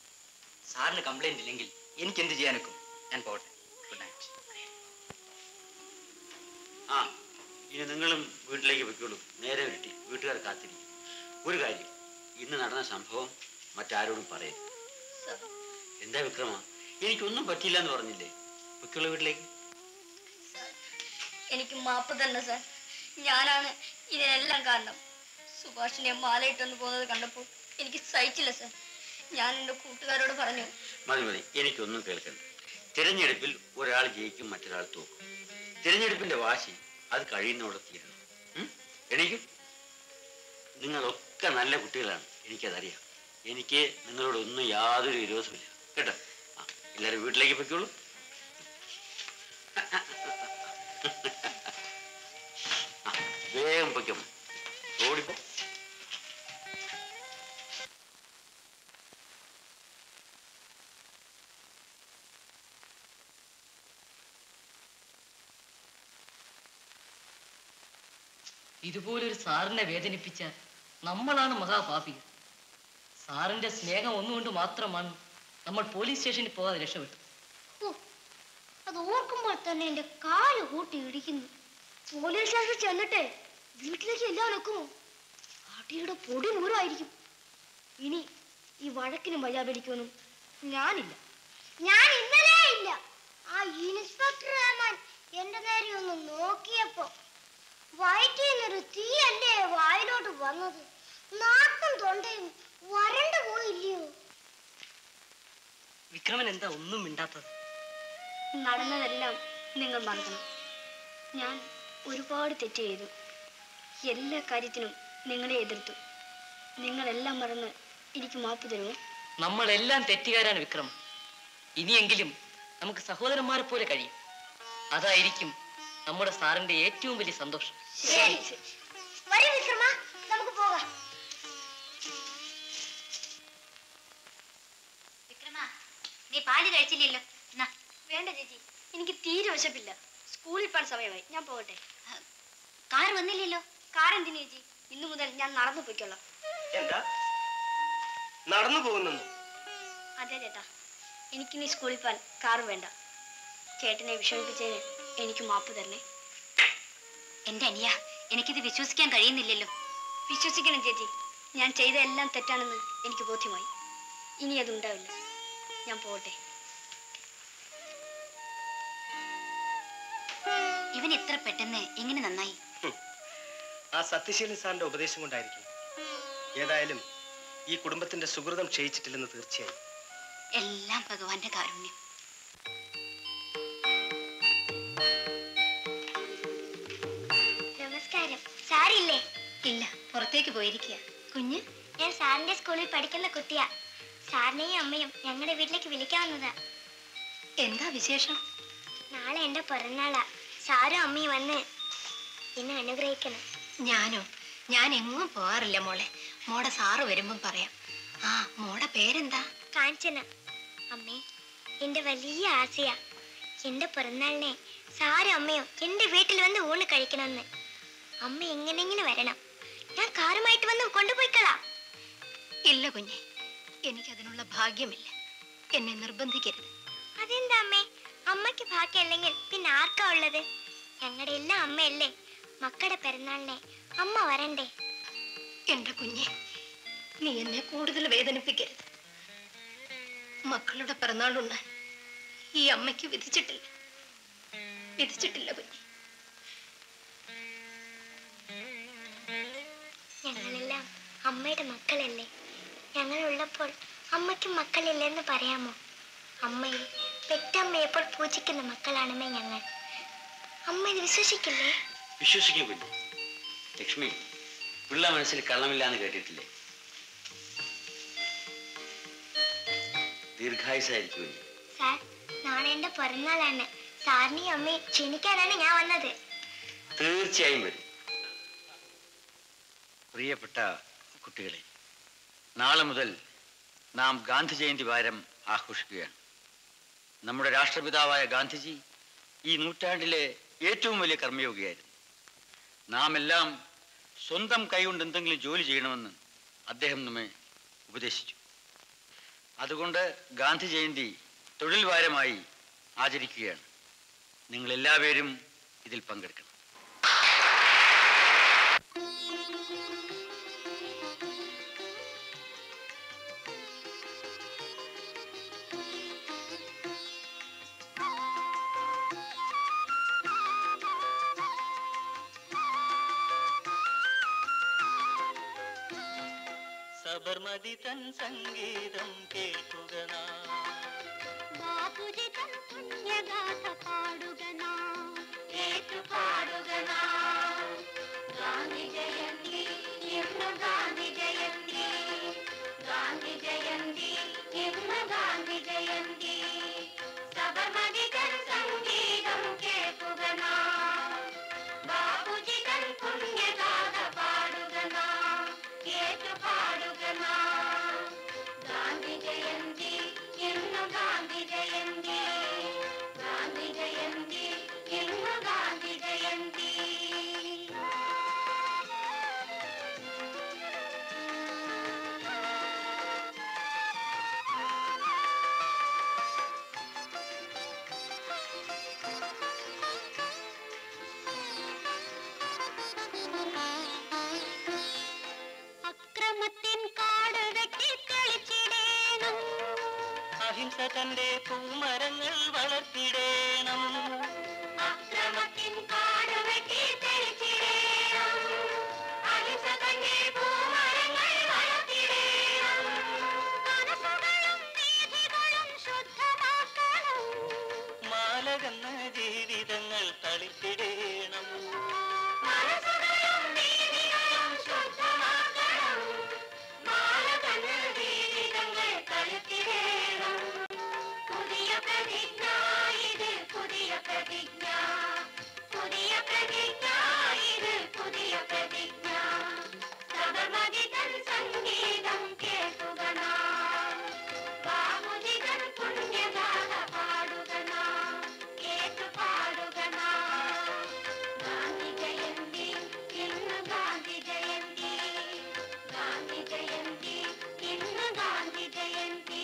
സാറിന് കംപ്ലൈന്റ് ഇല്ലെങ്കിൽ എനിക്ക് എന്ത് ചെയ്യാനൊക്കും ഞാൻ പോകട്ടെ ഗുഡ് നൈറ്റ് ആ ഇനി നിങ്ങളും വീട്ടിലേക്ക് പൊയ്ക്കോളൂ നേരെ വീട്ടിൽ വീട്ടുകാർ കാത്തിരിക്കും ഒരു കാര്യം ഇന്ന് നടന്ന സംഭവം മറ്റാരോടും പറയരുത് എന്താ വിക്രമ എനിക്കൊന്നും പറ്റിയില്ല എന്ന് പറഞ്ഞില്ലേ പൊയ്ക്കോളൂ വീട്ടിലേക്ക് എനിക്ക് മാപ്പ് തന്നെ സാർ ഞാനാണ് ഇതിനെല്ലാം കാരണം സുഭാഷിനെ മാലയിട്ടൊന്ന് പോകുന്നത് കണ്ടപ്പോൾ എനിക്ക് സഹിച്ചില്ല സാർ ഞാൻ എൻ്റെ കൂട്ടുകാരോട് പറഞ്ഞു മതി മതി എനിക്കൊന്നും കേൾക്കണ്ട തിരഞ്ഞെടുപ്പിൽ ഒരാൾ ജയിക്കും മറ്റൊരാൾ തോക്കും തിരഞ്ഞെടുപ്പിന്റെ വാശി അത് കഴിയുന്നവിടെ തീരണം ഉം? എണീക്കും നിങ്ങളൊക്കെ നല്ല കുട്ടികളാണ് എനിക്കതറിയാം എനിക്ക് നിങ്ങളോടൊന്നും യാതൊരു വിരോധമില്ല കേട്ടോ ആ എല്ലാവരും വീട്ടിലേക്ക് പൊയ്ക്കോളൂ ആ, വേഗം പൊയ്ക്കോ ഓടിപ്പോ ഇതുപോലൊരു സാറിനെ വേദനിപ്പിച്ച നമ്മളാണ് മഹാപാപികൾ സാറിന്റെ സ്നേഹം ഒന്നുകൊണ്ട് മാത്രമാണ് നമ്മൾ പോലീസ് സ്റ്റേഷനിൽ പോകാതെ രക്ഷപ്പെട്ടു ഓ, അത് ഓർക്കുമ്പോൾ തന്നെ എന്റെ കാല് കൂട്ടി ഇടിക്കുന്നു പോലീസ് സ്റ്റേഷനിൽ ചെന്നിട്ട് വീട്ടിലേക്ക് എല്ലാം വെക്കുമോ അടിയുടെ പൊടി നൂറായിരിക്കും ഇനി ഈ വഴക്കിനും വയ്യാപിടിക്കുമെന്നും ഞാനില്ല ഞാൻ ഇന്നലെ ഇല്ല ആ ഇൻസ്പെക്ടർ റഹ്മാൻ എന്റെ നേരെ ഒന്ന് നോക്കിയപ്പോ വയറ്റിൽ നിന്നൊരു തീയല്ലേ വായിലോട്ട് വന്നത് നാക്കും തൊണ്ടയും വരണ്ടു പോയില്ലയോ വിക്രമൻ എന്താ ഒന്നും മിണ്ടാത്തത് നടന്നതെല്ലാം നിങ്ങൾ മറക്കണം ഞാൻ ഒരുപാട് തെറ്റ് ചെയ്തു എല്ലാ കാര്യത്തിനും നിങ്ങളെ എതിർത്തു നിങ്ങളെല്ലാം മറന്ന് എനിക്ക് മാപ്പ് തരുമോ നമ്മളെല്ലാം തെറ്റുകാരാണ് വിക്രമൻ ഇനിയെങ്കിലും നമുക്ക് സഹോദരന്മാരെ പോലെ കഴിയും അതായിരിക്കും നമ്മുടെ സാറിന്റെ ഏറ്റവും വലിയ സന്തോഷം ശരി വരൂ വിക്രമ നമുക്ക് പോകാം വിക്രമ നീ പാല് കഴിച്ചില്ലല്ലോ വേണ്ട ചേച്ചി എനിക്ക് തീരെ വിശപ്പില്ല സ്കൂളിൽ പോകാൻ സമയമായി ഞാൻ പോകട്ടെ കാർ വന്നില്ലല്ലോ കാർ എന്തിനു ചേച്ചി ഇന്നു മുതൽ ഞാൻ നടന്നു പോയിക്കൊള്ളാം എന്താ നടന്നു പോകുന്നു അതെ ചേട്ടാ എനിക്കിനി സ്കൂളിൽ പോകാൻ കാർ വേണ്ട ചേട്ടനെ വിഷമിപ്പിച്ചതിന് എനിക്ക് മാപ്പ് തരണേ എന്റെ അനിയ എനിക്കിത് വിശ്വസിക്കാൻ കഴിയുന്നില്ലല്ലോ വിശ്വസിക്കണം ചേച്ചി ഞാൻ ചെയ്ത എല്ലാം തെറ്റാണെന്ന് എനിക്ക് ബോധ്യമായി ഇനി അതുണ്ടാവില്ല ഞാൻ പോകട്ടെ ഇവൻ എത്ര പെട്ടെന്ന് എങ്ങനെ നന്നായി ആ സത്യശീലൻ സാറിന്റെ ഉപദേശം കൊണ്ടായിരിക്കും ഏതായാലും ഈ കുടുംബത്തിന്റെ സുഹൃതം ക്ഷയിച്ചിട്ടില്ലെന്ന് തീർച്ചയായും എല്ലാം ഭഗവാന്റെ കാരുണ്യം നമസ്കാരം സാറില്ലേ ഇല്ല പുറത്തേക്ക് പോയിരിക്കുക കുഞ്ഞ് ഞാൻ സാറിന്റെ സ്കൂളിൽ പഠിക്കുന്ന കുട്ടിയാ സാറിനെയും അമ്മയും ഞങ്ങളുടെ വീട്ടിലേക്ക് വിളിക്കാവുന്നതാ എന്താ വിശേഷം നാളെ എന്റെ പിറന്നാളാ സാറും അമ്മയും വന്ന് എന്നെ അനുഗ്രഹിക്കണം ഞാനോ ഞാൻ എങ്ങും പോകാറില്ല മോളെ മോടെ സാറ് വരുമ്പം പറയാം ആ മോടെ പേരെന്താ കാഞ്ചന അമ്മേ എന്റെ വലിയ ആശയാ എന്റെ പിറന്നാളിനെ സാറും അമ്മയും എന്റെ വീട്ടിൽ വന്ന് ഊണ് കഴിക്കണമെന്ന് അമ്മ എങ്ങനെങ്കിലും വരണം ഞാൻ കാറുമായിട്ട് വന്ന് കൊണ്ടുപോയിക്കളാം ഇല്ല കുഞ്ഞെ എനിക്കതിനുള്ള ഭാഗ്യമില്ല എന്നെ നിർബന്ധിക്കരുത് അതെന്താ അമ്മേ അമ്മയ്ക്ക് ഭാഗ്യമില്ലെങ്കിൽ പിന്നെ ആർക്കാ ഉള്ളത് ഞങ്ങളുടെ എല്ലാം അമ്മയല്ലേ മക്കളുടെ പിറന്നാളിനെ അമ്മ വരണ്ടേ എന്റെ കുഞ്ഞെ നീ എന്നെ കൂടുതൽ വേദനിപ്പിക്കരുത് മക്കളുടെ പിറന്നാളുണ്ടാൻ ഈ അമ്മയ്ക്ക് വിധിച്ചിട്ടില്ല വിധിച്ചിട്ടില്ല കുഞ്ഞെ ഞങ്ങളെല്ലാം അമ്മയുടെ മക്കളല്ലേ ഞങ്ങളുള്ളപ്പോൾ അമ്മയ്ക്ക് മക്കളില്ലെന്ന് പറയാമോ അമ്മയെ പെറ്റമ്മയെപ്പോൾ പൂജിക്കുന്ന മക്കളാണമ്മേ ഞങ്ങൾ അമ്മ ഇത് വിശ്വസിക്കില്ലേ വിശ്വസിക്കും കുഞ്ഞു ലക്ഷ്മി പിള്ള മനസ്സിൽ കള്ളമില്ല എന്ന് കേട്ടിട്ടില്ലേ ദീർഘായുസായിരിക്കും കുഞ്ഞ് സാർ നാളെ എന്റെ പിറന്നാളാണ് സാറിനെയും അമ്മയും ക്ഷണിക്കാനാണ് ഞാൻ വന്നത് തീർച്ചയായും വരും പ്രിയപ്പെട്ട കുട്ടികളെ നാളെ മുതൽ നാം ഗാന്ധി ജയന്തി വാരം ആഘോഷിക്കുകയാണ് നമ്മുടെ രാഷ്ട്രപിതാവായ ഗാന്ധിജി ഈ നൂറ്റാണ്ടിലെ ഏറ്റവും വലിയ കർമ്മയോഗിയായിരുന്നു നാം എല്ലാം സ്വന്തം കൈകൊണ്ട് എന്തെങ്കിലും ജോലി ചെയ്യണമെന്ന് അദ്ദേഹം നമ്മെ ഉപദേശിച്ചു അതുകൊണ്ട് ഗാന്ധി ജയന്തി തൊഴിൽ വാരമായി ആചരിക്കുകയാണ് നിങ്ങൾ എല്ലാവരും ഇതിൽ പങ്കെടുക്കണം സബർമതി തൻ സംഗീതം കേൾക്കുക നാം ബാപുജി തൻ പുണ്യഗാഥ പാടുക നാം ഏറ്റു പാടുക നാം ഗാന്ധി ജയന്തി ഇന്ന് ഗാന്ധി ജയന്തി ഗാന്ധി ജയന്തി ഇന്ന് ഗാന്ധി ജയന്തി സബർമതി തൻ സംഗീതം കേൾക്കുക നാം ബാപുജി തൻ പുണ്യഗാഥ പാടുക നാം ഏറ്റു പാടുക നാം ഗാന്ധി ജയന്തി ഇന്ന് ഗാന്ധി ജയന്തി ഗാന്ധി ജയന്തി ഇന്ന് ഗാന്ധി ജയന്തി അക്രമത്തിൻ കാട് വെട്ടി തെളിച്ചിടേണം അഹിംസ തന്റെ പൂമരങ്ങൾ വളർത്തിടേണം അക്രമത്തിൻ കാട് വെട്ടി തെളിച്ചിടേണം അഹിംസ തന്റെ പൂമരങ്ങൾ വളർത്തിടേണം മനസ്സുകളും വീഥികളും ശുദ്ധമാക്കണം മാലകന്ന ജീവിതങ്ങൾ തളിത്തിടേണം മനസ്സുകളും വീഥികളും ശുദ്ധമാക്കണം മാലകന്ന ജീവിതങ്ങൾ തളിത്തിടേണം പുതിയ പ്രതിജ്ഞ ഇത് പുതിയ പ്രതിജ്ഞ പുതിയ പ്രതിജ്ഞ ഇത് പുതിയ പ്രതിജ്ഞ സബർമതി തൻ സംഗീതം കേൾക്കുക നാം ബാബുജി തൻ പുണ്യഗാഥ പാടുക നാം കേട്ടു പാടുക നാം ഗാന്ധി ജയന്തി ഇന്ന് ഗാന്ധി ജയന്തി ഗാന്ധി ജയന്തി ഇന്ന് ഗാന്ധി ജയന്തി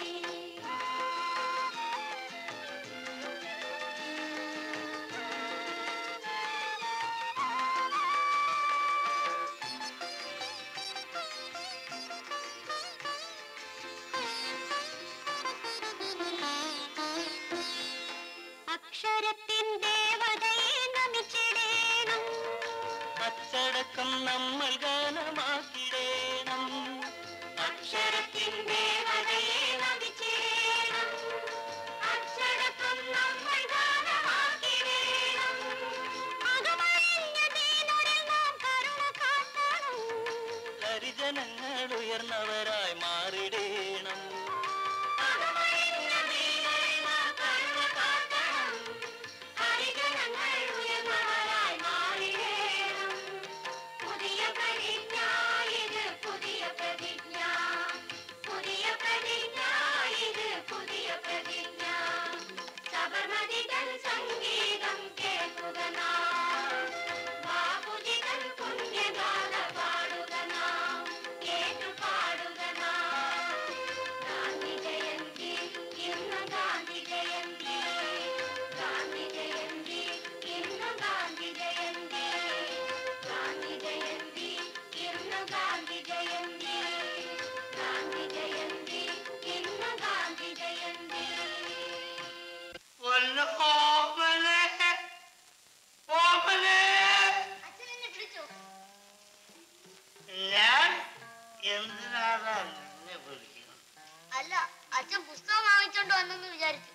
അക്ഷരത്തിൻ ദേവതയെ നമിച്ചിടേണം അച്ചടക്കം നമ്മൾ ഗാനമാക്കിടേണം അക്ഷരത്തിൻ ദേവതയെ നമിച്ചിടേണം അക്ഷരത്വം നമ്മൾ ഗാനമാക്കിടേണം അകമഴിഞ്ഞ ദീനുടെ നാം കരുണ കാട്ടണം ഹരിജനങ്ങൾ ഉയർന്നവരായി മാറിടേണം അകമഴിഞ്ഞ ദീനുടെ നാം കരുണ കാട്ടണം ഹരിജനങ്ങൾ ഉയർന്നവരായി മാറിടേണം പുതിയ പ്രതിജ്ഞ ഇത് പുതിയ പ്രതിജ്ഞ പുതിയ പ്രതിജ്ഞ ഇത് പുതിയ പ്രതിജ്ഞ സബർമതി തൻ സംഗീതം കേൾക്കുക നാം ബാബുജി തൻ പുണ്യഗാഥ പാടുക നാം കേട്ടു പാടുക നാം ഗാന്ധി ജയന്തി ഇന്ന് ഗാന്ധി ജയന്തി ഗാന്ധി ജയന്തി ഇന്ന് ഗാന്ധി ജയന്തി ഗാന്ധി ജയന്തി ഇന്ന് ഗാന്ധി ജയന്തി ഗാന്ധി ജയന്തി ഇന്ന് ഗാന്ധി ജയന്തി ഓമനെ ഓമനെ ഞാൻ എന്തിനാണ് നിന്നെ വിളിക്കുന്നത് അല്ല അച്ഛൻ പുസ്തകം വാങ്ങിച്ചോണ്ട് വന്നെന്ന് വിചാരിച്ചു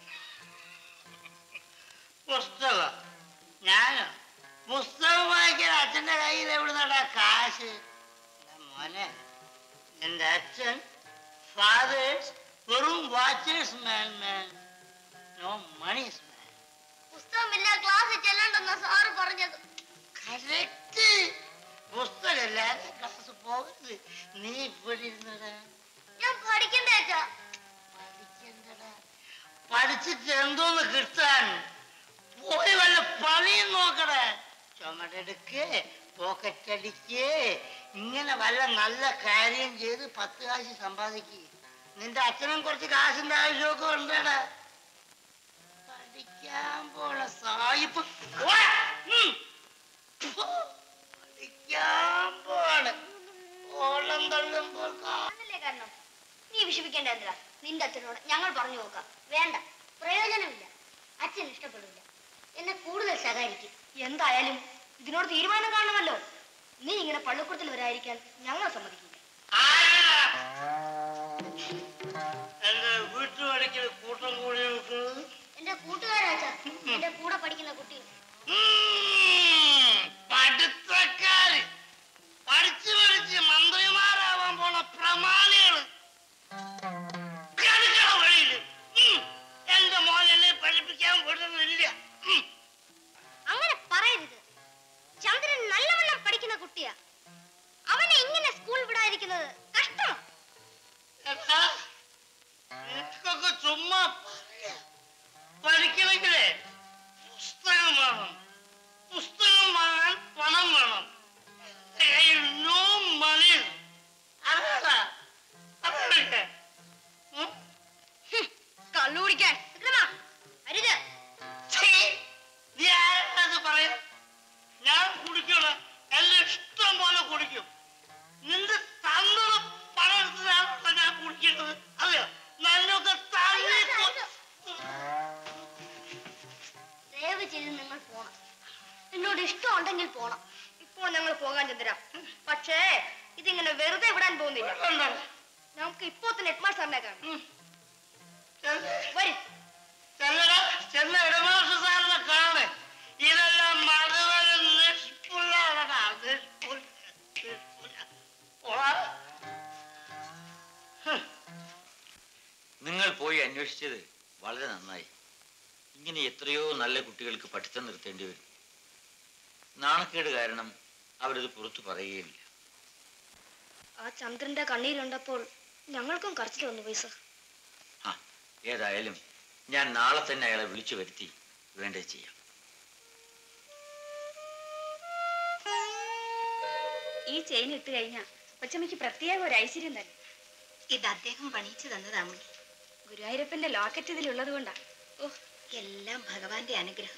പുസ്തകം ഞാനോ പുസ്തകം വായിക്കാൻ അച്ഛന്റെ കയ്യിൽ എവിടുന്നടാ കാശ് എടാ മോനെ എന്റെ അച്ഛൻ ഫാദേഴ്സ് വെറും watchers man man no monies man പുസ്തകമില്ല ക്ലാസ്സിൽ ചെല്ലണ്ടെന്ന സാറ് പറഞ്ഞത് കറക്റ്റ് പുസ്തകമില്ലാതെ ക്ലാസ് പോകരുത് നീ ഇവിടെ ഇരുന്നടാ ഞാൻ പഠിക്കണ്ടേ അച്ഛാ പഠിച്ചിട്ട് എന്തോന്ന് കിട്ടാൻ പോയി വല്ല പണിയും നോക്കടേ ചുമടെടുക്ക് പോക്കറ്റടിക്ക് ഇങ്ങനെ വല്ല നല്ല കാര്യം ചെയ്ത് പത്ത് കാശ് സമ്പാദിക്ക് നിന്റെ അച്ഛനും കുറച്ച് കാശിന്റെ ആവശ്യമൊക്കെ ഉണ്ടേടാ പഠിക്കാൻ പോണ സായിപ്പ് ഓ! ഉം. ഫു. പഠിക്കാൻ പോണ് ഓളം തള്ളുമ്പോൾ കാ- അതല്ലേ കാരണം നീ വിഷമിക്കേണ്ട എന്തിനാ നിന്റെ അച്ഛനോട് ഞങ്ങൾ പറഞ്ഞു നോക്കാം വേണ്ട പ്രയോജനമില്ല അച്ഛൻ ഇഷ്ടപ്പെടില്ല എന്നെ കൂടുതൽ സഹായിക്കും എന്തായാലും ഇതിനോട് തീരുമാനം കാണണമല്ലോ നീ ഇങ്ങനെ പള്ളിക്കൂടത്തിൽ വരാതിരിക്കാൻ ഞങ്ങൾ സമ്മതിക്കില്ല എന്റെ വീട്ടുപടിക്കൽ കൂട്ടം കൂടി നിൽക്കുന്നത് എന്റെ കൂട്ടുകാരാച്ചാ എന്റെ കൂടെ പഠിക്കുന്ന കുട്ടി പഠിത്തക്കാര് പഠിച്ചു പഠിച്ച് മന്ത്രിമാരാവാൻ പോണ പ്രമാണികള് കിടക്കണ വഴിയില് ഉം. എന്റെ മോനെ പഠിപ്പിക്കാൻ വിടുന്നില്ല ഉം. അങ്ങനെ പറയരുത് ചന്ദ്രൻ നല്ലവണ്ണം പഠിക്കുന്ന കുട്ടിയാ അവനെ ഇങ്ങനെ സ്കൂൾ വിടാതിരിക്കുന്നത് കഷ്ടം എടാ, നിനക്കൊക്കെ ചുമ്മാ പറയാ. പഠിക്കണമെങ്കിലേ പുസ്തകം വേണം പുസ്തകം വാങ്ങാൻ പണം വേണം എന്റെ കയ്യിൽ നോ മണി അതാ അതൊക്കെ കള്ളു കുടിക്കാൻ വിക്രമാ, അരുത് നീ ആരത് പറയാ ഞാൻ കുടിക്കണം എല്ലാം ഇഷ്ടം പോലെ കുടിക്കും നിന്റെ തന്നത് പണം എടുത്തതാണല്ലോ ഞാൻ കുടിക്കുന്നത് അതെയോ നല്ലൊക്കെ തള്ളി ദയവ് ചെയ്ത് നിങ്ങൾ പോണം എന്നോട് ഇഷ്ടമുണ്ടെങ്കിൽ പോണം ഇപ്പോൾ ഞങ്ങൾ പോകാൻ ചന്ദ്ര പക്ഷേ ഇതിങ്ങനെ വെറുതെ വിടാൻ പോകുന്നില്ല നമുക്ക് ഇപ്പോ തന്നെ ഹെഡ്മാർ സാറിനെ കാണാം വരും ചെല്ലടാ ചെന്ന ഇടമാഷ സാറിനെ കാണ് ഇതെല്ലാം മധുവന് നിഷ്പുള്ളാണടാ നിഷ്പുല്ല നിഷ്പുല്ല ഓടാ നിങ്ങൾ പോയി അന്വേഷിച്ചത് വളരെ നന്നായി ഇങ്ങനെ എത്രയോ നല്ല കുട്ടികൾക്ക് പഠിത്തം നിർത്തേണ്ടി വരും നാണക്കേട് കാരണം അവരത് പുറത്തു പറയുകയില്ല ആ ചന്ദ്രന്റെ കണ്ണീരുണ്ടപ്പോൾ ഞങ്ങൾക്കും കരച്ചിൽ വന്നു പോയി സർ ആ ഏതായാലും ഞാൻ നാളെ തന്നെ അയാളെ വിളിച്ചു വരുത്തി വേണ്ടത് ചെയ്യാം ഈ ചെയിൻ ഇട്ട് കഴിഞ്ഞാൽ കൊച്ചമ്മയ്ക്ക് പ്രത്യേക ഒരു ഐശ്വര്യം തന്നെ ഇത് അദ്ദേഹം പണിയിച്ചു തന്നതാമണി ഗുരുവായൂരപ്പന്റെ ലോക്കറ്റ് ഇതിലുള്ളത് കൊണ്ടാ ഓ എല്ലാം ഭഗവാന്റെ അനുഗ്രഹം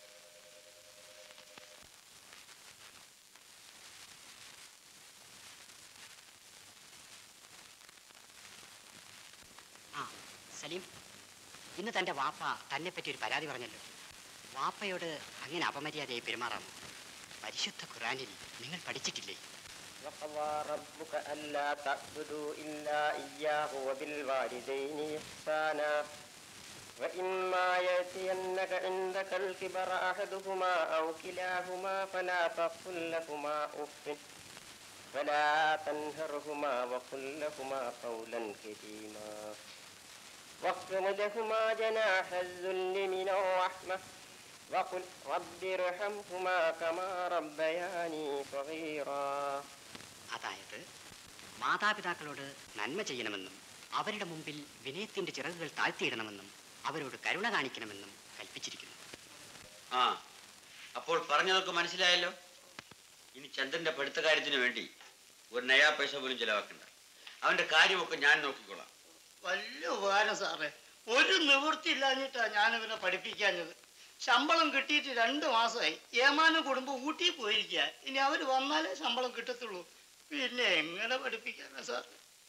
ആ സലീം ഇന്ന് തന്റെ വാപ്പ തന്നെ പറ്റി ഒരു പരാതി പറഞ്ഞല്ലോ വാപ്പയോട് അങ്ങനെ അപമര്യാദയായി പെരുമാറാമോ പരിശുദ്ധ ഖുറാനിൽ നിങ്ങൾ പഠിച്ചിട്ടില്ലേ وقضى ربك ألا تعبدوا إلا إياه وبالوالدين إحسانا وإما يأتينك عندك الكبر أحدهما أو كلاهما فلا تقل لهما أف ولا تنهرهما وقل لهما قولا كريما واخفض لهما جناح الذل من الرحمة وقل رب ارحمهما كما ربياني صغيرا അതായത് മാതാപിതാക്കളോട് നന്മ ചെയ്യണമെന്നും അവരുടെ മുമ്പിൽ വിനയത്തിന്റെ ചിറകുകൾ താഴ്ത്തിയിടണമെന്നും അവരോട് കരുണ കാണിക്കണമെന്നും കൽപ്പിച്ചിരിക്കുന്നു ആ അപ്പോൾ പറഞ്ഞതൊക്കെ മനസ്സിലായല്ലോ ഇനി ചന്ദ്രന്റെ പഠിത്ത കാര്യത്തിന് വേണ്ടി ഒരു നയാ പൈസ പോലും ചെലവാക്കണ്ട അവന്റെ കാര്യമൊക്കെ ഞാൻ നോക്കിക്കോളാം വലിയ ഉപകാരം സാറേ ഒരു നിവൃത്തി ഇല്ലാഞ്ഞിട്ടാ ഞാൻ ഇവനെ പഠിപ്പിക്കാഞ്ഞത് ശമ്പളം കിട്ടിയിട്ട് രണ്ട് മാസമായി ഏമാനും കുടുംബം ഊട്ടി പോയിരിക്കുക ഇനി അവര് വന്നാലേ ശമ്പളം കിട്ടത്തുള്ളൂ പിന്നെ എങ്ങനെ പഠിപ്പിക്കാനാ സാർ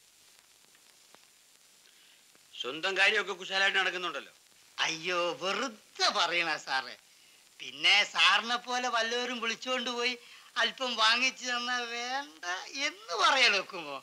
സ്വന്തം കാര്യമൊക്കെ കുശാലായിട്ട് നടക്കുന്നുണ്ടല്ലോ അയ്യോ വെറുതെ പറയണ സാറേ പിന്നെ സാറിനെ പോലെ വല്ലവരും വിളിച്ചുകൊണ്ട് പോയി അല്പം വാങ്ങിച്ചു തന്നാ വേണ്ട എന്ന് പറയാൻ വെക്കുമോ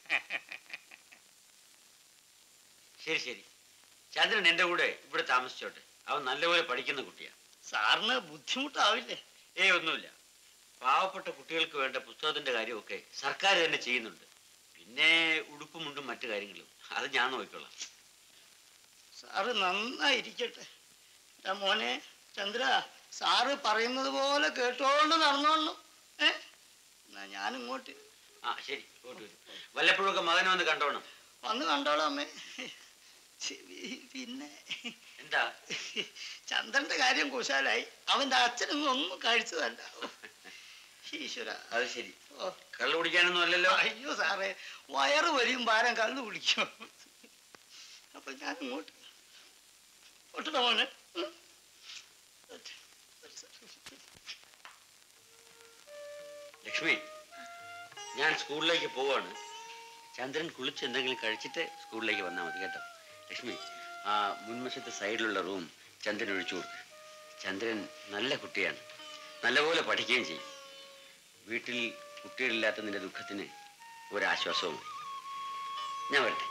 ശരി ശരി ചന്ദ്രൻ എന്റെ കൂടെ ഇവിടെ താമസിച്ചോട്ടെ അവൻ നല്ലപോലെ പഠിക്കുന്ന കുട്ടിയാ സാറിന് ബുദ്ധിമുട്ടാവില്ലേ ഏയ് ഒന്നുമില്ല പാവപ്പെട്ട കുട്ടികൾക്ക് വേണ്ട പുസ്തകത്തിന്റെ കാര്യമൊക്കെ സർക്കാർ തന്നെ ചെയ്യുന്നുണ്ട് പിന്നെ ഉടുപ്പും മുണ്ടും മറ്റു കാര്യങ്ങളും അത് ഞാൻ നോക്കിക്കോളാം സാറ് നന്നായിരിക്കട്ടെ എന്റെ മോനെ ചന്ദ്ര സാറ് പറയുന്നത് പോലെ കേട്ടോണ്ട് നടന്നോളൂ ഏ എന്നാ ഞാൻ ഇങ്ങോട്ട് ആ ശരി ഇങ്ങോട്ട് വരും വല്ലപ്പോഴൊക്കെ മകനെ വന്ന് കണ്ടോണം വന്ന് കണ്ടോളാം അമ്മേ ശരി, പിന്നെ എന്താ ചന്ദ്രന്റെ കാര്യം കുശാലായി അവന്റെ അച്ഛനൊന്നും ഒന്നും കഴിച്ചതല്ല ഈശ്വര അത് ശരി ഓ കള്ളു കുടിക്കാനൊന്നും അല്ലല്ലോ അയ്യോ സാറേ വയറ് വലിയും ഭാരം കള്ളു കുടിക്കും അപ്പൊ ഞാൻ ഇങ്ങോട്ട് ഒട്ടുന്ന മോനെ ഉം. ലക്ഷ്മി ഞാൻ സ്കൂളിലേക്ക് പോവാണ് ചന്ദ്രൻ കുളിച്ച് എന്തെങ്കിലും കഴിച്ചിട്ട് സ്കൂളിലേക്ക് വന്നാൽ മതി കേട്ടോ ലക്ഷ്മി ആ മുൻവശത്തെ സൈഡിലുള്ള റൂം ചന്ദ്രൻ ഒഴിച്ചു കൊടുക്ക് ചന്ദ്രൻ നല്ല കുട്ടിയാണ് നല്ലപോലെ പഠിക്കുകയും ചെയ്യും വീട്ടിൽ കുട്ടികളില്ലാത്ത നിന്റെ ദുഃഖത്തിന് ഒരാശ്വാസവും ഞാൻ വരട്ടെ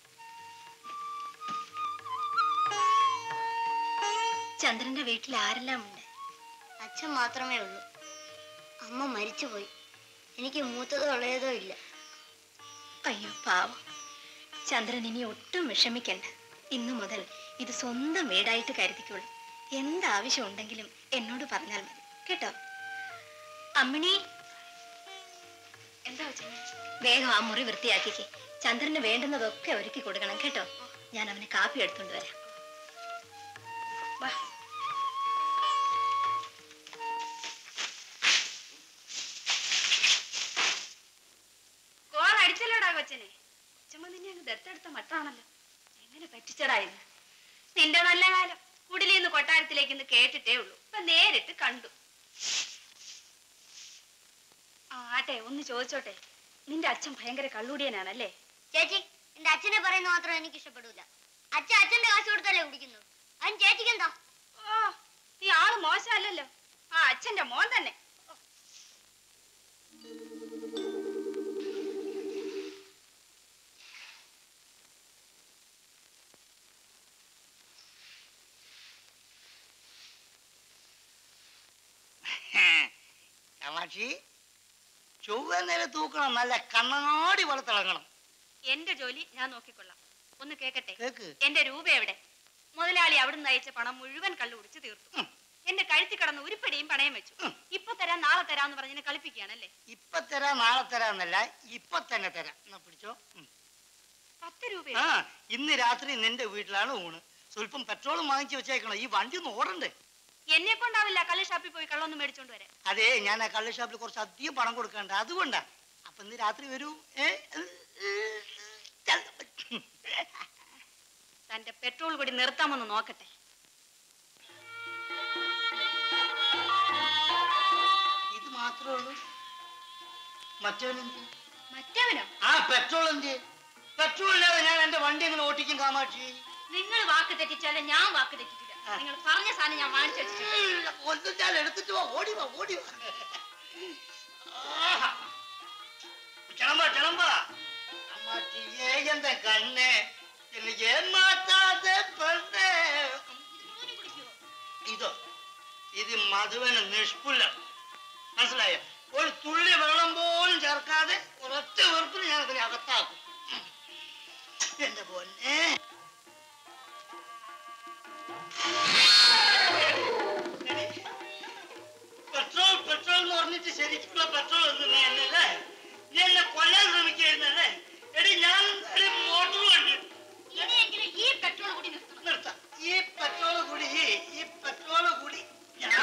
ചന്ദ്രന്റെ വീട്ടിൽ ആരെല്ലാം ഉണ്ട് അച്ഛൻ മാത്രമേ ഉള്ളൂ അമ്മ മരിച്ചുപോയി എനിക്ക് മൂത്തതോ ഇളയതോ ഇല്ല അയ്യോ പാവം ചന്ദ്രൻ ഇനി ഒട്ടും വിഷമിക്കണ്ട ഇന്നു മുതൽ ഇത് സ്വന്തം വീടായിട്ട് കരുതിക്കോളൂ എന്താവശ്യം ഉണ്ടെങ്കിലും എന്നോട് പറഞ്ഞാൽ മതി കേട്ടോ അമ്മിണി എന്താ വേഗം ആ മുറി വൃത്തിയാക്കിക്കേ ചന്ദ്രന് വേണ്ടുന്നതൊക്കെ ഒരുക്കി കൊടുക്കണം കേട്ടോ ഞാൻ അവന് കാപ്പി എടുത്തോണ്ട് വരാം വാ കോൾ അടിച്ചല്ലോടാ കൊച്ചനെ കൊച്ചമ്മ നിന്നെ അങ്ങ് ദത്തെടുത്ത മട്ടാണല്ലോ എങ്ങനെ പറ്റിച്ചടാ ഇത് നിന്റെ നല്ല കാലം കുടിലിൽ നിന്ന് കൊട്ടാരത്തിലേക്ക് ഇന്ന് കേട്ടിട്ടേ ഉള്ളൂ ഇപ്പൊ നേരിട്ട് കണ്ടു ആ, ആട്ടെ ഒന്ന് ചോദിച്ചോട്ടെ നിന്റെ അച്ഛൻ ഭയങ്കര കള്ളുടിയനാണല്ലേ ചേച്ചി എന്റെ അച്ഛനെ പറയുന്ന മാത്രം എനിക്ക് ഇഷ്ടപ്പെടൂല അച്ഛൻ അച്ഛന്റെ കാശ് കൊടുത്തല്ലേ കുടിക്കുന്നത് അതിന് ചേച്ചിക്ക് എന്താ ഓ ഈ ആള് മോശമല്ലല്ലോ ആ അച്ഛന്റെ മോൻ തന്നെ കാമാക്ഷി ചൊവ്വ നേരെ തൂക്കണം നല്ല കണ്ണാടി പോലെ തിളങ്ങണം എന്റെ ജോലി ഞാൻ നോക്കിക്കൊള്ളാം ഒന്ന് കേക്കട്ടെ കേക്ക് എന്റെ രൂപ എവിടെ മുതലാളി അവിടുന്ന് അയച്ച പണം മുഴുവൻ കള്ളു കുടിച്ച് തീർത്തു എന്റെ കഴുത്തി കടന്ന് ഉരുപ്പടിയും പണയം വെച്ചു ഇപ്പൊ തരാം നാളെ തരാന്ന് പറഞ്ഞിനെ കളിപ്പിക്കുകയാണല്ലേ ഇപ്പൊ തരാം നാളെ തരാന്നല്ല ഇപ്പൊ തന്നെ തരാം എന്നാ പിടിച്ചോ ഉം. പത്ത് രൂപയോ ആ ഇന്ന് രാത്രി നിന്റെ വീട്ടിലാണ് ഊണ് സ്വല്പം പെട്രോളും വാങ്ങിച്ചു വെച്ചേക്കണം ഈ വണ്ടി ഒന്ന് ഓടണ്ടേ എന്നെ കൊണ്ടാവില്ല കള്ള് ഷാപ്പിൽ പോയി കള്ളൊന്നും മേടിച്ചോണ്ട് വരാൻ അതെ ഞാൻ ആ കള്ള് ഷാപ്പിൽ കുറച്ച് അധികം പണം കൊടുക്കണ്ട അതുകൊണ്ടാ അപ്പൊ ഇന്ന് രാത്രി വരൂ ഏ തന്റെ പെട്രോൾ കൂടി നിർത്താമെന്ന് നോക്കട്ടെ ഇത് മാത്രമേ ഉള്ളൂ മറ്റവനെന്ത് മറ്റവനോ ആ പെട്രോൾ എന്ത് പെട്രോൾ ഇല്ലാതെ ഞാൻ എന്റെ വണ്ടി എങ്ങനെ ഓട്ടിക്കും കാമാക്ഷി നിങ്ങൾ വാക്ക് തെറ്റിച്ചാലേ ഞാൻ വാക്ക് തെറ്റിക്കില്ല നിങ്ങൾ പറഞ്ഞ സാധനം ഞാൻ വാങ്ങിച്ചു വെച്ചിട്ടുണ്ട് ഒന്നും ഞാൻ എടുത്തിട്ട് വാ ഓടി വാ ഓടി വാ ആഹാ. கிளம்பா கிளம்பா அம்மாட்டியே எந்த கண்ணே என்னை ஏமாத்தாத பண்ணே ഇതോ ഇത് മധുവന് നിഷ്പുല്ലം മനസ്സിലായോ ഒരു തുള്ളി വെള്ളം പോലും ചേർക്കാതെ ഒരൊറ്റ വെറുപ്പിന് ഞാൻ അതിനെ അകത്താക്കും എന്റെ പൊന്നെ പെട്രോൾ പെട്രോൾ എന്ന് പറഞ്ഞിട്ട് ശരിക്കുള്ള പെട്രോൾ ഒന്നും നീ എന്നല്ലേ നീ എന്നെ കൊല്ലാൻ ശ്രമിക്കായിരുന്നല്ലേ എടി ഞാൻ എടി മോട്ടോർ വണ്ടി ഇനിയെങ്കിലും ഈ പെട്രോൾ കൂടി നിർത്തണം നിർത്താം ഈ പെട്രോൾ കൂടി ഈ പെട്രോൾ കൂടി ഞാൻ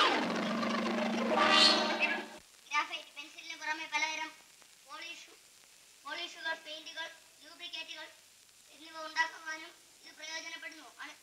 ഗ്രാഫൈറ്റ് പെൻസിലിന് പുറമെ പലതരം പോളിഷ് പോളിഷുകൾ പെയിന്റുകൾ ലൂബ്രിക്കേറ്റുകൾ എന്നിവ ഉണ്ടാക്കുവാനും ഇത് പ്രയോജനപ്പെടുന്നു ആണ്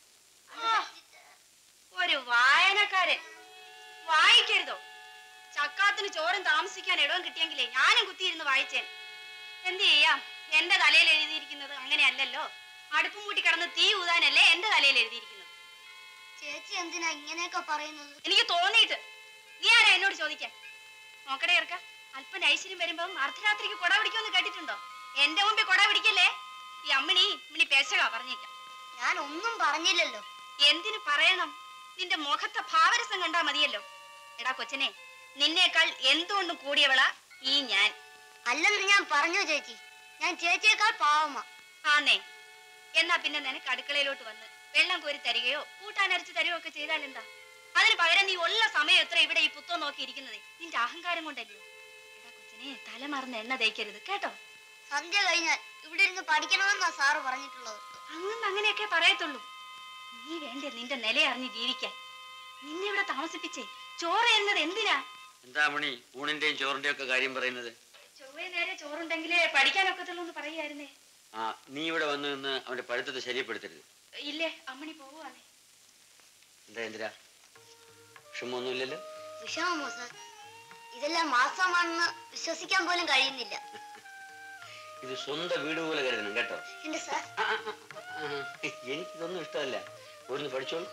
ഒരു വായനക്കാരൻ വായിക്കരുതോ ചക്കാത്തിന് ചോറും താമസിക്കാൻ ഇടവും കിട്ടിയെങ്കിലേ ഞാനും കുത്തിയിരുന്ന് വായിച്ചേൻ എന്ത് ചെയ്യാം എന്റെ തലയിൽ എഴുതിയിരിക്കുന്നത് അങ്ങനെയല്ലല്ലോ അടുപ്പും കൂട്ടി കിടന്ന് തീ ഊതാനല്ലേ എന്റെ തലയിൽ എഴുതിയിരിക്കുന്നത് ചേച്ചി എന്തിനാ ഇങ്ങനെയൊക്കെ പറയുന്നത് എനിക്ക് തോന്നിയിട്ട് നീ ആരാ എന്നോട് ചോദിക്കാൻ നോക്കടേ ഇറക്ക അല്പം ഐശ്വര്യം വരുമ്പോ അർദ്ധരാത്രിക്ക് കൊട പിടിക്കുമെന്ന് കേട്ടിട്ടുണ്ടോ എന്റെ മുമ്പിൽ കൊട പിടിക്കല്ലേ ഈ അമ്മിണി ഇമ്മിണി പേശകാ പറഞ്ഞേക്കാം ഞാൻ ഒന്നും പറഞ്ഞില്ലല്ലോ എന്തിനു പറയണം നിന്റെ മുഖത്തെ ഭാവരസം കണ്ടാ മതിയല്ലോ എടാ കൊച്ചനെ നിന്നേക്കാൾ എന്തുകൊണ്ടും കൂടിയവളാ ഈ ഞാൻ അല്ലെന്ന് ഞാൻ പറഞ്ഞു ചേച്ചി ഞാൻ ചേച്ചിയേക്കാൾ പാവമാ ആന്നേ എന്നാ പിന്നെ നിനക്ക് അടുക്കളയിലോട്ട് വന്ന് വെള്ളം കോരി തരികയോ കൂട്ടാനരച്ച് തരികയോ ഒക്കെ ചെയ്താൽ എന്താ അതിന് പകരം നീ ഉള്ള സമയം എത്ര ഇവിടെ ഈ പുത്തം നോക്കി ഇരിക്കുന്നത് നിന്റെ അഹങ്കാരം കൊണ്ടല്ലയോ എടാ കൊച്ചനെ തല മറന്ന് എണ്ണ തേക്കരുത് കേട്ടോ സന്ധ്യ കഴിഞ്ഞാൽ ഇവിടെ ഇരുന്ന് പഠിക്കണമെന്നാ സാറ് പറഞ്ഞിട്ടുള്ളത് അങ്ങ് അങ്ങനെയൊക്കെ പറയത്തുള്ളൂ നീ വേണ്ടേ നിന്റെ നില അറിഞ്ഞ് ജീവിക്കാൻ നിന്നെ ഇവിടെ താമസിപ്പിച്ചേ ചോറ് എന്നത് എന്തിനാ എന്താ മണി ഊണിന്റെയും ചോറിന്റെയും ഒക്കെ കാര്യം പറയുന്നത് ചൊവ്വേ നേരെ ചോറുണ്ടെങ്കിലേ പഠിക്കാനൊക്കത്തുള്ളൂ എന്ന് പറയായിരുന്നേ ആ നീ ഇവിടെ വന്നു നിന്ന് അവന്റെ പഠിത്തത്തെ ശല്യപ്പെടുത്തരുത് ഇല്ലേ അമ്മണി പോവാണേ എന്താ എന്തിനാ വിഷമൊന്നുമില്ലല്ലോ വിഷമമോ സാർ ഇതെല്ലാം മാസമാണെന്ന് വിശ്വസിക്കാൻ പോലും കഴിയുന്നില്ല ഇത് സ്വന്തം വീട് പോലെ കരുതണം കേട്ടോ എന്റെ സാർ ആ, എനിക്കിതൊന്നും ഇഷ്ടമല്ല ഇവിടുന്ന് പഠിച്ചോളൂ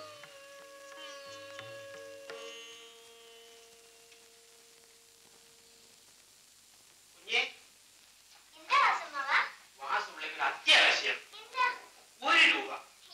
വാസുപിള്ളയ്ക്ക് അത്യാവശ്യം ഒരു രൂപ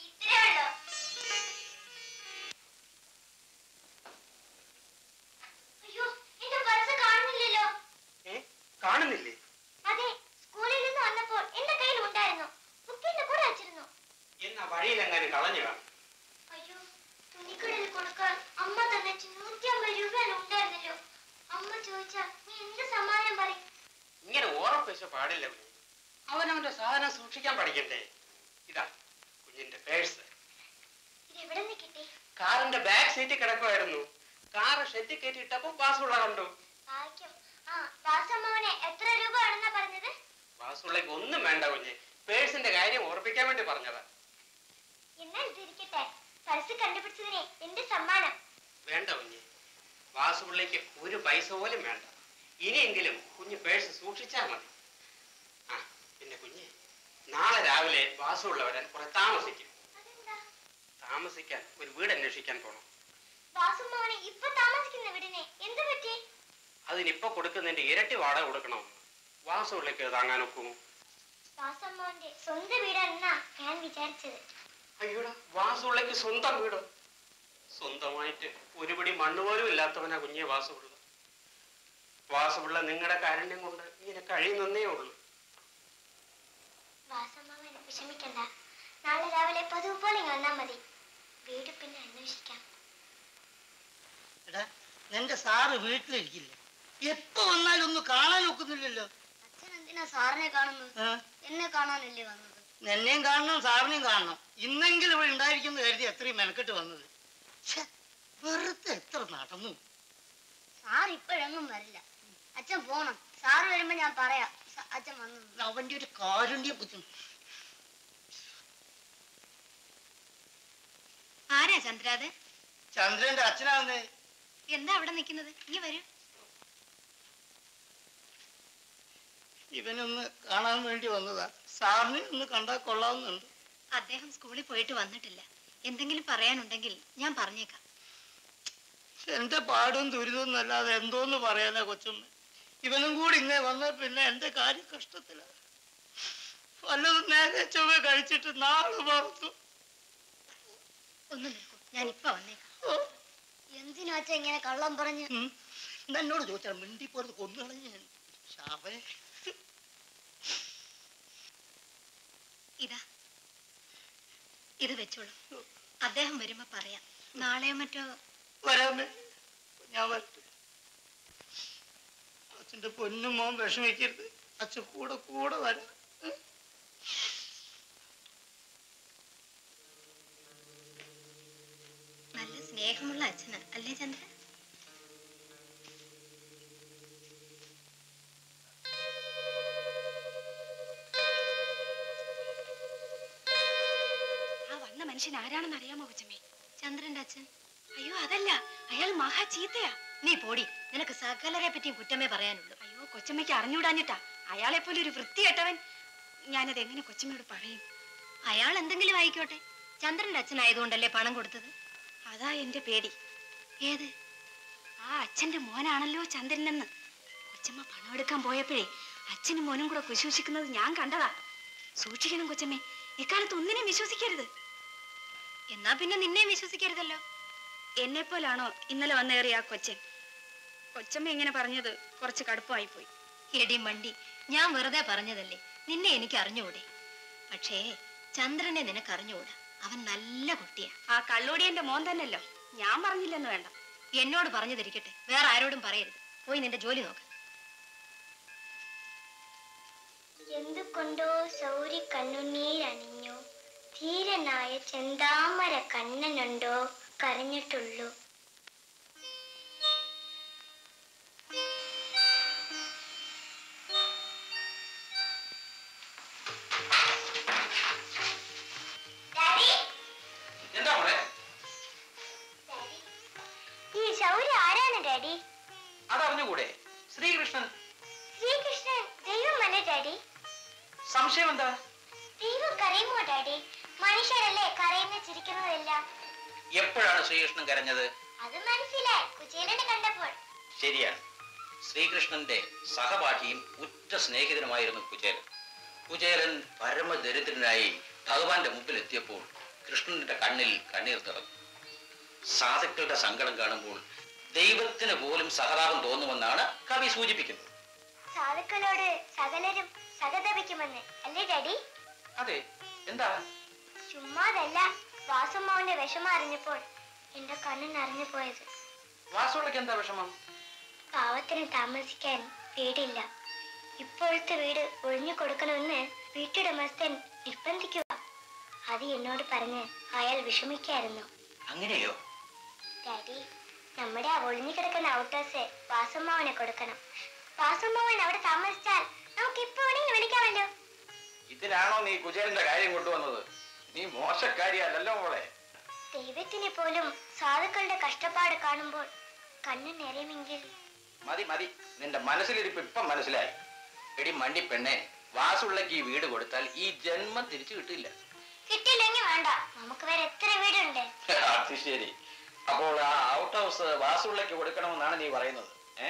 അയ്യോ എന്റെ പർസ് കാണുന്നില്ലല്ലോ കാണുന്നില്ലേ അതെ സ്കൂളിൽ നിന്ന് വന്നപ്പോൾ എന്റെ കയ്യിൽ ഉണ്ടായിരുന്നു ബുക്കിന്റെ കൂടെ വെച്ചിരുന്നു എന്നാ വഴിയിലെങ്ങാനും കളഞ്ഞു കാണും അയ്യോ തുണിക്കടയിൽ കൊടുക്കാൻ അമ്മ തന്നെ നൂറ്റി അമ്പത് രൂപയാണ് ഉണ്ടായിരുന്നല്ലോ അമ്മ ചോദിച്ചാ നീ എന്ത് സമ്മാനം പറയും ഇങ്ങനെ ഓറപ്പേശ പാടില്ല കുഞ്ഞ്. അവനവന്റെ സാധനം സൂക്ഷിക്കാൻ പഠിക്കണ്ടേ ഇതാ കുഞ്ഞിന്റെ പേഴ്സ് ഇത് എവിടെ നിന്ന് കിട്ടി കാറിന്റെ ബാക്ക് സീറ്റിൽ കിടക്കുമായിരുന്നു കാറ് ഷെറ്റി കയറ്റിയിട്ടപ്പോ പാസ്സുള്ള കണ്ടു ഭാഗ്യം ആ ദാസമ്മാവനെ എത്ര രൂപ ആണെന്നാ പറഞ്ഞത് പാസ്സുള്ളക്ക് ഒന്നും വേണ്ട കുഞ്ഞ് പേഴ്സിന്റെ കാര്യം ഓർപ്പിക്കാൻ വേണ്ടി പറഞ്ഞതാ എന്നാൽ ഇതിരിക്കട്ടെ പർസ് കണ്ടുപിടിച്ചതിനെ എന്റെ സമ്മാനം വേണ്ട കുഞ്ഞ് വാസുപിള്ളിക്ക് ഒരു പൈസ പോലും വേണ്ട ഇനിയെങ്കിലും കുഞ്ഞ് പേഴ്സ് സൂക്ഷിച്ചാൽ മതി ആ പിന്നെ കുഞ്ഞ് നാളെ രാവിലെ വാസുള്ള വരാൻ കുറെ താമസിക്കും താമസിക്കാൻ ഒരു വീട് അന്വേഷിക്കാൻ പോണം ദാസമ്മാവനെ ഇപ്പൊ താമസിക്കുന്ന വീടിനെ എന്ത് പറ്റി അതിനിപ്പോ കൊടുക്കുന്നതിന്റെ ഇരട്ടി വാടക കൊടുക്കണമെന്ന് വാസുപിള്ളിക്ക് താങ്ങാൻ ഒക്കുമോ ദാസമ്മാവന്റെ സ്വന്തം വീടാണെന്നാ ഞാൻ വിചാരിച്ചത് അയ്യോടാ വാസുപിള്ളയ്ക്ക് സ്വന്തം വീട് സ്വന്തമായിട്ട് ഒരു പിടി മണ്ണ് പോലും ഇല്ലാത്തവനാ കുഞ്ഞെ വാസുപിള്ള വാസുപിള്ള നിങ്ങളുടെ കാരുണ്യം കൊണ്ട് ഇങ്ങനെ കഴിയുന്നേ ഉള്ളൂ വാസമ്മാവൻ വിഷമിക്കണ്ട നാളെ രാവിലെ പതിവ് പോലെ ഇങ്ങ് വന്നാ മതി വീട് പിന്നെ അന്വേഷിക്കാം എടാ നിന്റെ സാറ് വീട്ടിലിരിക്കില്ല എപ്പോ വന്നാലും ഒന്ന് കാണാൻ ഒക്കുന്നില്ലല്ലോ അച്ഛൻ എന്തിനാ സാറിനെ കാണുന്നത് ആ? എന്നെ കാണാനല്ലേ വന്നത് എന്നെയും കാണണം സാറിനെയും കാണണം ഇന്നെങ്കിലും ഇവിടെ ഉണ്ടായിരിക്കുന്നു കരുതി എത്രയും മെനക്കെട്ട് വന്നത് ഛെ, വെറുതെ എത്ര നടന്നു സാർ ഇപ്പോഴെങ്ങും വരില്ല അച്ഛൻ പോണം സാറ് വരുമ്പോ ഞാൻ പറയാം സ- അച്ഛൻ വന്നു അവന്റെ ഒരു കാരുണ്യ ബുദ്ധി ആരാ ചന്ദ്രാത് ചന്ദ്രന്റെ അച്ഛനാവുന്നേ എന്താ അവിടെ നിൽക്കുന്നത് ഇനി വരൂ ഇവനൊന്ന് കാണാൻ വേണ്ടി വന്നതാ സാറിനെ ഒന്ന് കണ്ടാൽ കൊള്ളാവുന്നുണ്ട് അദ്ദേഹം സ്കൂളിൽ പോയിട്ട് വന്നിട്ടില്ല എന്തെങ്കിലും പറയാനുണ്ടെങ്കിൽ ഞാൻ പറഞ്ഞേക്കാം എന്റെ പാടും ദുരിതവും എന്നല്ലാതെ എന്തോന്ന് പറയാനാ കൊച്ചമ്മ ഇവനും കൂടി ഇങ്ങനെ വന്ന പിന്നെ എന്റെ കാര്യം കഷ്ടത്തില വല്ലതും നേരെ ചൊവ്വ കഴിച്ചിട്ട് നാളെ മറന്നു ഒന്ന് നിൽക്കൂ ഞാൻ ഇപ്പൊ വന്നേക്കാം എന്തിനാ അച്ഛൻ ഇങ്ങനെ കള്ളം പറഞ്ഞ് എന്നോട് ചോദിച്ചാൽ മിണ്ടി പോறது കൊന്നുകളഞ്ഞ ഞാൻ ശാപേ ഇതാ ഇത് വെച്ചോളൂ അദ്ദേഹം വരുമ്പോ പറയാം നാളെയോ മറ്റോ വരാമേ ഞാൻ വരട്ടെ അച്ഛന്റെ പൊന്നും മോൻ വിഷമിക്കരുത് അച്ഛൻ കൂടെ കൂടെ വരാം നല്ല സ്നേഹമുള്ള അച്ഛന് അല്ലേ ചന്ദ്ര ആ വന്ന മനുഷ്യൻ ആരാണെന്ന് അറിയാമോ കൊച്ചമ്മേ ചന്ദ്രന്റെ അച്ഛൻ അയ്യോ അതല്ല അയാൾ മഹാ ചീത്തയാ നീ പോടി നിനക്ക് സകലരെ പറ്റിയും കുറ്റമേ പറയാനുള്ളൂ അയ്യോ കൊച്ചമ്മയ്ക്ക് അറിഞ്ഞൂടാഞ്ഞിട്ടാ അയാളെ പോലെ ഒരു വൃത്തികെട്ടവൻ ഞാനത് എങ്ങനെ കൊച്ചമ്മയോട് പറയും അയാൾ എന്തെങ്കിലും ആയിക്കോട്ടെ ചന്ദ്രന്റെ അച്ഛനായതുകൊണ്ടല്ലേ പണം കൊടുത്തത് അതാ എന്റെ പേടി ഏത് ആ അച്ഛന്റെ മോനാണല്ലോ ചന്ദ്രനെന്ന് കൊച്ചമ്മ പണം എടുക്കാൻ പോയപ്പോഴേ അച്ഛനും മോനും കൂടെ കുശൂഷിക്കുന്നത് ഞാൻ കണ്ടതാ സൂക്ഷിക്കണം കൊച്ചമ്മേ ഇക്കാലത്ത് ഒന്നിനെയും വിശ്വസിക്കരുത് എന്നാ പിന്നെ നിന്നെ വിശ്വസിക്കരുതല്ലോ എന്നെ പോലാണോ ഇന്നലെ വന്നേറിയ ആ കൊച്ചൻ കൊച്ചമ്മ ഇങ്ങനെ പറഞ്ഞത് കുറച്ച് കടുപ്പമായി പോയി എടി മണ്ടി ഞാൻ വെറുതെ പറഞ്ഞതല്ലേ നിന്നെ എനിക്ക് അറിഞ്ഞുകൂടെ പക്ഷേ ചന്ദ്രനെ നിനക്ക് അറിഞ്ഞുകൂടാ അവൻ നല്ല കുട്ടിയാ ആ കള്ളൂടിയന്റെ മോൻ തന്നെയല്ലോ ഞാൻ പറഞ്ഞില്ലെന്ന് വേണ്ട എന്നോട് പറഞ്ഞതിരിക്കട്ടെ വേറെ ആരോടും പറയരുത് പോയി നിന്റെ ജോലി നോക്ക് എന്തുകൊണ്ടോ സൗരി കണ്ണുനീരണിഞ്ഞു ധീരനായ ചെന്താമര കണ്ണനുണ്ടോ കരഞ്ഞിട്ടുള്ളൂ എന്താ സ്റ്റീവ് കരയുമോ ഡാഡി മനുഷ്യരല്ലേ കരയുന്ന ചിരിക്കുന്നതെല്ലാം എപ്പോഴാണ് ശ്രീകൃഷ്ണൻ കരഞ്ഞത് അത് മനസ്സിലായി കുചേലനെ കണ്ടപ്പോൾ ശരിയാണ് ശ്രീകൃഷ്ണന്റെ സഹപാഠിയും ഉറ്റ സ്നേഹിതനുമായിരുന്നു കുചേലൻ കുചേലൻ പരമദരിദ്രനായി ഭഗവാന്റെ മുമ്പിൽ എത്തിയപ്പോൾ കൃഷ്ണന്റെ കണ്ണിൽ കണ്ണീർ തിറന്നു സാധുക്കളുടെ സങ്കടം കാണുമ്പോൾ ദൈവത്തിന് പോലും സഹതാപം തോന്നുമെന്നാണ് കവി സൂചിപ്പിക്കുന്നത് സാധുക്കളോട് സകലരും സഹതപിക്കുമെന്ന് അല്ലേ ഡാഡി അതെ എന്താ ചുമ്മാതല്ല വാസുമ്മാവിന്റെ വിഷമം അറിഞ്ഞപ്പോൾ എന്റെ കണ്ണ് നിറഞ്ഞു പോയത് വാസുള്ളക്ക് എന്താ വിഷമം പാവത്തിന് താമസിക്കാൻ വീടില്ല ഇപ്പോഴത്തെ വീട് ഒഴിഞ്ഞു കൊടുക്കണമെന്ന് വീട്ടുടമസ്ഥൻ നിർബന്ധിക്കുക അത് എന്നോട് പറഞ്ഞ് അയാൾ വിഷമിക്കായിരുന്നു അങ്ങനെയോ ഡാഡി നമ്മുടെ ആ ഒളിഞ്ഞു കിടക്കുന്ന ഔട്ട് ഹൗസ് വാസമ്മാവനെ കൊടുക്കണം വാസമ്മാവൻ അവിടെ താമസിച്ചാൽ നമുക്ക് ഇപ്പൊ വേണമെങ്കിൽ വിളിക്കാമല്ലോ ഇതിനാണോ നീ കുചേലന്റെ കാര്യം കൊണ്ടുവന്നത് നീ മോശക്കാരിയല്ലല്ലോ മോളെ ദൈവത്തിനെ പോലും സാധുക്കളുടെ കഷ്ടപ്പാട് കാണുമ്പോൾ കണ്ണു നിറയുമെങ്കിൽ മതി മതി നിന്റെ മനസ്സിലിരിപ്പ് ഇപ്പം മനസ്സിലായി എടി മണ്ടി പെണ്ണെ വാസുള്ളക്ക് ഈ വീട് കൊടുത്താൽ ഈ ജന്മം തിരിച്ചു കിട്ടില്ല കിട്ടില്ലെങ്കിൽ വേണ്ട നമുക്ക് വേറെ എത്ര വീടുണ്ട് അത് ശരി അപ്പോൾ ആ ഔട്ട് ഹൗസ് വാസുള്ളക്ക് കൊടുക്കണമെന്നാണ് നീ പറയുന്നത് ഏ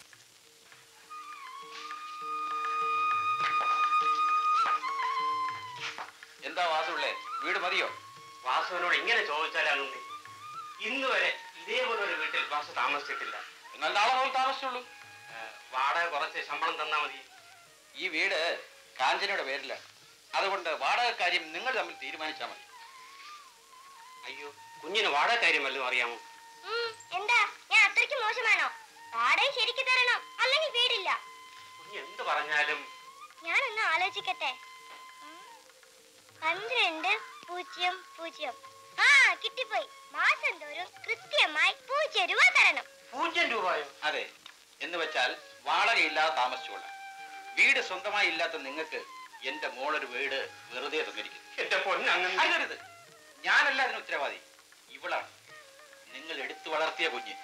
എന്താ വാസുള്ളേ വീട് മതിയോ വാസുവിനോട് ഇങ്ങനെ ചോദിച്ചാലാകുന്നേ ഇന്ന് വരെ ഇതേപോലെ ഒരു വീട്ടിൽ വാസു താമസിച്ചിട്ടില്ല എന്നാൽ നാളെ മുതൽ താമസിച്ചുള്ളൂ വാടക കുറച്ച് ശമ്പളം തന്നാ മതി ഈ വീട് കാഞ്ചനയുടെ പേരിലാണ് അതുകൊണ്ട് വാടക കാര്യം നിങ്ങൾ തമ്മിൽ തീരുമാനിച്ചാൽ മതി അയ്യോ കുഞ്ഞിന് വാടക കാര്യം വല്ലതും അറിയാമോ ഉം, എന്താ ഞാൻ അത്രയ്ക്ക് മോശമാണോ വാടക ശരിക്ക് തരണം അല്ലെങ്കിൽ വീടില്ല കുഞ്ഞ് എന്ത് പറഞ്ഞാലും ഞാനൊന്ന് ആലോചിക്കട്ടെ ഉം, പന്ത്രണ്ട് പൂജ്യം പൂജ്യം ആ കിട്ടിപ്പോയി മാസം തോറും കൃത്യമായി പൂജ്യം രൂപ തരണം പൂജ്യം രൂപയോ അതെ എന്ന് വെച്ചാൽ വാടകയില്ലാതെ താമസിച്ചുകൊള്ളാം വീട് സ്വന്തമായി ഇല്ലാത്ത നിങ്ങൾക്ക് എന്റെ മോളൊരു വീട് വെറുതെ തന്നിരിക്കുന്നു എന്റെ പൊന്നങ്ങനെ അരുത് ഞാനല്ല അതിന് ഉത്തരവാദി ഇവളാണ് നിങ്ങൾ എടുത്തു വളർത്തിയ കുഞ്ഞ്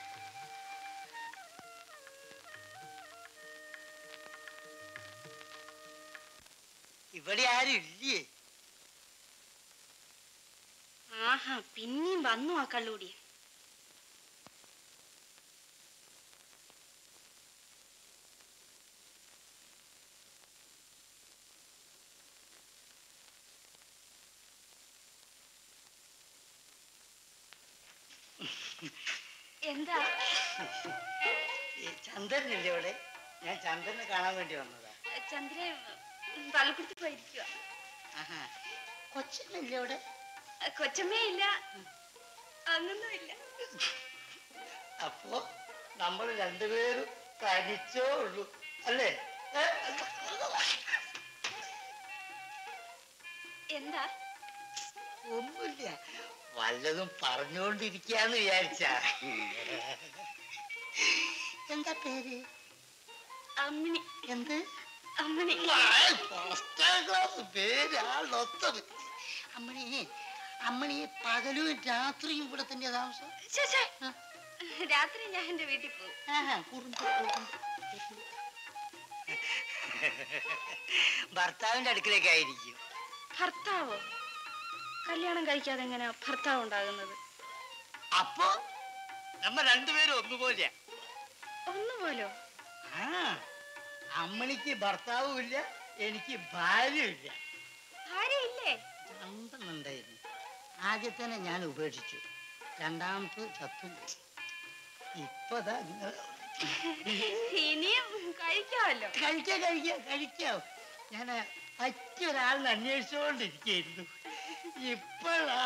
ഇവിടെ ആരും ഇല്ലേ ആഹാ പിന്നെയും വന്നു ആ കള്ളൂടി എന്താ ഈ ചന്ദ്രനില്ലേ ഇവിടെ ഞാൻ ചന്ദ്രനെ കാണാൻ വേണ്ടി വന്നതാ ചന്ദ്ര പള്ളിക്കുടുത്ത് പോയിരിക്കുക ആഹാ കൊച്ചനില്ലേ ഇവിടെ കൊച്ചമ്മേ ഇല്ല അങ്ങൊന്നുമില്ല അപ്പോ നമ്മൾ രണ്ടുപേരും തനിച്ചോ ഉള്ളൂ അല്ലേ ഏ? എന്താ ഒന്നുമില്ല വല്ലതും പറഞ്ഞുകൊണ്ടിരിക്കാന്ന് വിചാരിച്ച എന്താ പേര് അമ്മിണി എന്ത് അമ്മിണി ഫസ്റ്റ് ക്ലാസ് പേരാളൊത്തത് അമ്മണി അമ്മണി പകലും രാത്രിയും ഇവിടെ തന്നെ താമസം ശ്ശെ, ശ്ശെ. രാത്രി ഞാൻ എന്റെ വീട്ടിൽ പോകും ആഹാ, കുറുമ്പ്, കുറുമ്പ്. ഭർത്താവിന്റെ അടുക്കിലേക്കായിരിക്കും ഭർത്താവോ കല്യാണം കഴിക്കാതെ എങ്ങനെയാ ഭർത്താവ് ഉണ്ടാകുന്നത് അപ്പോ നമ്മ രണ്ടുപേരും ഒന്നുപോലെയാ ഒന്നുപോലോ ആ അമ്മണിക്ക് ഭർത്താവുമില്ല എനിക്ക് ഭാര്യയില്ല ഭാര്യയില്ലേ രണ്ടെണ്ണുണ്ടായിരുന്നു ആദ്യത്തേനെ ഞാൻ ഉപേക്ഷിച്ചു രണ്ടാമത് ചത്തും ഇപ്പതാ നിങ്ങൾ ഇനിയും കഴിക്കാമല്ലോ കഴിക്കാം കഴിക്കാം കഴിക്കാം ഞാൻ പറ്റിയൊരാളിനെ അന്വേഷിച്ചുകൊണ്ടിരിക്കുന്നു ഇപ്പോഴാ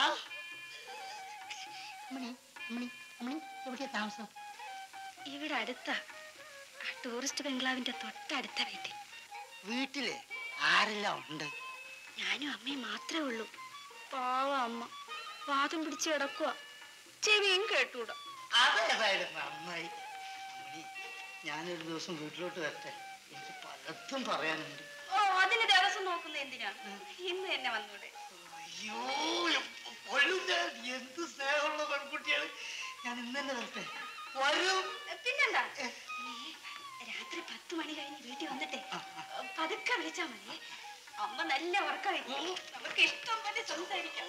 അമ്മണി അമ്മണി അമ്മണി എവിടെയാ താമസം ഇവിടെ അടുത്താ ആ ടൂറിസ്റ്റ് ബംഗ്ലാവിന്റെ തൊട്ടടുത്ത വീട്ടിൽ വീട്ടില് ആരെല്ലാം ഉണ്ട് ഞാനും അമ്മയും മാത്രമേ ഉള്ളൂ പാവ അമ്മ വാദം പിടിച്ച് കിടക്കുക ചെവിയും കേട്ടൂടാ അതേതായാലും നന്നായി അമ്മണി ഞാനൊരു ദിവസം വീട്ടിലോട്ട് വരട്ടെ എനിക്ക് പലതും പറയാനുണ്ട് ഓ അതിന് ദിവസം നോക്കുന്ന എന്തിനാ ഇന്ന് തന്നെ വന്നൂടെ അയ്യോ എപ്പോഴും ഞാൻ എന്ത് സ്നേഹമുള്ള പെൺകുട്ടിയാണ് ഞാൻ ഇന്ന് തന്നെ വരട്ടെ വരും പിന്നെന്താ നീ രാത്രി പത്ത് മണി കഴിഞ്ഞ് വീട്ടിൽ വന്നിട്ടേ പതുക്കെ വിളിച്ചാ മതി അമ്മ നല്ല ഉറക്കമായി നമുക്ക് ഇഷ്ടം പോലെ സംസാരിക്കാം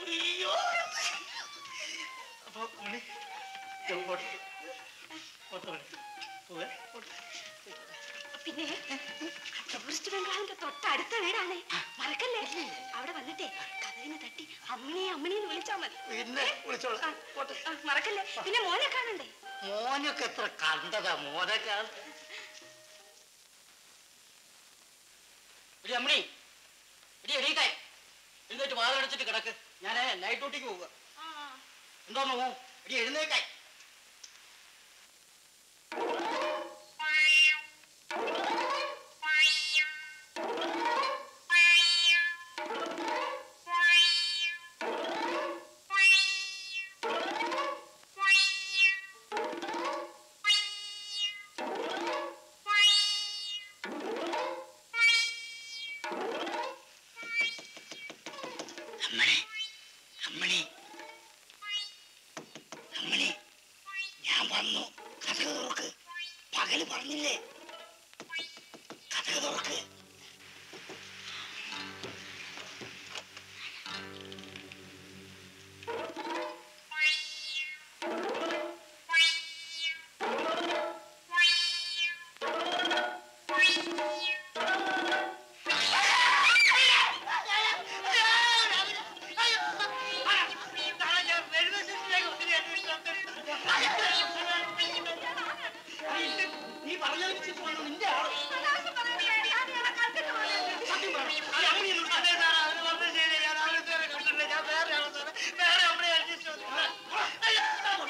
അപ്പൊ മണി, ഞാൻ പോട്ടെ. പോട്ടെ മണി. പോവേ. പോട്ടെ. പിന്നെ ടൂറിസ്റ്റ് ബംഗാളിന്റെ തൊട്ടടുത്ത വീടാണേ മറക്കല്ലേ അവിടെ വന്നിട്ടേ കഥകിനെ തട്ടി അമ്മിനെ അമ്മിനെന്ന് വിളിച്ചാ മതി പിന്നെ വിളിച്ചോളാം പോട്ടെ ആ, മറക്കല്ലേ പിന്നെ മോനെ കാണണ്ടേ മോനൊക്കെ എത്ര കണ്ടതാ മോനെ കാണ എടി അമ്മണി എടി എടീക്കായി എഴുന്നേറ്റ് വാതിലടച്ചിട്ട് കിടക്ക് ഞാൻ നൈറ്റ് ഡ്യൂട്ടിക്ക് പോവുക എന്തോന്നു പോവും എടി എഴുന്നേക്കായി അമ്മണി അമ്മണി അമ്മണി ഞാൻ വന്നു കഥ തുറക്ക് പകല് പറഞ്ഞില്ലേ കഥ തുറക്ക് നീ പറഞ്ഞതിന് ശേഷമാണ് നിന്റെ ആള് സത്യം പറ. ആ അമ്മണിയൊന്നും അതെ സാറേ, അവര് പറഞ്ഞത് ശരിയാ. ഞാൻ അവരെ ഇതുവരെ കണ്ടിട്ടില്ല. ഞാൻ വേറെ ആളാ സാറേ. വേറെ അമ്മയെ അന്വേഷിച്ചു വന്നു. അയ്യോ.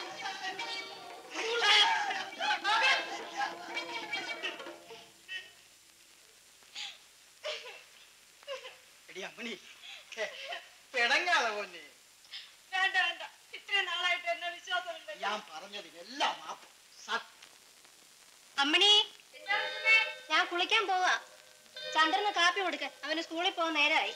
എടി അമ്മണി ഛെ, പിണങ്ങാതെ പോന്നെ വേണ്ട വേണ്ട ഇത്രയും നാളായിട്ട് എന്നെ വിശ്വാസമുണ്ട് ഞാൻ പറഞ്ഞതിനെല്ലാം മാപ്പ് സത്യം അമ്മണി ഞാൻ കുളിക്കാൻ പോവാ ചന്ദ്രന് കാപ്പി കൊടുക്ക അവന് സ്കൂളിൽ പോകാൻ നേരമായി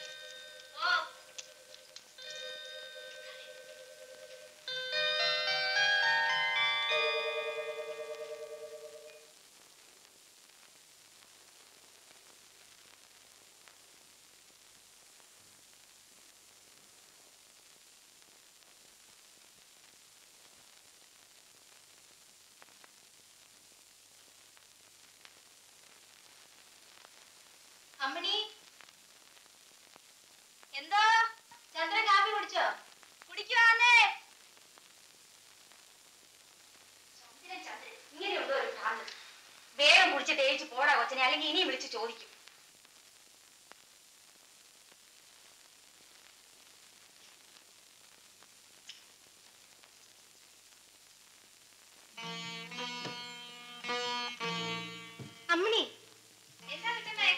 അമ്മണി എന്തോ ചന്ദ്രൻ കാപ്പി കുടിച്ചോ കുടിക്കുവാന്നേ ചന്ദ്രൻ ചന്ദ്രൻ ഇങ്ങനെയുണ്ടോ ഒരു ഭ്രാന്ത് വേഗം കുടിച്ച് തേച്ച് പോടാ കൊച്ചനെ അല്ലെങ്കിൽ ഇനിയും വിളിച്ച് ചോദിക്കും അമ്മണി എന്താ കിട്ടുന്നേ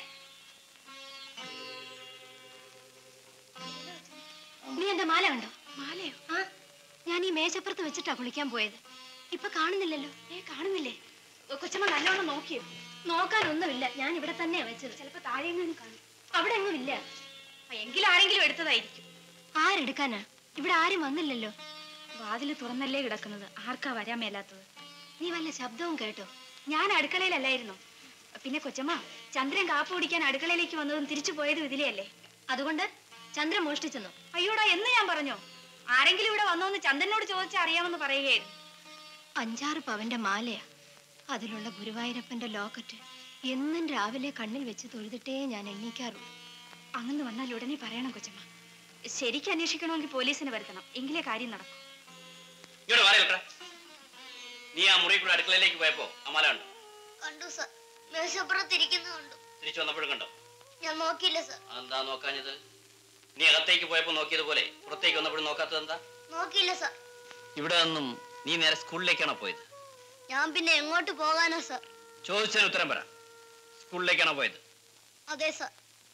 നീ എന്റെ മാല കണ്ടോ മാലയോ ആ ഞാൻ ഈ മേശപ്പുറത്ത് വെച്ചിട്ടാ കുളിക്കാൻ പോയത് ഇപ്പൊ കാണുന്നില്ലല്ലോ ഏ കാണുന്നില്ലേ കൊച്ചമ്മ നല്ലോണം നോക്കിയോ നോക്കാനൊന്നുമില്ല ഞാൻ ഇവിടെ തന്നെയാ വെച്ചത് ചിലപ്പോ താഴെ എങ്ങാനും കാണും അവിടെ എങ്ങും ഇല്ല എങ്കിലും ആരെങ്കിലും എടുത്തതായിരിക്കും ആരെടുക്കാനാ ഇവിടെ ആരും വന്നില്ലല്ലോ വാതില് തുറന്നല്ലേ കിടക്കുന്നത് ആർക്കാ വരാൻ മേലാത്തത് നീ വല്ല ശബ്ദവും കേട്ടോ ഞാൻ അടുക്കളയിലല്ലായിരുന്നു പിന്നെ കൊച്ചമ്മ ചന്ദ്രൻ കാപ്പ് കുടിക്കാൻ അടുക്കളയിലേക്ക് വന്നതും തിരിച്ചു പോയതും ഇതിലെയല്ലേ അതുകൊണ്ട് ചന്ദ്രൻ മോഷ്ടിച്ചെന്നോ അയ്യോടാ എന്ന് ഞാൻ പറഞ്ഞോ ആരെങ്കിലും ഇവിടെ വന്നോന്ന് ചന്ദ്രനോട് ചോദിച്ചാൽ അറിയാമെന്ന് പറയുകയായിരുന്നു അഞ്ചാറ് പവന്റെ മാലയാ അതിലുള്ള ഗുരുവായൂരപ്പന്റെ ലോക്കറ്റ് എന്നും രാവിലെ കണ്ണിൽ വെച്ച് തൊഴുതിട്ടേ ഞാൻ എണ്ണീക്കാറുള്ളൂ അങ്ങനെ വന്നാൽ ഉടനെ പറയണം കൊച്ചമ്മ ശരിക്കും അന്വേഷിക്കണമെങ്കിൽ പോലീസിനെ വരുത്തണം എങ്കിലേ കാര്യം നടക്കും ഇങ്ങോട്ട് മാറി വെക്കട നീ ആ മുറി കൂടെ അടുക്കളയിലേക്ക് പോയപ്പോ അമല ഉണ്ട് കണ്ടു സർ മേശപ്പുറത്തിരിക്കുന്നു കണ്ടു തിരിച്ചു വന്നപ്പോഴും കണ്ടോ ഞാൻ നോക്കിയില്ല സർ എന്താ നോക്കാഞ്ഞത് നീ അകത്തേക്ക് പോയപ്പോ നോക്കിയതുപോലെ പുറത്തേക്ക് വന്നപ്പോഴും നോക്കാത്തത് എന്താ നോക്കിയില്ല സർ ഇവിടെ നിന്നും നീ നേരെ സ്കൂളിലേക്കാണോ പോയത് ഞാൻ പിന്നെ എങ്ങോട്ട് പോകാനാ സർ ചോദിച്ചതിന് ഉത്തരം പറ സ്കൂളിലേക്കാണോ പോയത് അതെ സർ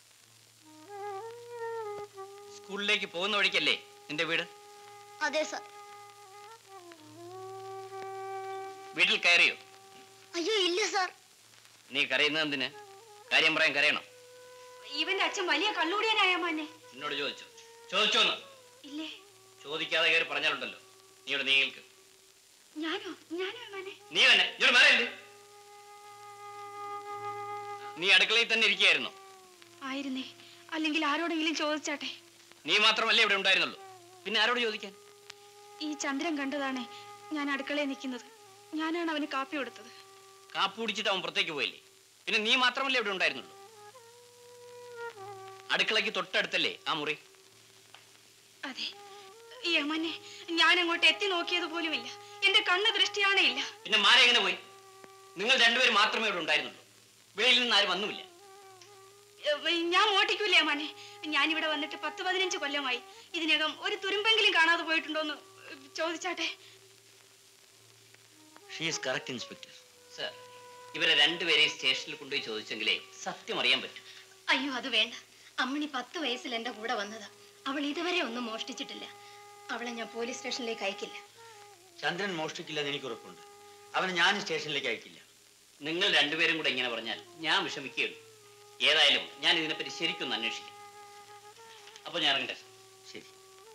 സ്കൂളിലേക്ക് പോകുന്ന വഴിക്കല്ലേ നിന്റെ വീട് അതെ സർ വീട്ടിൽ കയറിയോ അയ്യോ ഇല്ല സർ നീ കരയുന്നത് എന്തിന് കാര്യം പറയാൻ കരയണം ഇവന്റെ അച്ഛൻ വലിയ കള്ളുകൂടിയനായ മോനെ എന്നോട് ചോദിച്ചു ചോദിച്ചോന്ന് ഇല്ലേ ചോദിക്കാതെ കയറി പറഞ്ഞാലുണ്ടല്ലോ നീ ഇവിടെ നീങ്ങൾക്ക് ഞാനോ ഞാനോ മോനെ നീ തന്നെ ഇവിടെ മറയല്ലേ നീ അടുക്കളയിൽ തന്നെ ഇരിക്കുകയായിരുന്നു ആയിരുന്നേ അല്ലെങ്കിൽ ആരോടെങ്കിലും ചോദിച്ചാട്ടെ നീ മാത്രമല്ലേ ഇവിടെ ഉണ്ടായിരുന്നുള്ളൂ പിന്നെ ആരോട് ചോദിക്കാൻ ഈ ചന്ദ്രൻ കണ്ടതാണ് ഞാൻ അടുക്കളയിൽ നിൽക്കുന്നത് ഞാനാണ് അവന് കാപ്പി കൊടുത്തത് കാപ്പ് കുടിച്ചിട്ട് അവൻ പുറത്തേക്ക് പോയില്ലേ പിന്നെ നീ മാത്രമല്ലേ ഇവിടെ ഉണ്ടായിരുന്നുള്ളൂ അടുക്കളയ്ക്ക് തൊട്ടടുത്തല്ലേ ആ മുറി അതെ യമനെ ഞാൻ അങ്ങോട്ട് എത്തി നോക്കിയത് പോലുമില്ല എന്റെ കണ്ണ് ദൃഷ്ടിയാണേ ഇല്ല പിന്നെ മാര എങ്ങനെ പോയി നിങ്ങൾ രണ്ടുപേരും മാത്രമേ ഇവിടെ ഉണ്ടായിരുന്നുള്ളൂ വെളിയിൽ നിന്ന് ആരും വന്നുമില്ല ഏ, ഞാൻ ഓട്ടിക്കൂലേ യമനെ ഞാൻ ഇവിടെ വന്നിട്ട് പത്ത് പതിനഞ്ച് കൊല്ലമായി ഇതിനകം ഒരു തുരുമ്പെങ്കിലും കാണാതെ പോയിട്ടുണ്ടോന്ന് ചോദിച്ചാട്ടെ ഷീസ് കറക്റ്റ് ഇൻസ്പെക്ടർ സർ ഇവരെ രണ്ടുപേരെയും സ്റ്റേഷനിൽ കൊണ്ടുപോയി ചോദിച്ചെങ്കിലേ സത്യം അറിയാൻ പറ്റും അയ്യോ അത് വേണ്ട അമ്മണി പത്ത് വയസ്സിൽ എന്റെ കൂടെ വന്നതാ അവൾ ഇതുവരെ ഒന്നും മോഷ്ടിച്ചിട്ടില്ല അവളെ ഞാൻ പോലീസ് സ്റ്റേഷനിലേക്ക് അയക്കില്ല ചന്ദ്രൻ മോഷ്ടിക്കില്ലെന്ന് എനിക്ക് ഉറപ്പുണ്ട് അവനെ ഞാൻ സ്റ്റേഷനിലേക്ക് അയക്കില്ല നിങ്ങൾ രണ്ടുപേരും കൂടെ ഇങ്ങനെ പറഞ്ഞാൽ ഞാൻ വിഷമിക്കുകയുള്ളൂ ഏതായാലും ഞാൻ ഇതിനെപ്പറ്റി ശരിക്കൊന്ന് അന്വേഷിക്കാം അപ്പൊ ഞാൻ ഇറങ്ങട്ടെ ശരി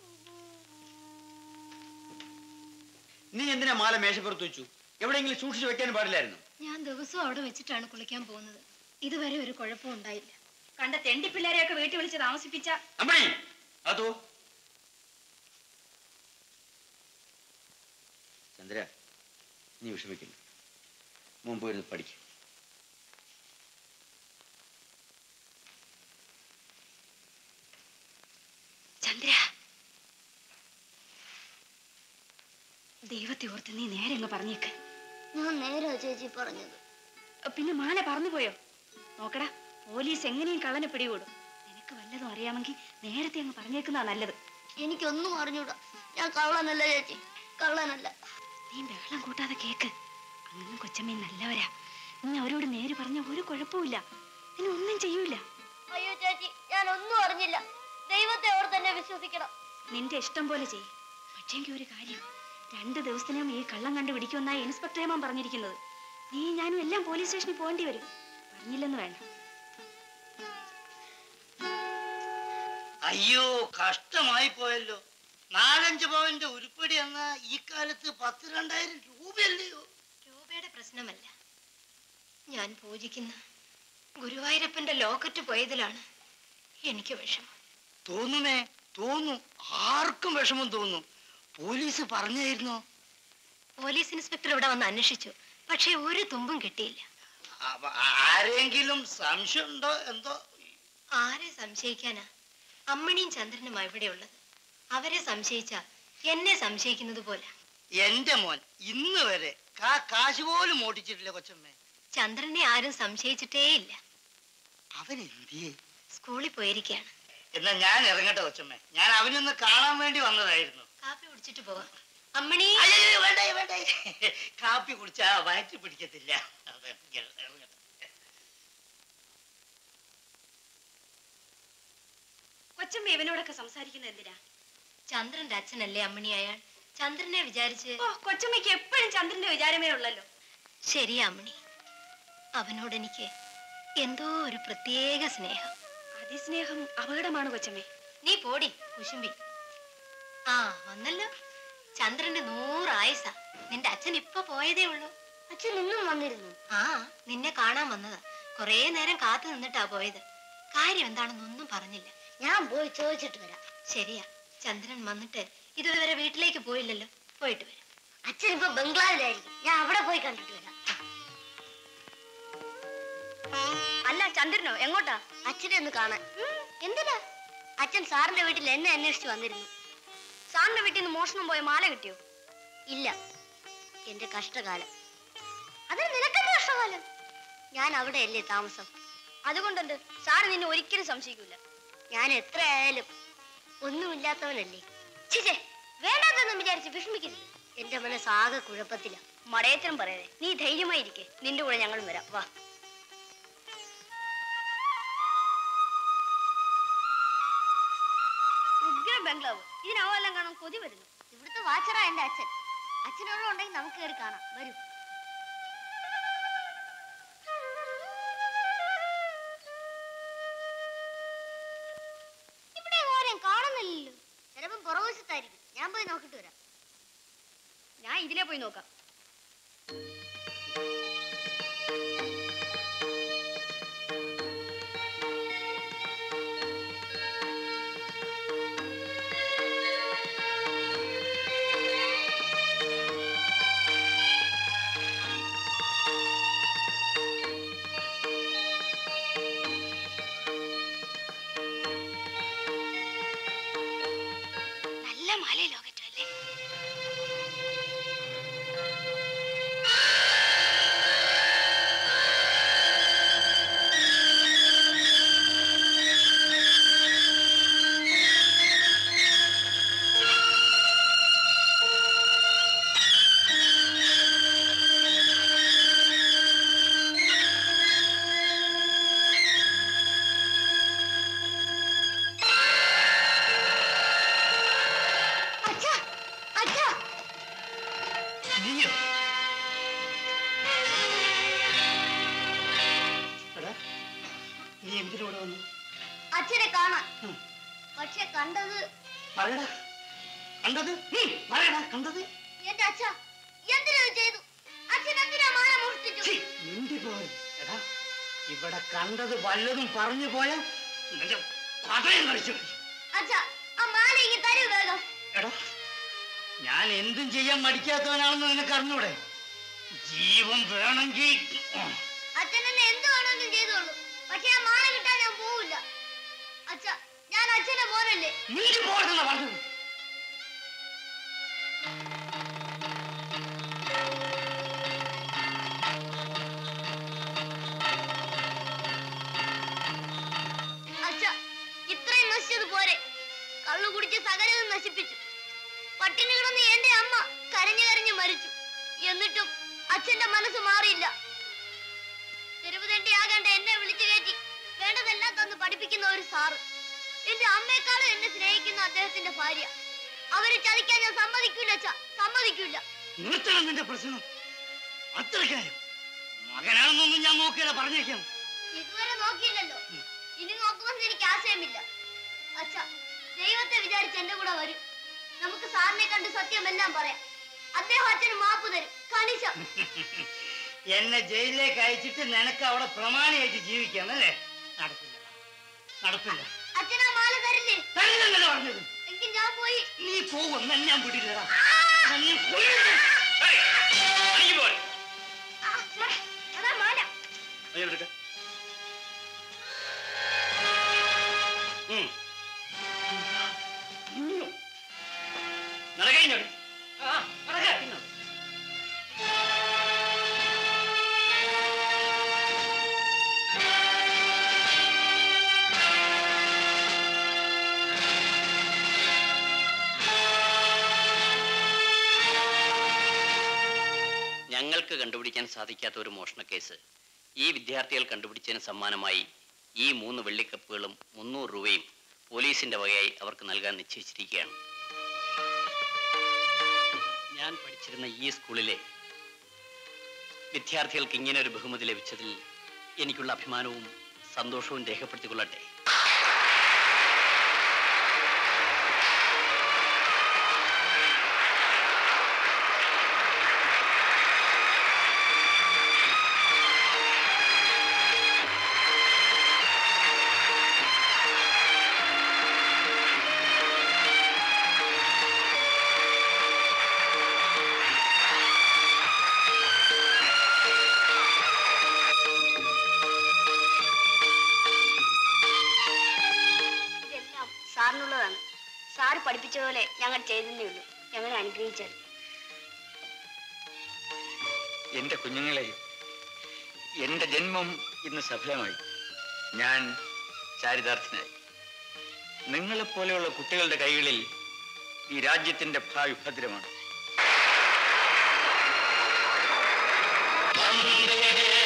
നീ എന്തിനാ മാല മേശപ്പുറത്ത് വെച്ചു എവിടെയെങ്കിലും സൂക്ഷിച്ചു വെക്കാൻ പാടില്ലായിരുന്നു ഞാൻ ദിവസവും അവിടെ വെച്ചിട്ടാണ് കുളിക്കാൻ പോകുന്നത് ഇതുവരെ ഒരു കുഴപ്പവും ഉണ്ടായില്ല കണ്ട തെണ്ടി പിള്ളേരെയൊക്കെ വീട്ടിൽ വിളിച്ച് താമസിപ്പിച്ച അമ്മണി അതോ ചന്ദ്ര നീ വിഷമിക്കില്ല മുമ്പ് വരുന്നത് പഠിക്കും ചന്ദ്ര ദൈവത്തെ ഓർത്ത് നീ നേരെ അങ്ങ് പറഞ്ഞേക്ക് ഞാൻ നേരാ ചേച്ചി പറഞ്ഞത് പിന്നെ മാല പറന്നുപോയോ നോക്കടാ പോലീസ് എങ്ങനെയും കള്ളനെ പിടികൂടും നിനക്ക് വല്ലതും അറിയാമെങ്കിൽ നേരത്തെ അങ്ങ് പറഞ്ഞേക്കുന്നതാ നല്ലത് എനിക്കൊന്നും അറിഞ്ഞൂടാ ഞാൻ കള്ളനല്ല ചേച്ചി കള്ളനല്ല നീ ബഹളം കൂട്ടാതെ കേക്ക് അങ്ങനും കൊച്ചമ്മയും നല്ലവരാ നീ അവരോട് നേര് പറഞ്ഞ ഒരു കുഴപ്പമില്ല നിന്നെ ഒന്നും ചെയ്യൂല അയ്യോ ചേച്ചി ഞാൻ ഒന്നും അറിഞ്ഞില്ല ദൈവത്തെ ഓർ തന്നെ വിശ്വസിക്കണം നിന്റെ ഇഷ്ടം പോലെ ചെയ്യ് പക്ഷേങ്കിൽ ഒരു കാര്യം രണ്ട് ദിവസത്തിനും ഈ കള്ളം കണ്ടുപിടിക്കുമെന്നായി ഇൻസ്പെക്ടർ ഏമാൻ പറഞ്ഞിരിക്കുന്നത് നീ ഞാനും എല്ലാം പോലീസ് സ്റ്റേഷനിൽ പോകേണ്ടി വരും പറഞ്ഞില്ലെന്ന് വേണ്ട അയ്യോ കഷ്ടമായി പോയല്ലോ നാലഞ്ച് പവന്റെ ഉരുപ്പടി എന്ന ഈ കാലത്ത് പത്ത് രണ്ടായിരം രൂപയല്ലയോ രൂപയുടെ പ്രശ്നമല്ല ഞാൻ പൂജിക്കുന്ന ഗുരുവായൂരപ്പന്റെ ലോക്കറ്റ് പോയതിലാണ് എനിക്ക് വിഷമം തോന്നുമേ തോന്നും ആർക്കും വിഷമം തോന്നും പോലീസ് പറഞ്ഞായിരുന്നോ പോലീസ് ഇൻസ്പെക്ടർ ഇവിടെ വന്ന് അന്വേഷിച്ചു പക്ഷേ ഒരു തുമ്പും കിട്ടിയില്ല അവ- ആരെങ്കിലും സംശയമുണ്ടോ എന്തോ ആരെ സംശയിക്കാനാ അമ്മണിയും ചന്ദ്രനുമാ ഇവിടെ ഉള്ളത് അവരെ സംശയിച്ച എന്നെ സംശയിക്കുന്നത് പോലെ എന്റെ മോൻ ഇന്ന് വരെ കാ കാശ് പോലും ഓടിച്ചിട്ടില്ല കൊച്ചമ്മേ ചന്ദ്രനെ ആരും സംശയിച്ചിട്ടേ ഇല്ല അവൻ എന്തിയേ സ്കൂളിൽ പോയിരിക്കുകയാണ് എന്നാ ഞാൻ ഇറങ്ങട്ടെ കൊച്ചമ്മേ ഞാൻ അവനൊന്ന് കാണാൻ വേണ്ടി വന്നതായിരുന്നു കാപ്പി കുടിച്ചിട്ട് പോവാം അമ്മണി അയ്യോ, വേണ്ട വേണ്ട കാപ്പി കുടിച്ചാ വയറ്റി പിടിക്കത്തില്ല അതെ, ഇറങ്ങട്ടെ. കൊച്ചമ്മ ഇവനോടൊക്കെ സംസാരിക്കുന്നത് എന്തിനാ ചന്ദ്രന്റെ അച്ഛനല്ലേ അമ്മണി അയാൾ ചന്ദ്രനെ വിചാരിച്ച് ഓ കൊച്ചമ്മയ്ക്ക് എപ്പോഴും ചന്ദ്രന്റെ വിചാരമേ ഉള്ളല്ലോ ശരിയാ അമ്മണി അവനോട് എനിക്ക് എന്തോ ഒരു പ്രത്യേക സ്നേഹം അതിസ്നേഹം അപകടമാണ് കൊച്ചമ്മേ നീ പോടി കുശുമ്പി ആ വന്നല്ലോ ചന്ദ്രന്റെ നൂറ് ആയുസ നിന്റെ അച്ഛൻ ഇപ്പൊ പോയതേ ഉള്ളൂ അച്ഛൻ ഇന്നും വന്നിരുന്നു ആ നിന്നെ കാണാൻ വന്നതാ കുറേ നേരം കാത്തു നിന്നിട്ടാ പോയത് കാര്യം എന്താണെന്നൊന്നും പറഞ്ഞില്ല ഞാൻ പോയി ചോദിച്ചിട്ട് വരാം ശരിയാ ചന്ദ്രൻ വന്നിട്ട് ഇതുവരെ വീട്ടിലേക്ക് പോയില്ലല്ലോ പോയിട്ട് വരാം അച്ഛൻ ഇപ്പൊ ബംഗ്ലാവിലായിരിക്കും ഞാൻ അവിടെ പോയി കണ്ടിട്ട് വരാം അല്ല ചന്ദ്രനോ എങ്ങോട്ടാ അച്ഛനെ ഒന്ന് കാണാൻ എന്തിനാ അച്ഛൻ സാറിന്റെ വീട്ടിൽ എന്നെ അന്വേഷിച്ച് വന്നിരുന്നു സാറിന്റെ വീട്ടിൽ നിന്ന് മോഷണം പോയ മാല കിട്ടിയോ ഇല്ല എന്റെ കഷ്ടകാലം അത് നിനക്കെന്റെ കഷ്ടകാലം ഞാൻ അവിടെയല്ലേ താമസം അതുകൊണ്ടുണ്ട് സാറ് നിന്നെ ഒരിക്കലും സംശയിക്കൂല ഞാൻ എത്രയായാലും ഒന്നുമില്ലാത്തവനല്ലേ ചിച്ചേ വേണ്ടാത്തൊന്നും വിചാരിച്ച് വിഷമിക്കരുത് എന്റെ മനസ്സാകെ കുഴപ്പത്തില മടയത്തിനും പറയാതെ നീ ധൈര്യമായിരിക്കെ നിന്റെ കൂടെ ഞങ്ങളും വരാം വാ ഉഗ്ര ബംഗ്ലാവ് ഇതിനാവെല്ലാം കാണാൻ കൊതി വരുന്നു ഇവിടുത്തെ വാച്ചറാ എന്റെ അച്ഛൻ അച്ഛനോളം ഉണ്ടെങ്കിൽ നമുക്ക് കയറി കാണാം വരൂ ഇവിടെ ആരെയും കാണുന്നില്ലല്ലോ ചിലപ്പം പുറകുവശത്തായിരിക്കും ഞാൻ പോയി നോക്കിട്ട് വരാം ഞാൻ ഇതിലേ പോയി നോക്കാം നീയോ എടാ നീ എന്തിനൂടെ വന്നു അച്ഛനെ കാണാൻ പക്ഷെ കണ്ടത് പറയടാ കണ്ടത് ഉം, പറയടാ കണ്ടത് എന്റെ അച്ഛ എന്തിനു ചെയ്തു അച്ഛൻ എന്തിനാ മാല മോഷ്ടിച്ചു നിന്റെ പോയി എടാ ഇവിടെ കണ്ടത് വല്ലതും പറഞ്ഞു പോയാ നിന്റെ കഥയും കഴിച്ചു അച്ഛ ആ മാല ഇങ്ങ് തരൂ വേഗം എടാ ഞാൻ എന്തും ചെയ്യാൻ മടിക്കാത്തവനാണെന്ന് നിനക്ക് അറിഞ്ഞൂടെ ജീവൻ വേണമെങ്കിൽ ഉം. അച്ഛൻ എന്നെ എന്ത് വേണമെങ്കിലും ചെയ്തോളൂ പക്ഷെ ആ മാല കിട്ടാൻ ഞാൻ പോവില്ല അച്ഛ ഞാൻ അച്ഛന്റെ മോനല്ലേ നീ പോകണമെന്നാ പറഞ്ഞത് അച്ഛ ഇത്രയും നശിച്ചത് പോരെ കള്ളു കുടിച്ച് സകലതും നശിപ്പിച്ചു പട്ടിണി കിടന്ന് എന്റെ അമ്മ കരഞ്ഞു കരഞ്ഞു മരിച്ചു എന്നിട്ടും അച്ഛന്റെ മനസ്സ് മാറിയില്ല തെരുവ് തെണ്ടിയാകേണ്ട എന്നെ വിളിച്ചു കയറ്റി വേണ്ടതെല്ലാം തന്ന് പഠിപ്പിക്കുന്ന ഒരു സാറ് എന്റെ അമ്മയെക്കാളും എന്നെ സ്നേഹിക്കുന്ന അദ്ദേഹത്തിന്റെ ഭാര്യ അവരെ ചതിക്കാൻ ഞാൻ സമ്മതിക്കൂല അച്ഛ സമ്മതിക്കൂല നിർത്തണം നിന്റെ പ്രശ്നം അത്രക്കാരും മകനാണെന്നൊന്നും ഞാൻ നോക്കില്ല പറഞ്ഞേക്കാം ഇതുവരെ നോക്കിയില്ലല്ലോ ഇനി നോക്കുമെന്ന് എനിക്ക് ആശയമില്ല അച്ഛ ദൈവത്തെ വിചാരിച്ച് എന്റെ കൂടെ വരും നമുക്ക് സാറിനെ കണ്ട് സത്യമെല്ലാം പറയാം അദ്ദേഹം അച്ഛന് മാപ്പ് തരും കണിശ എന്നെ ജയിലിലേക്ക് അയച്ചിട്ട് നിനക്ക് അവിടെ പ്രമാണിയായിട്ട് ജീവിക്കാം അല്ലേ നടക്കില്ല നടക്കില്ല അച്ഛനാ മാല തരില്ലേ തരില്ലെന്നല്ലേ പറഞ്ഞത് എങ്കിൽ ഞാൻ പോയി നീ പോകുന്ന ഞാൻ വിടില്ലടാ നീ ആ, സാർ, അതാ മാല അതിനെടുക്ക നടക്കഴിഞ്ഞോടി ഞങ്ങൾക്ക് കണ്ടുപിടിക്കാൻ സാധിക്കാത്ത ഒരു മോഷണ കേസ് ഈ വിദ്യാർത്ഥികൾ കണ്ടുപിടിച്ചതിന് സമ്മാനമായി ഈ മൂന്ന് വെള്ളിക്കപ്പുകളും മുന്നൂറ് രൂപയും പോലീസിന്റെ വകയായി അവർക്ക് നൽകാൻ നിശ്ചയിച്ചിരിക്കുകയാണ് ഞാൻ പഠിച്ചിരുന്ന ഈ സ്കൂളിലെ വിദ്യാർത്ഥികൾക്ക് ഇങ്ങനെ ഒരു ബഹുമതി ലഭിച്ചതിൽ എനിക്കുള്ള അഭിമാനവും സന്തോഷവും രേഖപ്പെടുത്തിക്കൊള്ളട്ടെ ഇതെല്ലാം സാറിനുള്ളതാണ് സാറ് പഠിപ്പിച്ച പോലെ ഞങ്ങൾ ചെയ്തേ ഉള്ളൂ ഞങ്ങളെ അനുഗ്രഹിച്ചാൽ എന്റെ കുഞ്ഞുങ്ങളെ എന്റെ ജന്മം ഇന്ന് സഫലമായി ഞാൻ ചാരിതാർത്ഥനായി നിങ്ങളെപ്പോലെയുള്ള കുട്ടികളുടെ കൈകളിൽ ഈ രാജ്യത്തിന്റെ ഭാവി ഭദ്രമാണ് വന്ദേ